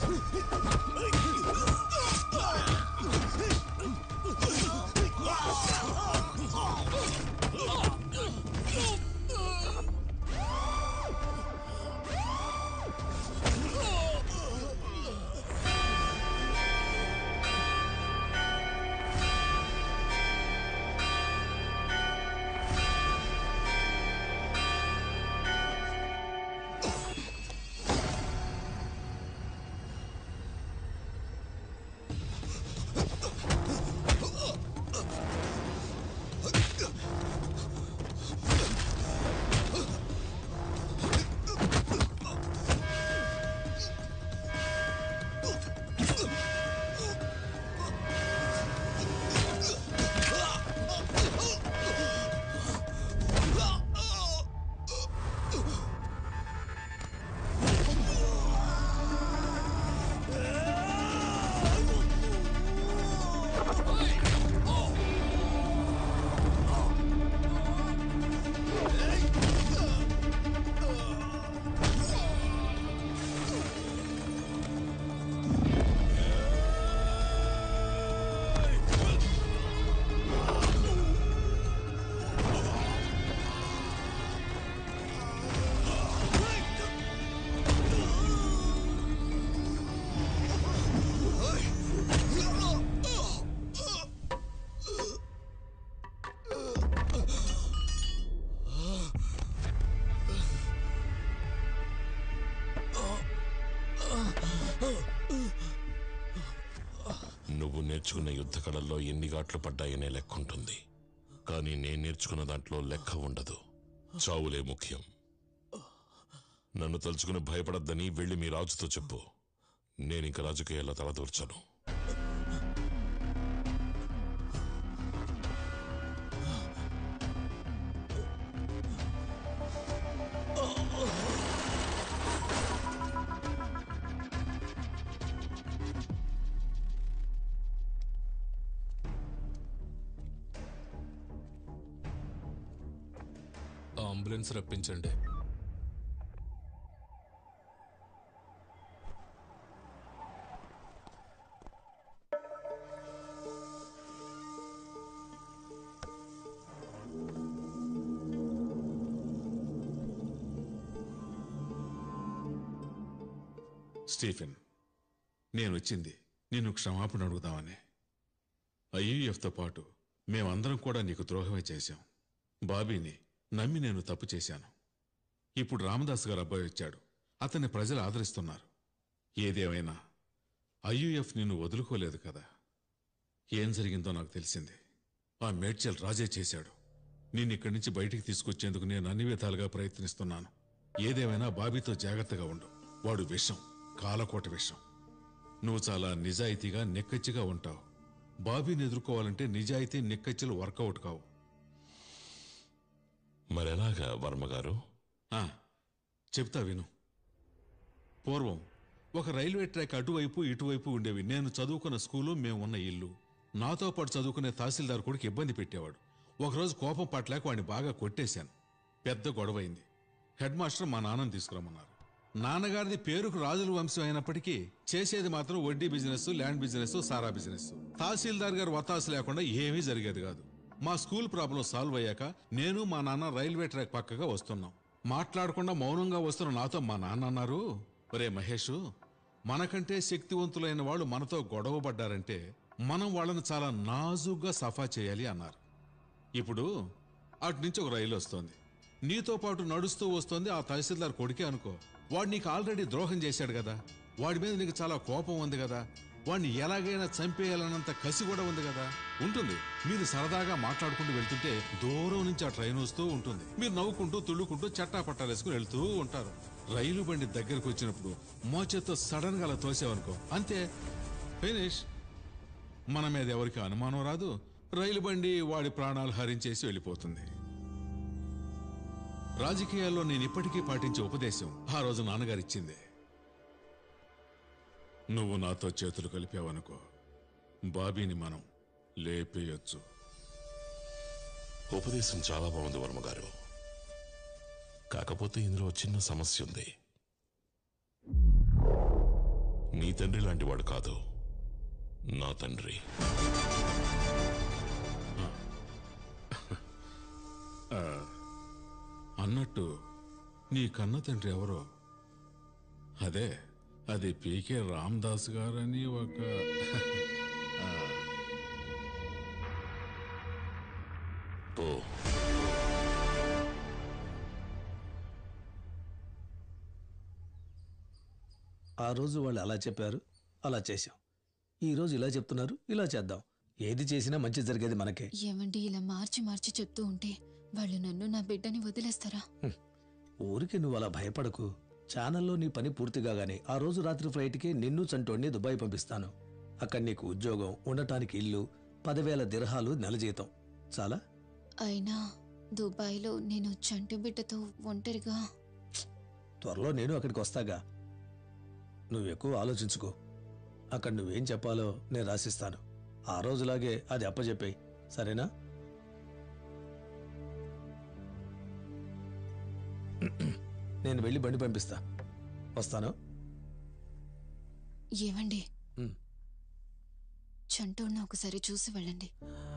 నువ్వు నేర్చుకున్న యుద్ధ కళల్లో ఎన్ని ఘాట్లు పడ్డాయనే లెక్క ఉంటుంది కానీ నేను నేర్చుకున్న దాంట్లో లెక్క ఉండదు చావులే ముఖ్యం నన్ను తలుచుకుని భయపడద్దని వెళ్ళి మీ రాజుతో చెప్పు నేను ఇంక రాజకీయాల్లో తలదూర్చను అంబులెన్స్ రప్పించండి స్టీఫెన్ నేను వచ్చింది నిన్ను క్షమాపణ అడుగుదామని ఐయుఎఫ్తో పాటు మేమందరం కూడా నీకు ద్రోహమే చేశాం బాబీని నమ్మి నేను తప్పు చేశాను ఇప్పుడు రామదాస్ గారు అబ్బాయి వచ్చాడు అతన్ని ప్రజలు ఆదరిస్తున్నారు ఏదేమైనా ఐయుఎఫ్ నిన్ను వదులుకోలేదు కదా ఏం జరిగిందో నాకు తెలిసింది ఆ మేడ్చల్ రాజే చేశాడు నిన్ను ఇక్కడి నుంచి బయటికి తీసుకొచ్చేందుకు నేను అన్ని విధాలుగా ప్రయత్నిస్తున్నాను ఏదేమైనా బాబీతో జాగ్రత్తగా ఉండు వాడు విషం కాలకోట విషం నువ్వు చాలా నిజాయితీగా నిక్కచ్చిగా ఉంటావు బాబీని ఎదుర్కోవాలంటే నిజాయితీ నిక్కచ్చిలు వర్కౌట్ కావు మరెలాగా వర్మగారు ఆ, చెప్తా విను పూర్వం ఒక రైల్వే ట్రాక్ అటువైపు ఇటువైపు ఉండేవి నేను చదువుకున్న స్కూలు మేము ఉన్న ఇల్లు నాతో పాటు చదువుకునే తహసీల్దార్ కొడుకు ఇబ్బంది పెట్టేవాడు ఒకరోజు కోపం పట్టలేక వాడిని బాగా కొట్టేశాను పెద్ద గొడవైంది హెడ్ మాస్టర్ మా నాన్నని తీసుకురమ్మన్నారు నాన్నగారిది పేరుకు రాజుల వంశం అయినప్పటికీ చేసేది మాత్రం వడ్డీ బిజినెస్ ల్యాండ్ బిజినెస్ సారా బిజినెస్ తహసీల్దార్ గారు వత్తాసు లేకుండా ఏమీ జరిగేది కాదు మా స్కూల్ ప్రాబ్లం సాల్వ్ అయ్యాక నేను మా నాన్న రైల్వే ట్రాక్ పక్కగా వస్తున్నాం మాట్లాడకుండా మౌనంగా వస్తున్న నాతో మా నాన్న అన్నారు ఒరే మహేష్ మనకంటే శక్తివంతులైన వాళ్ళు మనతో గొడవ పడ్డారంటే మనం వాళ్ళని చాలా నాజుగ్గా సఫా చేయాలి అన్నారు ఇప్పుడు అటు నుంచి ఒక రైలు వస్తోంది నీతో పాటు నడుస్తూ వస్తోంది ఆ తహసీల్దార్ కొడుకే అనుకో వాడు నీకు ఆల్రెడీ ద్రోహం చేశాడు కదా వాడి మీద నీకు చాలా కోపం ఉంది కదా వాడిని ఎలాగైనా చంపేయాలన్నంత కసి కూడా ఉంది కదా ఉంటుంది మీరు సరదాగా మాట్లాడుకుంటూ వెళ్తుంటే దూరం నుంచి ఆ ట్రైన్ వస్తూ ఉంటుంది మీరు నవ్వుకుంటూ తుళ్ళుకుంటూ చట్టా పట్టాలు వేసుకుని వెళ్తూ ఉంటారు రైలు బండి దగ్గరకు వచ్చినప్పుడు మోచేత్తో సడన్ గా అలా తోసావనుకో అంతే ఫినిష్ మన మీద ఎవరికి అనుమానం రాదు రైలు బండి వాడి ప్రాణాలు హరించేసి వెళ్ళిపోతుంది రాజకీయాల్లో నేను ఇప్పటికీ పాటించే ఉపదేశం ఆ రోజు నాన్నగారు ఇచ్చింది నువ్వు నాతో చేతులు కలిపావనుకో బాబీని మనం లేపేయొచ్చు ఉపదేశం చాలా బాగుంది వర్మగారు కాకపోతే ఇందులో చిన్న సమస్య ఉంది నీ తండ్రి లాంటి వాడు కాదు నా తండ్రి ఆ, అన్నట్టు నీ కన్న తండ్రి ఎవరో అదే అది పీకే రామదాస్ గారని ఒక ఆ, పో ఆ రోజు వాళ్ళు అలా చెప్పారు అలా చేశాం ఈ రోజు ఇలా చెప్తున్నారు ఇలా చేద్దాం ఏది చేసినా మంచి జరిగేది మనకే ఏమండి ఇలా మార్చి మార్చి చెప్తూ ఉంటే వాళ్ళు నన్ను నా బిడ్డని వదిలేస్తారా ఊరికి నువ్వు అలా భయపడకు ఛానల్లో నీ పని పూర్తి కాగానే ఆ రోజు రాత్రి ఫ్లైట్కి నిన్ను చంటోడిని దుబాయ్ పంపిస్తాను అక్కడ నీకు ఉద్యోగం ఉండటానికి ఇల్లు పదివేల దిర్హాలు నెల జీతం చాలా అయినా దుబాయ్లో నేను చంటి బిడ్డతో ఒంటరిగా త్వరలో నేను అక్కడికి వస్తాగా నువ్వు ఎక్కువ ఆలోచించుకో అక్కడ నువ్వేం చెప్పాలో నేను రాసిస్తాను ఆ రోజులాగే అది అప్పచెప్పేయి సరేనా నేను వెళ్ళి బండి పంపిస్తా వస్తాను ఏమండి ఉమ్. చంటోడిని ఒకసారి చూసి వెళ్ళండి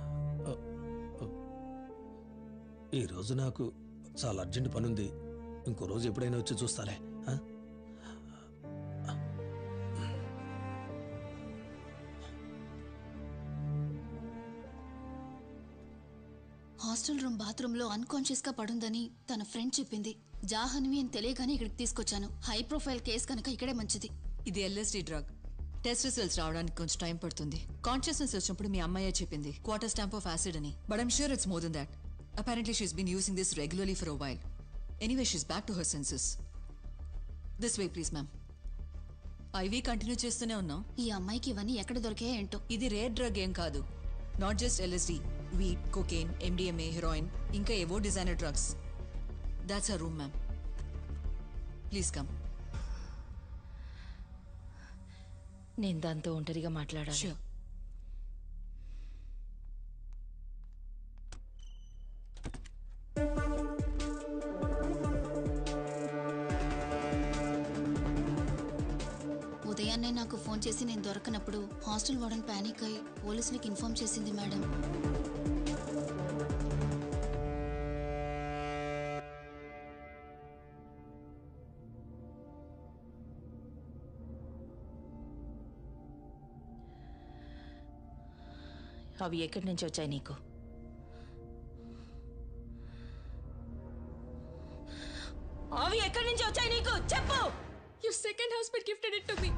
ఈ రోజు నాకు చాలా అర్జెంట్ పనుంది ఇంకో రోజు ఎప్పుడైనా వచ్చి చూస్తాలే ఆ? హాస్టల్ రూమ్ బాత్రూంలో అన్కాన్షియస్ గా పడుందని తన ఫ్రెండ్ చెప్పింది జాహ్నవి అని తెలియగానే ఇక్కడికి తీసుకొచ్చాను హై ప్రొఫైల్ కేస్ కనుక ఇక్కడే మంచిది ఇది ఎల్ఎస్డి డ్రగ్ టెస్ట్ రిజల్ట్స్ రావడానికి కొంచెం టైం పడుతుంది కాన్షియస్నెస్ వచ్చినప్పుడు మీ అమ్మాయే చెప్పింది క్వార్టర్ స్టాంప్ ఆఫ్ యాసిడ్ అని but I'm sure it's more than that apparently she's been using this regularly for a while anyway she's back to her senses this way please ma'am IV continue చేస్తూనే ఉన్నాం ఈ అమ్మాయికి ఇవన్నీ ఎక్కడ దొరికాయో ఏంటో ఇది rare drug ఏం కాదు not just LSD weed cocaine MDMA heroin ఇంకా ఏవో designer drugs that's a room ma'am please come నేను దాంతో ఒంటరిగా మాట్లాడాలి ఉదయాన్నే నాకు ఫోన్ చేసి నేను దొరకనప్పుడు హాస్టల్ వార్డెన్ పానిక్ అయి పోలీసులకు ఇన్ఫార్మ్ చేసింది మేడం అవి ఎక్కడి నుంచి వచ్చాయి నీకు అవి ఎక్కడి నుంచి వచ్చాయి నీకు చెప్పు Your second husband gifted it to me.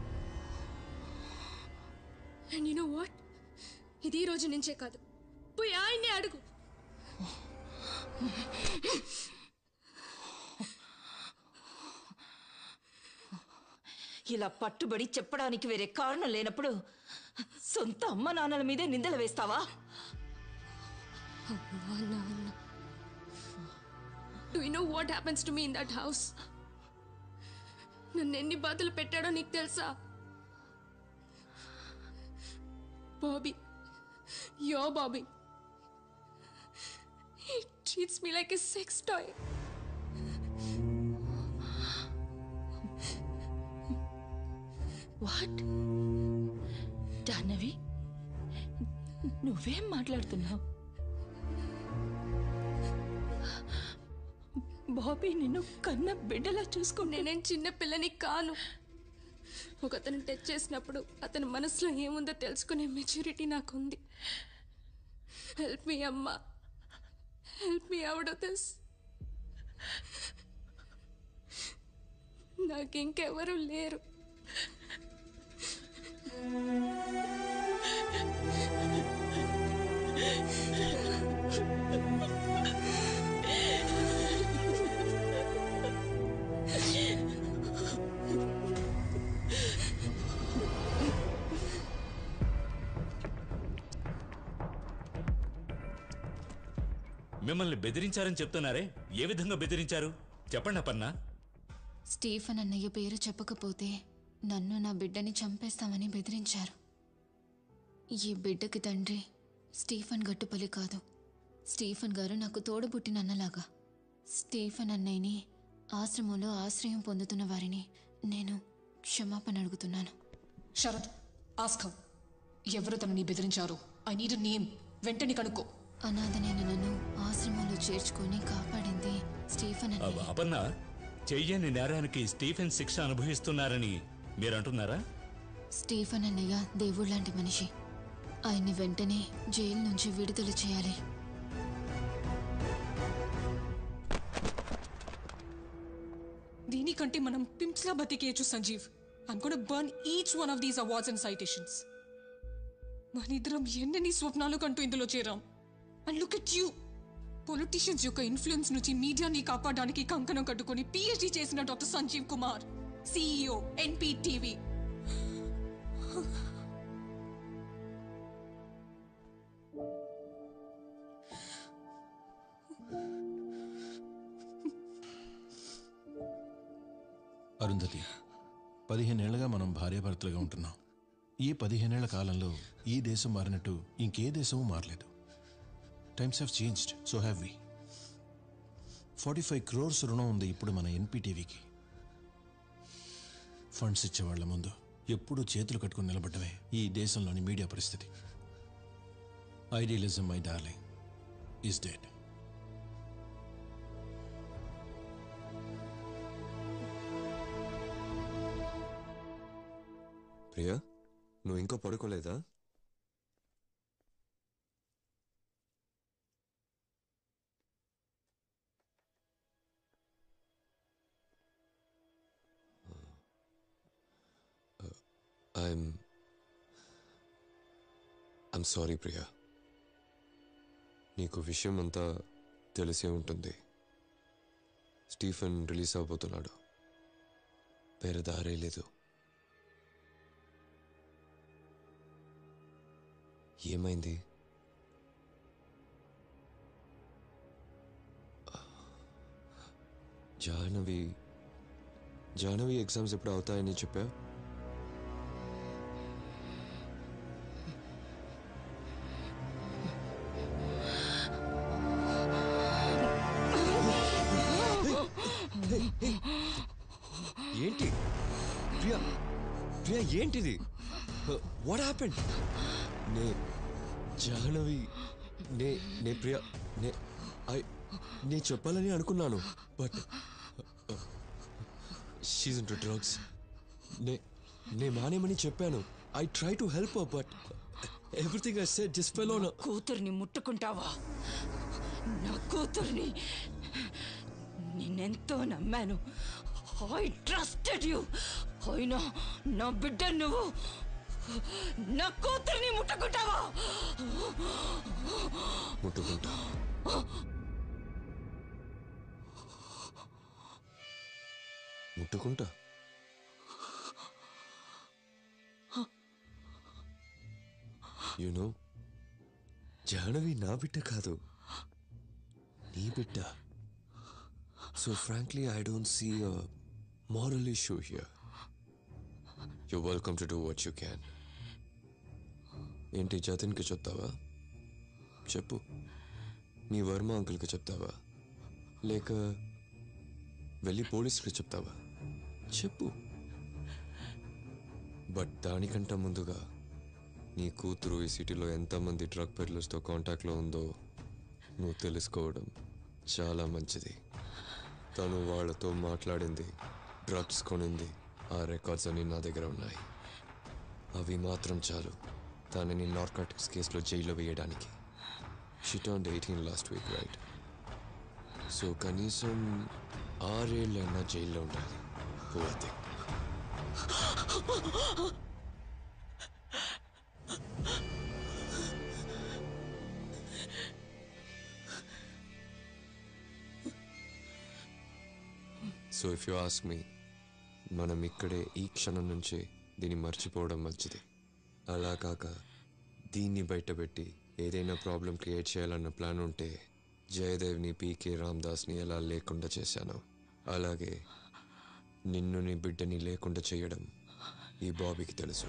And you know what? ఇది ఈ రోజు నుంచే కాదు పోయి ఆయన్ని అడుగు ఇలా పట్టుబడి చెప్పడానికి వేరే కారణం లేనప్పుడు సొంత అమ్మ నాన్నల మీదే నిందలు వేస్తావా అమ్మా నాన్న do you know what happens to me in that house నన్ను ఎన్ని బాధలు పెట్టాడో నీకు తెలుసా Bobby yo Bobby He treats me like a sex toy. What Jahnavi నువ్వేం మాట్లాడుతున్నావు బాబీ నిన్ను కన్న బిడ్డలా చూసుకో నేనేం చిన్న పిల్లని కాను ఒక అతను టచ్ చేసినప్పుడు అతని మనసులో ఏముందో తెలుసుకునే మెచ్యూరిటీ నాకుంది హెల్ప్ మీ అమ్మా help me out of this నాకు ఇంకెవరూ లేరు మిమ్మల్ని బెదిరించారని చెప్తున్నారే ఏ విధంగా బెదిరించారు చెప్పండి అపన్నా స్టీఫెన్ అన్నయ్య పేరు చెప్పకపోతే నన్ను నా బిడ్డని చంపేస్తామని బెదిరించారు ఈ బిడ్డకి తండ్రి స్టీఫెన్ గట్టుపల్లి కాదు స్టీఫెన్ గారు నాకు తోడబుట్టిన అన్నలాగా స్టీఫెన్ అన్నయ్యని ఆశ్రమంలో ఆశ్రయం పొందుతున్న వారిని నేను క్షమాపణ అడుగుతున్నాను శరత్ ఆస్కం ఎవరు తనని బెదిరించారు ఐ నీడ్ నేమ్ వెంటనే కనుక్కో అనాథనైన నన్ను ఆశ్రమంలో చేర్చుకొని కాపాడింది స్టీఫన్ అబ్బ, అన్నయ్య అపర్ణ చెయ్యని నేరానికి స్టీఫెన్ శిక్ష అనుభవిస్తున్నారని మీరంటున్నారా స్టీఫన్ అన్నయ్య దేవుడు లాంటి మనిషి ఆయన్ని వెంటనే జైలు నుంచి విడుదల చేయాలి దీనికంటే మనం పింప్స్లా బతికేయచ్చు Sanjeev I'm gon burn each one of these awards and citations మనిద్దరం ఎన్నెన్ని స్వప్నాలు కంటూ ఇందులో చేరాం and look at you politicians యొక్క ఇన్ఫ్లుయెన్స్ నుంచి మీడియాని కాపాడడానికి కంకణం కట్టుకొని పిహెచ్డి చేసిన doctor Sanjeev Kumar CEO NPTV Arundhati పదిహేనేళ్లుగా మనం భార్యాభర్తలుగా ఉంటున్నాం ఈ పదిహేనేళ్ల కాలంలో ఈ దేశం మారినట్టు ఇంకే దేశము మారలేదు times have changed so have we forty five crores రుణం ఉంది ఇప్పుడు మన ఎన్పిటీవీకి ఫండ్స్ ఇచ్చేవాళ్ల ముందు ఎప్పుడూ చేతులు కట్టుకుని నిలబడ్డమే ఈ దేశంలోని మీడియా పరిస్థితి idealism my darling is dead Priya నువ్వు ఇంకా పడుకోలేదా ఐఎమ్ ఐమ్ సారీ ప్రియా నీకు విషయం అంతా తెలిసే ఉంటుంది స్టీఫెన్ రిలీజ్ అవబోతున్నాడు వేరే దారే లేదు ఏమైంది జాహ్నవి జాహ్నవి ఎగ్జామ్స్ ఎప్పుడు అవుతాయని చెప్పా ఏంటి ప్రియా ప్రియా ఏంటిది వాట్ హ్యాపెండ్ నే జాహ్నవి నే నే ప్రియా నే ఐ నే చెప్పాలని అనుకున్నాను బట్ షీజ్ ఇంటూ డ్రగ్స్ నే నే మానేమని చెప్పాను I try to help but everything I said just fell on కూతుర్ని ముట్టుకుంటావా నా కూతుర్ని నిన్నెంతో నమ్మాను ఐ ట్రస్టెడ్ యూ అయినా నా బిడ్డ నువ్వు నా కూతుర్ని ముట్టుకుంటావా ముట్టుకుంటా ముట్టుకుంటా యు నో జాహ్నవి నా బిడ్డ కాదు నీ బిడ్డ so frankly I don't see a moral issue here you welcome to do what you can ఏంటి జతిన్కి చెప్తావా చెప్పు మీ వర్మ అంకుల్కి చెప్తావా లేక వెళ్ళి పోలీసులకి చెప్తావా చెప్పు బట్ దానికంటే ముందుగా నీ కూతురు ఈ సిటీలో ఎంతమంది డ్రగ్ పెడ్లర్స్తో కాంటాక్ట్లో ఉందో నువ్వు తెలుసుకోవడం చాలా మంచిది తను వాళ్ళతో మాట్లాడింది డ్రగ్స్ కొనింది ఆ రికార్డ్స్ అన్ని నా దగ్గర ఉన్నాయి అవి మాత్రం చాలు తనని నార్కాటిక్స్ కేసులో జైల్లో వేయడానికి she turn eighteen last week right so కనీసం ఆరేళ్ళైనా జైల్లో ఉండాలి Poor thing. So if you ask me మనం ఇక్కడే ఈ క్షణం నుంచే దీన్ని మర్చిపోవడం మంచిది అలా కాక దీన్ని బయటపెట్టి ఏదైనా ప్రాబ్లం క్రియేట్ చేయాలన్న ప్లాన్ ఉంటే జయదేవ్ని పీకే రామ్దాస్ని ఎలా లేకుండా చేశాను అలాగే నిన్ను నీ బిడ్డని లేకుండా చేయడం ఈ బాబీకి తెలుసు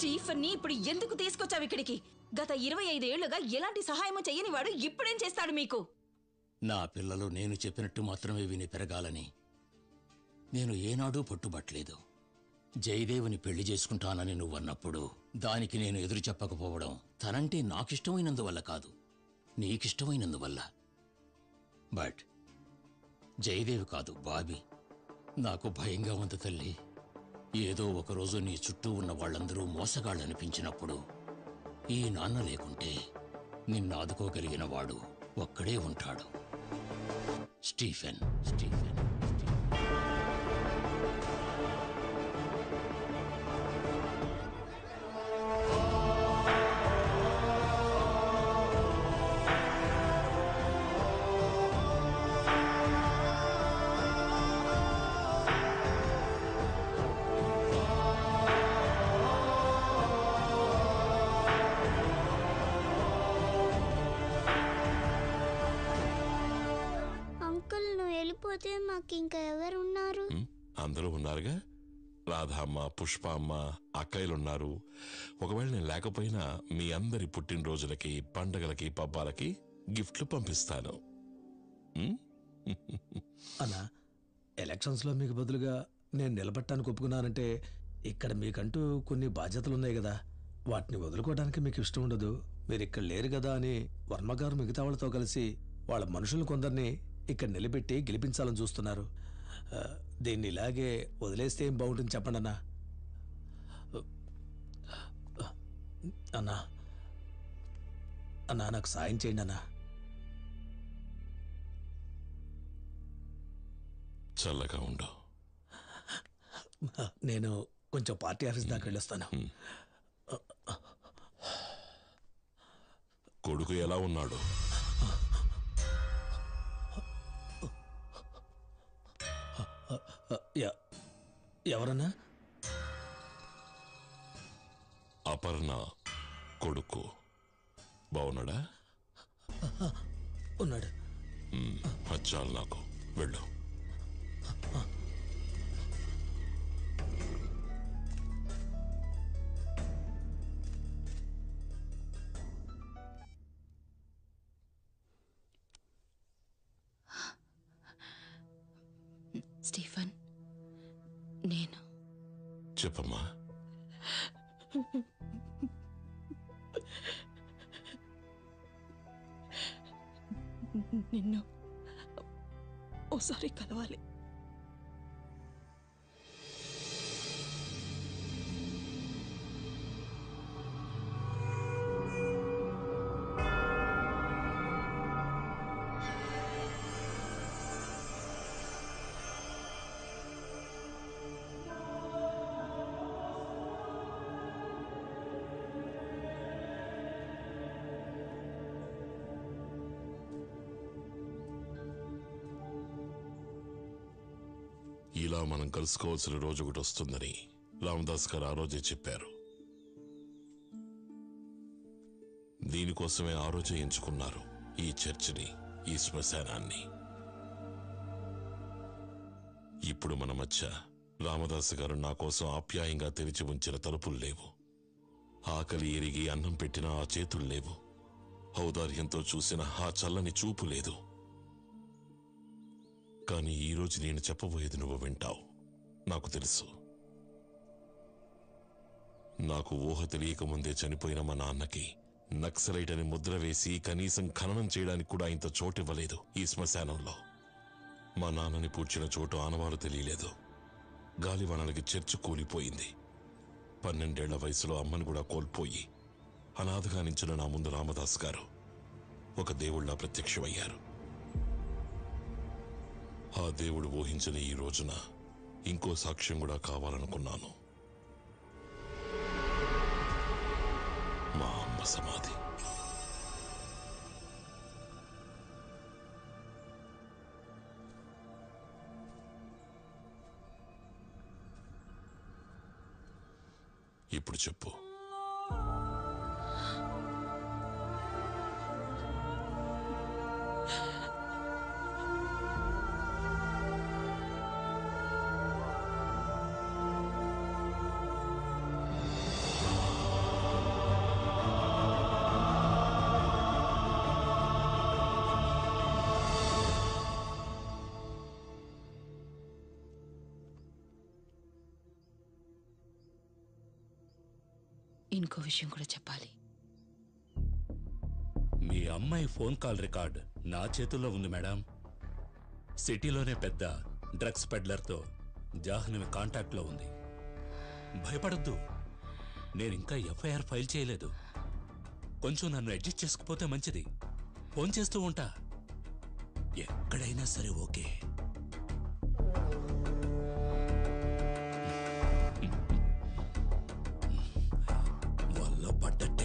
స్టీఫెన్ ని ఇప్పుడు ఎందుకు తీసుకొచ్చావు ఇక్కడికి గత ఇరవై ఐదేళ్లుగా ఎలాంటి సహాయము చెయ్యని వాడు ఇప్పుడేం చేస్తాడు మీకు నా పిల్లలు నేను చెప్పినట్టు మాత్రమే విని పెరగాలని నేను ఏనాడూ పట్టుబట్టలేదు జయదేవుని పెళ్లి చేసుకుంటానని నువ్వన్నప్పుడు దానికి నేను ఎదురు చెప్పకపోవడం తనంటే నాకిష్టమైనందువల్ల కాదు నీకిష్టమైనందువల్ల బట్ జయదేవి కాదు బాబీ నాకు భయంగా ఉంది తల్లి ఏదో ఒకరోజు నీ చుట్టూ ఉన్న వాళ్ళందరూ మోసగాళ్ళనిపించినప్పుడు ఈ నాన్న లేకుంటే నిన్ను ఆదుకోగలిగిన వాడు ఒక్కడే ఉంటాడు స్టీఫెన్ స్టీఫెన్ అంకుల్ నువ్వు వెళ్ళిపోతే మాకు ఇంకా ఎవరున్నారు అందరూ ఉన్నారుగా రాధమ్మ పుష్ప అమ్మ అక్కయ్యలున్నారు ఒకవేళ నేను లేకపోయినా మీ అందరి పుట్టినరోజులకి పండగలకి పబ్బాలకి గిఫ్ట్లు పంపిస్తాను ఉం? అన్నా ఎలక్షన్స్లో మీకు బదులుగా నేను నిలబట్టానికి ఒప్పుకున్నానంటే ఇక్కడ మీకంటూ కొన్ని బాధ్యతలు ఉన్నాయి కదా వాటిని వదులుకోవడానికి మీకు ఇష్టం ఉండదు మీరు ఇక్కడ లేరు కదా అని వర్మగారు మిగతా వాళ్ళతో కలిసి వాళ్ళ మనుషులను కొందరిని ఇక్కడ నిలబెట్టి గెలిపించాలని చూస్తున్నారు ఆ, దీన్ని ఇలాగే వదిలేస్తే ఏం బాగుంటుంది చెప్పండి అన్నా అన్నా అన్నా నాకు సాయం చేయండి అన్నా చల్లగా ఉండు నేను కొంచెం పార్టీ ఆఫీస్ దాకా వెళ్ళొస్తాను కొడుకు ఎలా ఉన్నాడు ఎ- ఎవరన్నా అపర్ణ కొడుకు బాగున్నాడా ఉన్నాడు ఉం, అది చాలు నాకు వెళ్ళు స్టీఫన్ నేను చెప్పమ్మా నిన్ను ఓసారి కలవాలి ఇలా మనం కలుసుకోవాల్సిన రోజు ఒకటి వస్తుందని రామదాస్ గారు ఆ రోజే చెప్పారు దీనికోసమే ఆ రోజే ఎంచుకున్నారు ఈ చర్చిని ఈ శ్మశానాన్ని ఇప్పుడు మన మధ్య రామదాస్ గారు నా కోసం ఆప్యాయంగా తెరిచి ఉంచిన తలుపులు లేవు ఆకలి ఎరిగి అన్నం పెట్టిన ఆ చేతులు లేవు ఔదార్యంతో చూసిన ఆ చల్లని చూపు లేదు కానీ ఈరోజు నేను చెప్పబోయేది నువ్వు వింటావు నాకు తెలుసు నాకు ఊహ తెలియక ముందే చనిపోయిన మా నాన్నకి నక్సలైట్ అని ముద్ర వేసి కనీసం ఖననం చేయడానికి కూడా ఇంత చోటు ఇవ్వలేదు ఈ శ్మశానంలో మా నాన్నని పూడ్చిన చోటు ఆనవాలు తెలియలేదు గాలివానలకి చర్చ్ కూలిపోయింది పన్నెండేళ్ల వయసులో అమ్మని కూడా కోల్పోయి అనాథగా నించిన నా ముందు రామదాస్ గారు ఒక దేవుళ్ళ ప్రత్యక్షమయ్యారు ఆ దేవుడు ఊహించిన ఈ రోజున ఇంకో సాక్ష్యం కూడా కావాలనుకున్నాను మా అమ్మ సమాధి ఇప్పుడు చెప్పు ఇంకో విషయం కూడా చెప్పాలి మీ అమ్మాయి ఫోన్ కాల్ రికార్డ్ నా చేతుల్లో ఉంది మేడం సిటీలోనే పెద్ద డ్రగ్స్ పెడ్లర్తో జాహ్నవి కాంటాక్ట్లో ఉంది భయపడద్దు నేను ఇంకా ఎఫ్ఐఆర్ ఫైల్ చేయలేదు కొంచెం నన్ను అడ్జస్ట్ చేసుకుపోతే మంచిది ఫోన్ చేస్తూ ఉంటా ఎక్కడైనా సరే ఓకే వల్ల పడ్డట్టే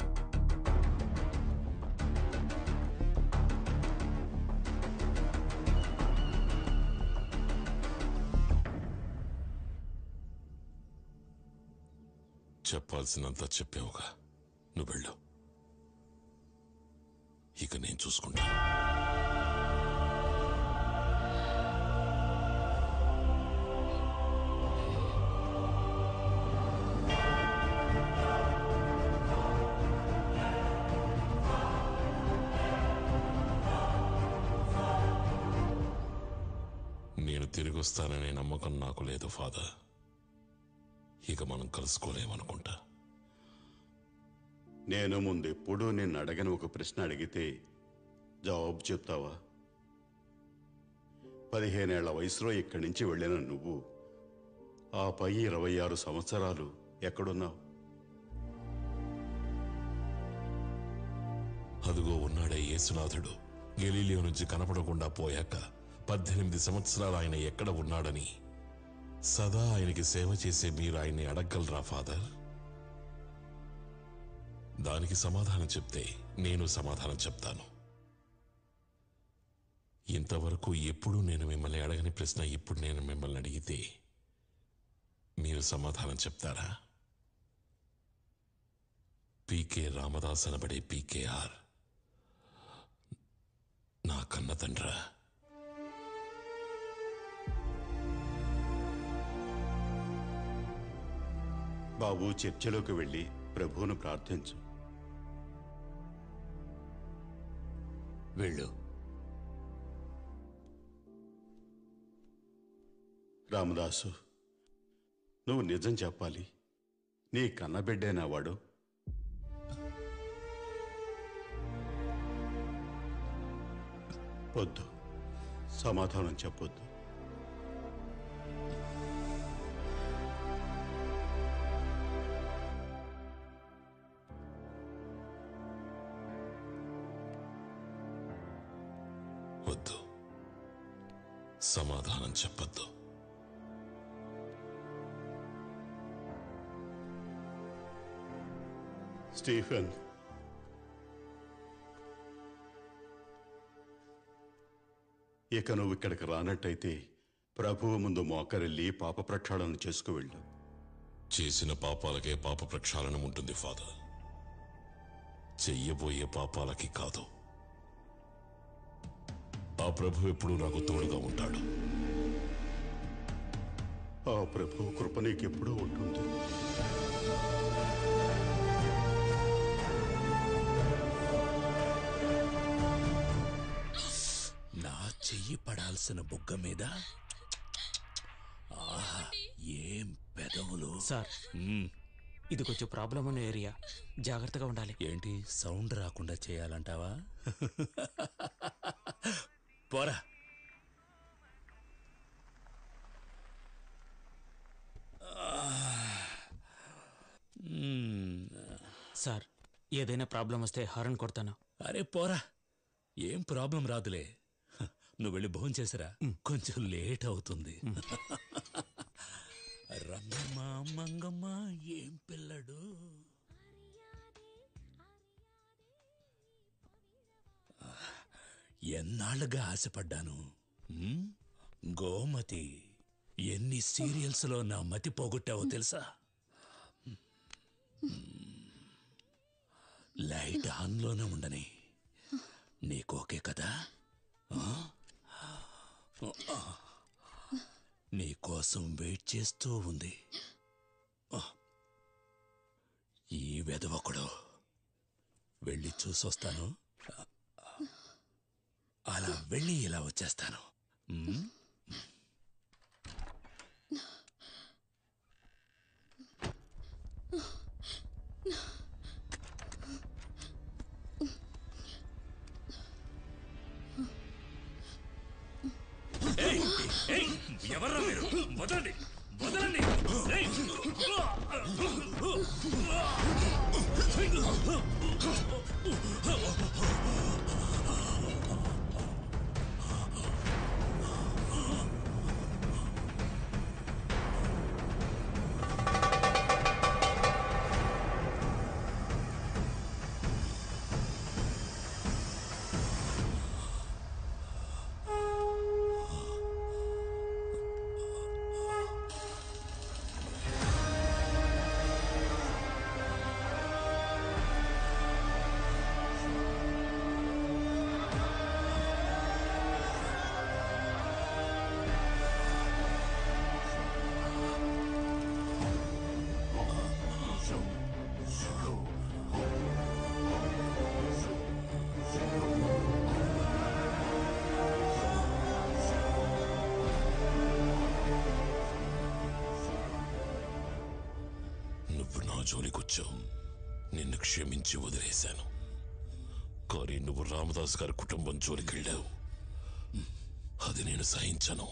చెప్పాల్సినంత చెప్పావుగా నువ్వు వెళ్ళు ఇక నేను చూసుకుంటా నేను తిరిగి వస్తాననే నమ్మకం నాకు లేదు ఫాదర్ ఇక మనం కలుసుకోలేమనుకుంటా నేను ముందెప్పుడూ నిన్ను అడగని ఒక ప్రశ్న అడిగితే జవాబు చెప్తావా పదిహేనేళ్ల వయసులో ఇక్కడి నుంచి వెళ్ళిన నువ్వు ఆ పై ఇరవై ఆరు సంవత్సరాలు ఎక్కడున్నావు అదుగో ఉన్నాడే యేసునాథుడు గెలీలియో నుంచి కనపడకుండా పోయాక పద్దెనిమిది సంవత్సరాలు ఆయన ఎక్కడ ఉన్నాడని సదా ఆయనకి సేవ చేసే మీరు ఆయన్ని అడగలరా ఫాదర్ దానికి సమాధానం చెప్తే నేను సమాధానం చెప్తాను ఇంతవరకు ఎప్పుడు నేను మిమ్మల్ని అడగని ప్రశ్న ఇప్పుడు నేను మిమ్మల్ని అడిగితే మీరు సమాధానం చెప్తారా పీకే రామదాస్ అనబడే పీకేఆర్ నా కన్న తండ్రా బాబు చర్చిలోకి వెళ్ళి ప్రభువును ప్రార్థించు వెళ్ళు రామదాసు నువ్వు నిజం చెప్పాలి నీ కన్నబిడ్డేనా వాడు వద్దు సమాధానం చెప్పొద్దు వద్దు సమాధానం చెప్పొద్దు స్టీఫెన్ ఇక నువ్వు ఇక్కడికి రానట్టయితే ప్రభువు ముందు మోకరెళ్ళి పాప ప్రక్షాళన చేసుకువెళ్ళు చేసిన పాపాలకే పాప ప్రక్షాళనం ఉంటుంది ఫాదర్ చెయ్యబోయే పాపాలకి కాదు ఆ ప్రభు ఎప్పుడూ నాకు తోడుగా ఉంటాడు ఆ ప్రభు కృప నీకెప్పుడూ ఉంటుంది నా చెయ్యి పడాల్సిన బుగ్గ మీద ఆహా ఏం పెదవులు సార్ ఇది కొంచెం ప్రాబ్లం ఉన్న ఏరియా జాగ్రత్తగా ఉండాలి ఏంటి సౌండ్ రాకుండా చేయాలంటావా పోరా సార్ ఏదైనా ప్రాబ్లం వస్తే హారన్ కొడతాను అరే పోరా ఏం ప్రాబ్లం రాదులే హ, నువ్వు వెళ్ళి భోజనం చేసిరా కొంచెం లేట్ అవుతుంది రంగమ్మ మంగమ్మ ఏం పిల్లడు ఎన్నాళ్ళుగా ఆశపడ్డాను ఉమ్, గోమతి ఎన్ని సీరియల్స్లో నా మతి పోగొట్టావో తెలుసా లైట్ ఆన్లోనే ఉండని నీకు ఓకే కదా ఆ? ఆ. నీ కోసం వెయిట్ చేస్తూ ఉంది ఆ. ఈ వెదవకుడు వెళ్ళి చూసొస్తాను అలా వెళ్ళి ఇలా వచ్చేస్తాను ఉమ్? వదలండి వదలండి ఏయ్! నువ్వు నా జోలికొచ్చావు నిన్ను క్షమించి వదిలేశాను కానీ నువ్వు రామదాస్ గారి కుటుంబం జోలికి వెళ్ళావు అది నేను సహించను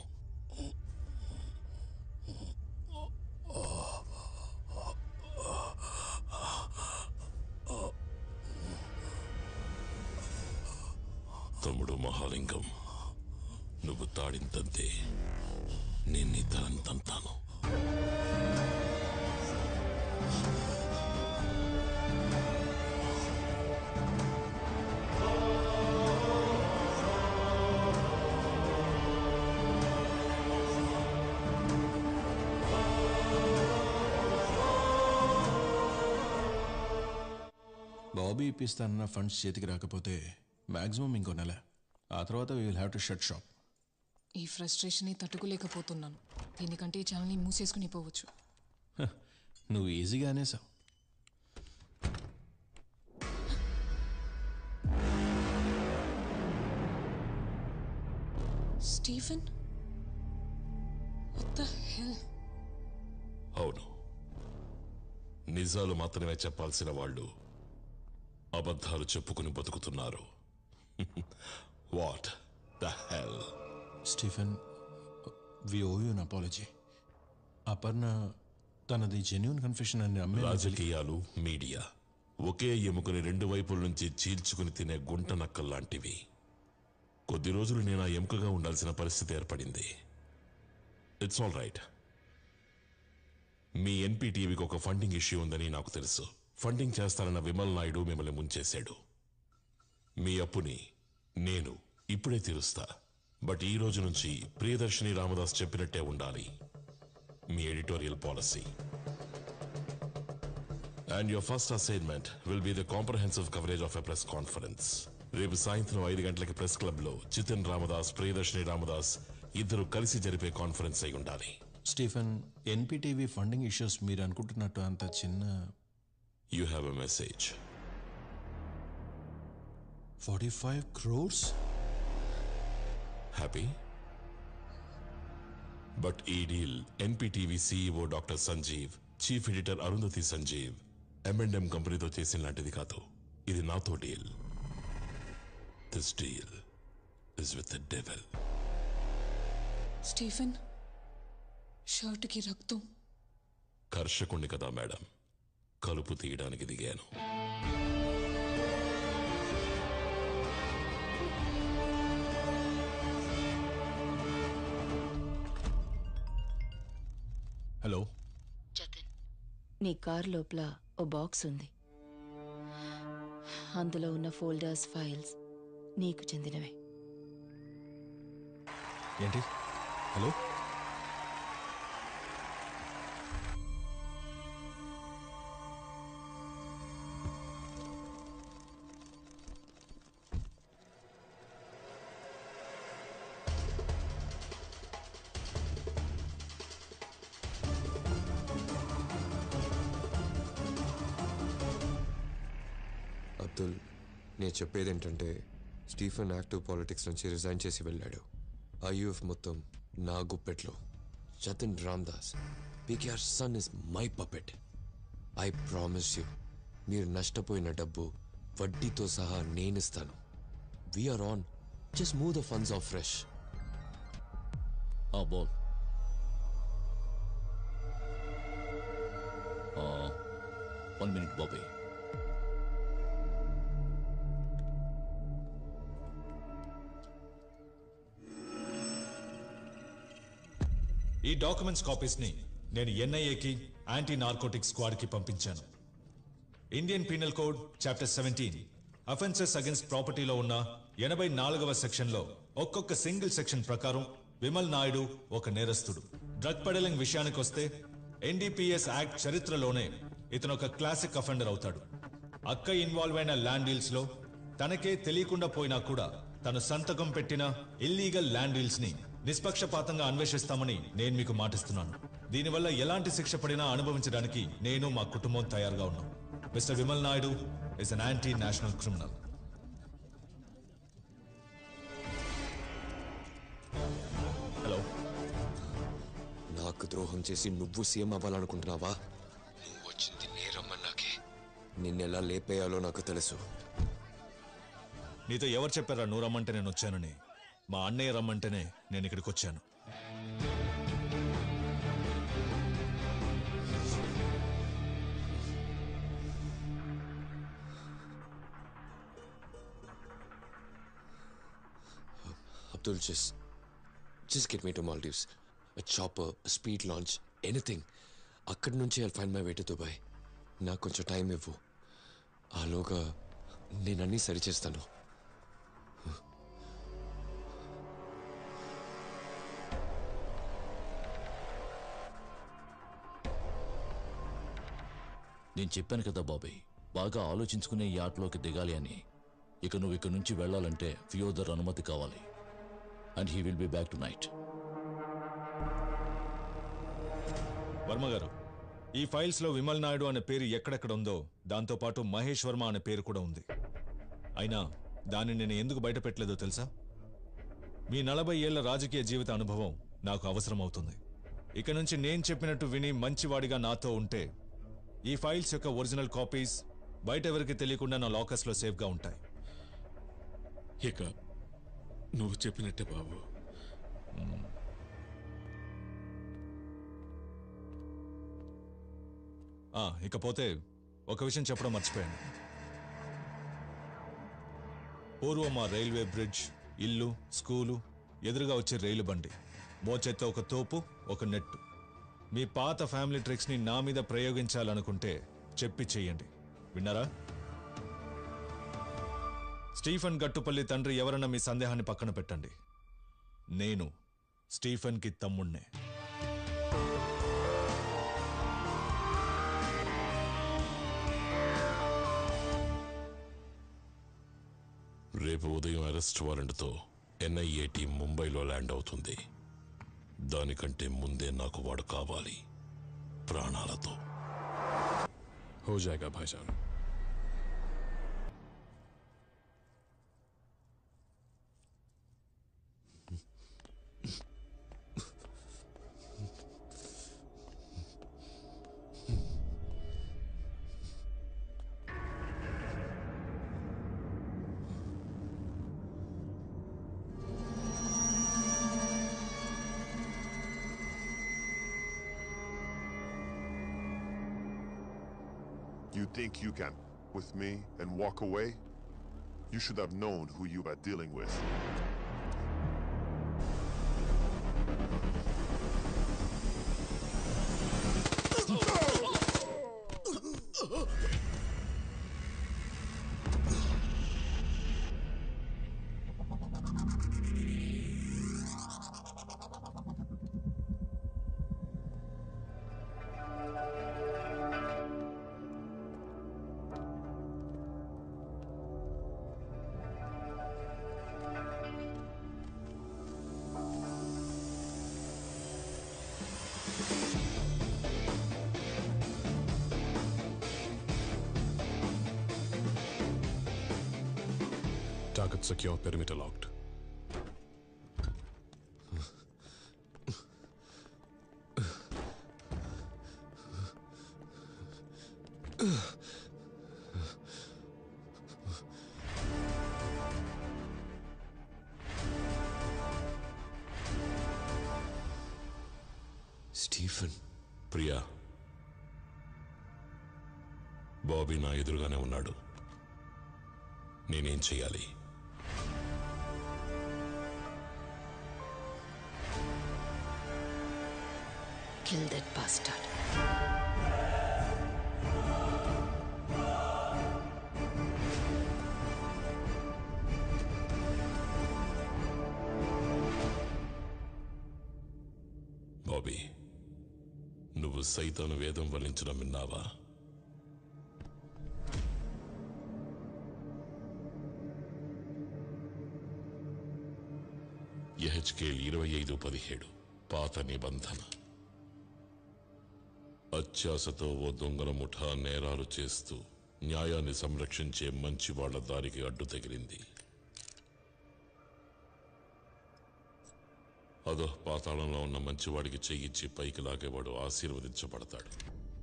తమ్ముడు మహాలింగం నువ్వు తాడింతంతే నేను నీ తలని తంతాను బాబీ ఇప్పిస్తానన్న ఫండ్స్ చేతికి రాకపోతే మాక్సిమం ఇంకో నెల ఆ తర్వాత we will have to shut shop ఈ ఫ్రస్ట్రేషన్ని తట్టుకోలేకపోతున్నాను దీనికంటే ఈ ఛానల్ని మూసేసుకుని పోవచ్చు నువ్వు ఈజీగా అనేసావు స్టీఫెన్ What the hell? అవును నిజాలు మాత్రమే చెప్పాల్సిన వాళ్ళు అబద్ధాలు చెప్పుకుని బతుకుతున్నారు what the hell Stephen we owe you apology Aparna తనది జెన్యున్ కన్ఫెషన్ అని నమ్మే రాజకీయాలు మీడియా ఒకే ఎముకని రెండు వైపుల నుంచి చీల్చుకుని తినే గుంట నక్కల్లాంటివి కొద్ది రోజులు నేను ఆ ఎముకగా ఉండాల్సిన పరిస్థితి ఏర్పడింది ఇట్స్ ఆల్ రైట్ మీ ఎన్పీటీవీకి ఒక ఫండింగ్ ఇష్యూ ఉందని నాకు తెలుసు ఫండింగ్ చేస్తానన్న విమల్ నాయుడు మిమ్మల్ని ముంచేశాడు మీ అప్పుని నేను ఇప్పుడే తీరుస్తా బట్ ఈ రోజు నుంచి ప్రియదర్శిని రామదాస్ చెప్పినట్టే ఉండాలి మీ editorial policy and your first assignment will be the comprehensive coverage of a press conference రేపు సాయంత్రం ఐదు గంటలకి ప్రెస్ క్లబ్ లో చితన్ రామదాస్ ప్రియదర్శిని రామదాస్ ఇద్దరు కలిసి జరిపే కాన్ఫరెన్స్ అయి ఉండాలి స్టీఫెన్ ఎన్పిటీవీ ఫండింగ్ ఇష్యూస్ మీరు అనుకుంటున్నట్టు అంత చిన్న you have a message forty five crores happy but ఈ deal NPTV CEO doctor Sanjeev chief editor Arundhati Sanjeev ఎంఎండ్ఎం కంపెనీతో చేసిన లాంటిది కాదు ఇది నాతో deal this deal is with the devil Stephen షర్ట్కి రక్తం కర్షకుణ్ణి కదా మేడం కలుపు తీయడానికి దిగాను హలో నీ కార్ లోపల ఓ బాక్స్ ఉంది అందులో ఉన్న ఫోల్డర్స్ ఫైల్స్ నీకు చెందినవే ఏంటి హలో అబ్దుల్ నేను చెప్పేది ఏంటంటే స్టీఫెన్ యాక్టివ్ పాలిటిక్స్ నుంచి రిజైన్ చేసి వెళ్ళాడు ఐయుఎఫ్ మొత్తం నా గుప్పెట్లో Jatin Ramdas PKR son is my puppet I promise you మీరు నష్టపోయిన డబ్బు వడ్డీతో సహా నేనిస్తాను we're on just move the funds of fresh ఆ బోల్ వన్ మినిట్ బాబాయ్ ఈ డాక్యుమెంట్స్ కాపీస్ని నేను ఎన్ఐఏకి యాంటీ నార్కోటిక్ స్క్వాడ్కి పంపించాను Indian penal code chapter seventeen offences against ప్రాపర్టీలో ఉన్న ఎనభై నాలుగవ సెక్షన్లో ఒక్కొక్క సింగిల్ సెక్షన్ ప్రకారం విమల్ నాయుడు ఒక నేరస్తుడు డ్రగ్ పెడలింగ్ విషయానికి వస్తే ఎన్డీపీఎస్ యాక్ట్ చరిత్రలోనే ఇతను ఒక క్లాసిక్ అఫెండర్ అవుతాడు అక్క ఇన్వాల్వ్ అయిన ల్యాండ్ డీల్స్ లో తనకే తెలియకుండా పోయినా కూడా తను సంతకం పెట్టిన ఇల్లీగల్ ల్యాండ్ డీల్స్ ని నిష్పక్షపాతంగా అన్వేషిస్తామని నేను మీకు మాటిస్తున్నాను దీనివల్ల ఎలాంటి శిక్ష పడినా అనుభవించడానికి నేను మా కుటుంబం తయారుగా ఉన్నాం mister Vimal Naidu is an anti national criminal hello నాకు ద్రోహం చేసి నువ్వు సీఎం అవ్వాలనుకుంటున్నావా నువ్వు వచ్చింది నేరమ్మన్నాకే నిన్నెలా లేపేయాలో నాకు తెలుసు నీతో ఎవరు చెప్పారా నువ్వు రమ్మంటే నేను వచ్చానని మా అన్నయ్య రమ్మంటేనే నేను ఇక్కడికి వచ్చాను Abdul, just just get me to Maldives. A chopper, a speed launch, anything. అక్కడి నుంచి I find my way to Dubai నాకు కొంచెం టైం ఇవ్వు ఆలోగా నేను అన్నీ సరిచేస్తాను నేను చెప్పాను కదా బాబాయ్ బాగా ఆలోచించుకునే ఈ ఆటలోకి దిగాలి అని ఇక నువ్వు ఇక్కడి నుంచి వెళ్ళాలంటే ఫియోదర్ అనుమతి కావాలి and he will be back tonight Varma గారు ఈ ఫైల్స్ లో విమల్ నాయుడు అనే పేరు ఎక్కడెక్కడ ఉందో దాంతో పాటు మహేష్ వర్మ అనే పేరు కూడా ఉంది అయినా దాన్ని నేను ఎందుకు బయట పెట్టలేదో తెలుసా మీ నలభై ఏళ్ల రాజకీయ జీవిత అనుభవం నాకు అవసరం అవుతుంది ఇక నుంచి నేను చెప్పినట్టు విని మంచివాడిగా నాతో ఉంటే ఈ ఫైల్స్ యొక్క ఒరిజినల్ కాపీస్ బయట ఎవరికి తెలియకుండా నా లాకర్స్లో సేఫ్గా ఉంటాయి ఇక నువ్వు చెప్పినట్టే బాబు ఆ, ఇకపోతే ఒక విషయం చెప్పడం మర్చిపోయాను పూర్వం మా రైల్వే బ్రిడ్జ్ ఇల్లు స్కూలు ఎదురుగా వచ్చే రైలు బండి మోచేత్తో ఒక తోపు ఒక నెట్టు మీ పాత ఫ్యామిలీ ట్రిక్స్ని నా మీద ప్రయోగించాలనుకుంటే చెప్పి చెయ్యండి విన్నారా స్టీఫెన్ గట్టుపల్లి తండ్రి ఎవరన్నా మీ సందేహాన్ని పక్కన పెట్టండి నేను స్టీఫెన్కి తమ్ముణ్ణే రేపు ఉదయం అరెస్ట్ వారెంట్తో ఎన్ఐఏ టీం ముంబైలో ల్యాండ్ అవుతుంది దానికంటే ముందే నాకు వాడు కావాలి ప్రాణాలతో हो जाएगा भाईजान You think you can with me and walk away? You should have known who you are dealing with. Target secure, perimeter locked. Stephen Priya Bobby నా ఎదురుగానే ఉన్నాడు నేనేం చెయ్యాలి Kill that bastard. బాబీ నువ్వు సైతాను వేదం వల్లించడం విన్నావా ఎహెచ్కేల్ ఇరవై ఐదు పదిహేడు పాత నిబంధన అత్యాశతో ఓ దొంగల ముఠా నేరాలు చేస్తూ న్యాయాన్ని సంరక్షించే మంచి వాళ్ళ దారికి అడ్డు తగిలింది అదో పాతాళంలో ఉన్న మంచివాడికి చెయ్యిచ్చి పైకి లాగేవాడు ఆశీర్వదించబడతాడు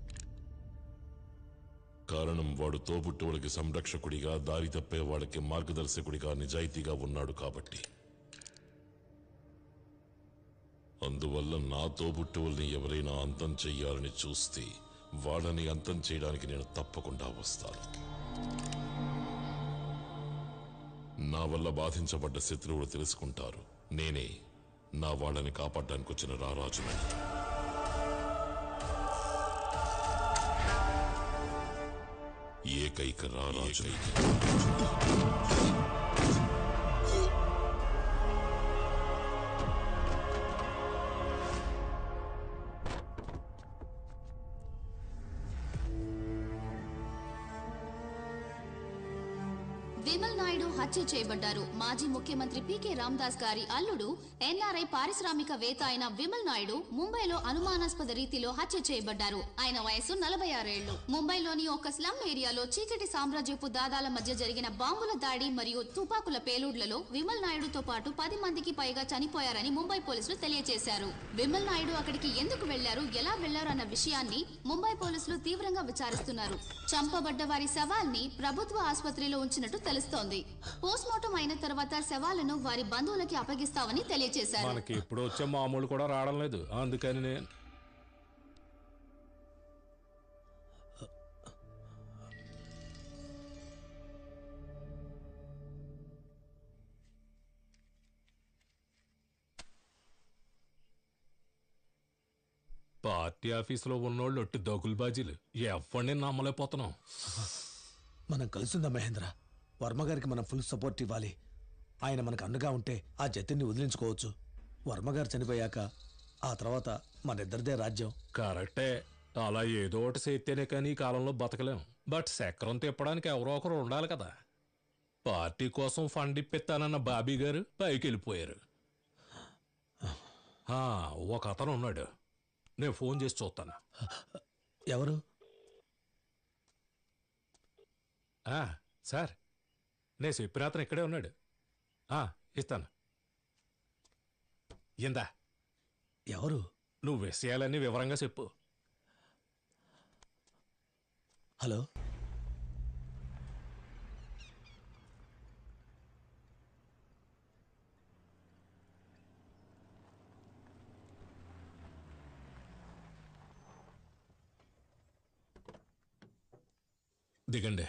కారణం వాడు తోబుట్టువులకి సంరక్షకుడిగా దారి తప్పే వాళ్ళకి మార్గదర్శకుడిగా నిజాయితీగా ఉన్నాడు కాబట్టి అందువల్ల నా తోబుట్టువుల్ని ఎవరైనా అంతం చెయ్యాలని చూస్తే వాళ్ళని అంతం చేయడానికి నేను తప్పకుండా వస్తాను నా వల్ల బాధించబడ్డ శత్రువులు తెలుసుకుంటారు నేనే నా వాళ్ళని కాపాడడానికి వచ్చిన రారాజునని ఏకైక రారాజు విమల్ నాయుడు హత్య చేయబడ్డారు మాజీ ముఖ్యమంత్రి పీకే రామ్దాస్ గారి అల్లుడు ఎన్ఆర్ఐ పారిశ్రామికవేత్త అయిన విమల్ నాయుడు ముంబైలో అనుమానాస్పద రీతిలో హత్య చేయబడ్డారు ఆయన వయసు నలభై ఆరేళ్లు ముంబైలోని ఒక స్లమ్ ఏరియాలో చీకటి సామ్రాజ్యపు దాదాల మధ్య జరిగిన బాంబుల దాడి మరియు తుపాకుల పేలుడ్లలో విమల్ నాయుడుతో పాటు పది మందికి పైగా చనిపోయారని ముంబై పోలీసులు తెలియజేశారు విమల్ నాయుడు అక్కడికి ఎందుకు వెళ్లారు ఎలా వెళ్లారు అన్న విషయాన్ని ముంబై పోలీసులు తీవ్రంగా విచారిస్తున్నారు చంపబడ్డ వారి శవాల్ని ప్రభుత్వ ఆసుపత్రిలో ఉంచినట్టు తెలుస్తోంది పోస్ట్మార్టం అయిన తర్వాత శవాలను వారి బంధువులకి అప్పగిస్తామని తెలియజేశారు మనకి ఇప్పుడు వచ్చే మామూలు కూడా రావడం లేదు అందుకని నేను పార్టీ ఆఫీసులో ఉన్నోళ్ళు ఒట్టి దగులుబాజీలు ఎవరిని నమ్మలేకపోతున్నాం మనం కలుసుందా మహేంద్ర వర్మ గారికి మనం ఫుల్ సపోర్ట్ ఇవ్వాలి ఆయన మనకు అండగా ఉంటే ఆ జతిని వదిలించుకోవచ్చు వర్మ గారు చనిపోయాక ఆ తర్వాత మనిద్దరిదే రాజ్యం కరెక్టే అలా ఏదో ఒకటి చేస్తేనే కానీ ఈ కాలంలో బతకలేం బట్ చక్రం తిప్పడానికి ఎవరో ఒకరు ఉండాలి కదా పార్టీ కోసం ఫండ్ ఇప్పిస్తానన్న బాబీ గారు పైకి వెళ్ళిపోయారు ఆ, ఒక అతను ఉన్నాడు నేను ఫోన్ చేసి చూస్తాను ఎవరు ఆ, సార్ నేను చెప్పిన అతను ఇక్కడే ఉన్నాడు ఆ, ఇస్తాను ఇందా ఎవరు నువ్వు విషయాలన్నీ వివరంగా చెప్పు హలో దిగండి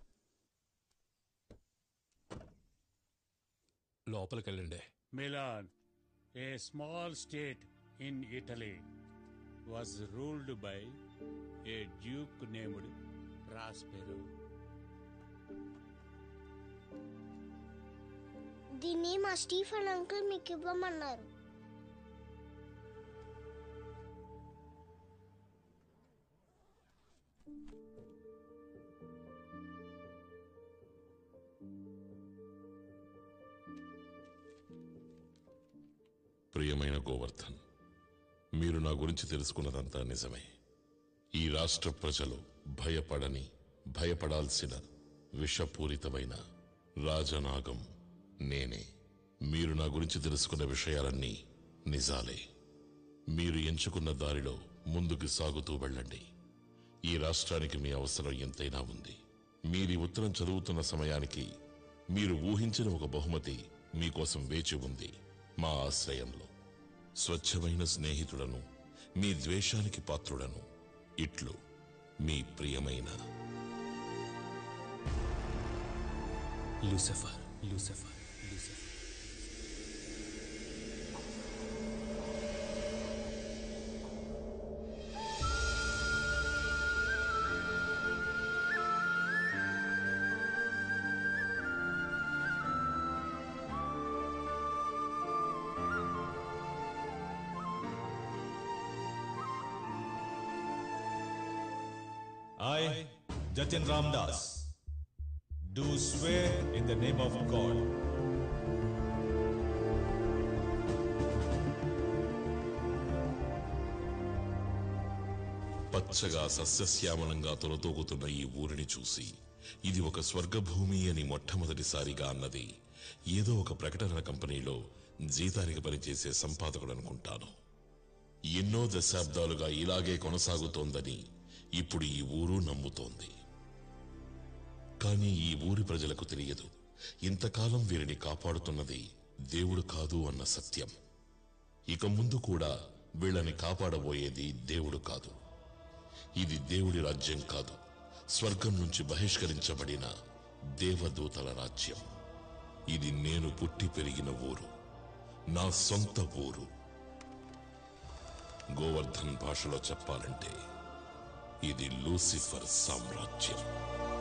లోపలికి వెళ్ళండి Milan, a small state in Italy, was ruled by a duke named Prospero. దీన్ని మా స్టీఫెన్ అంకుల్ మీకు ఇవ్వమన్నారు ప్రియమైన గోవర్ధన్ మీరు నా గురించి తెలుసుకున్నదంతా నిజమే ఈ రాష్ట్ర ప్రజలు భయపడని భయపడాల్సిన విషపూరితమైన రాజనాగం నేనే మీరు నా గురించి తెలుసుకున్న విషయాలన్నీ నిజాలే మీరు ఎంచుకున్న దారిలో ముందుకు సాగుతూ వెళ్ళండి ఈ రాష్ట్రానికి మీ అవసరం ఎంతైనా ఉంది మీరీ ఉత్తరం చదువుతున్న సమయానికి మీరు ఊహించిన ఒక బహుమతి మీకోసం వేచి ఉంది మా ఆశ్రయంలో స్వచ్ఛమైన స్నేహితుడను మీ ద్వేషానికి పాత్రుడను ఇట్లు మీ ప్రియమైన Lucifer Lucifer Lucifer I, Jatin Ramdas, do swear in the name of God పచ్చగా సస్యశ్యామలంగా తొలతూగుతున్న ఈ ఊరిని చూసి ఇది ఒక స్వర్గభూమి అని మొట్టమొదటిసారిగా అన్నది ఏదో ఒక ప్రకటన కంపెనీలో జీతానికి పనిచేసే సంపాదకుడు అనుకుంటాను ఎన్నో దశాబ్దాలుగా ఇలాగే కొనసాగుతోందని ఇప్పుడు ఈ ఊరు నమ్ముతోంది కానీ ఈ ఊరి ప్రజలకు తెలియదు ఇంతకాలం వీరిని కాపాడుతున్నది దేవుడు కాదు అన్న సత్యం ఇక ముందు కూడా వీళ్ళని కాపాడబోయేది దేవుడు కాదు ఇది దేవుడి రాజ్యం కాదు స్వర్గం నుంచి బహిష్కరించబడిన దేవదూతల రాజ్యం ఇది నేను పుట్టి పెరిగిన ఊరు నా సొంత ఊరు గోవర్ధన్ భాషలో చెప్పాలంటే ఇది లూసిఫర్ సామ్రాజ్యం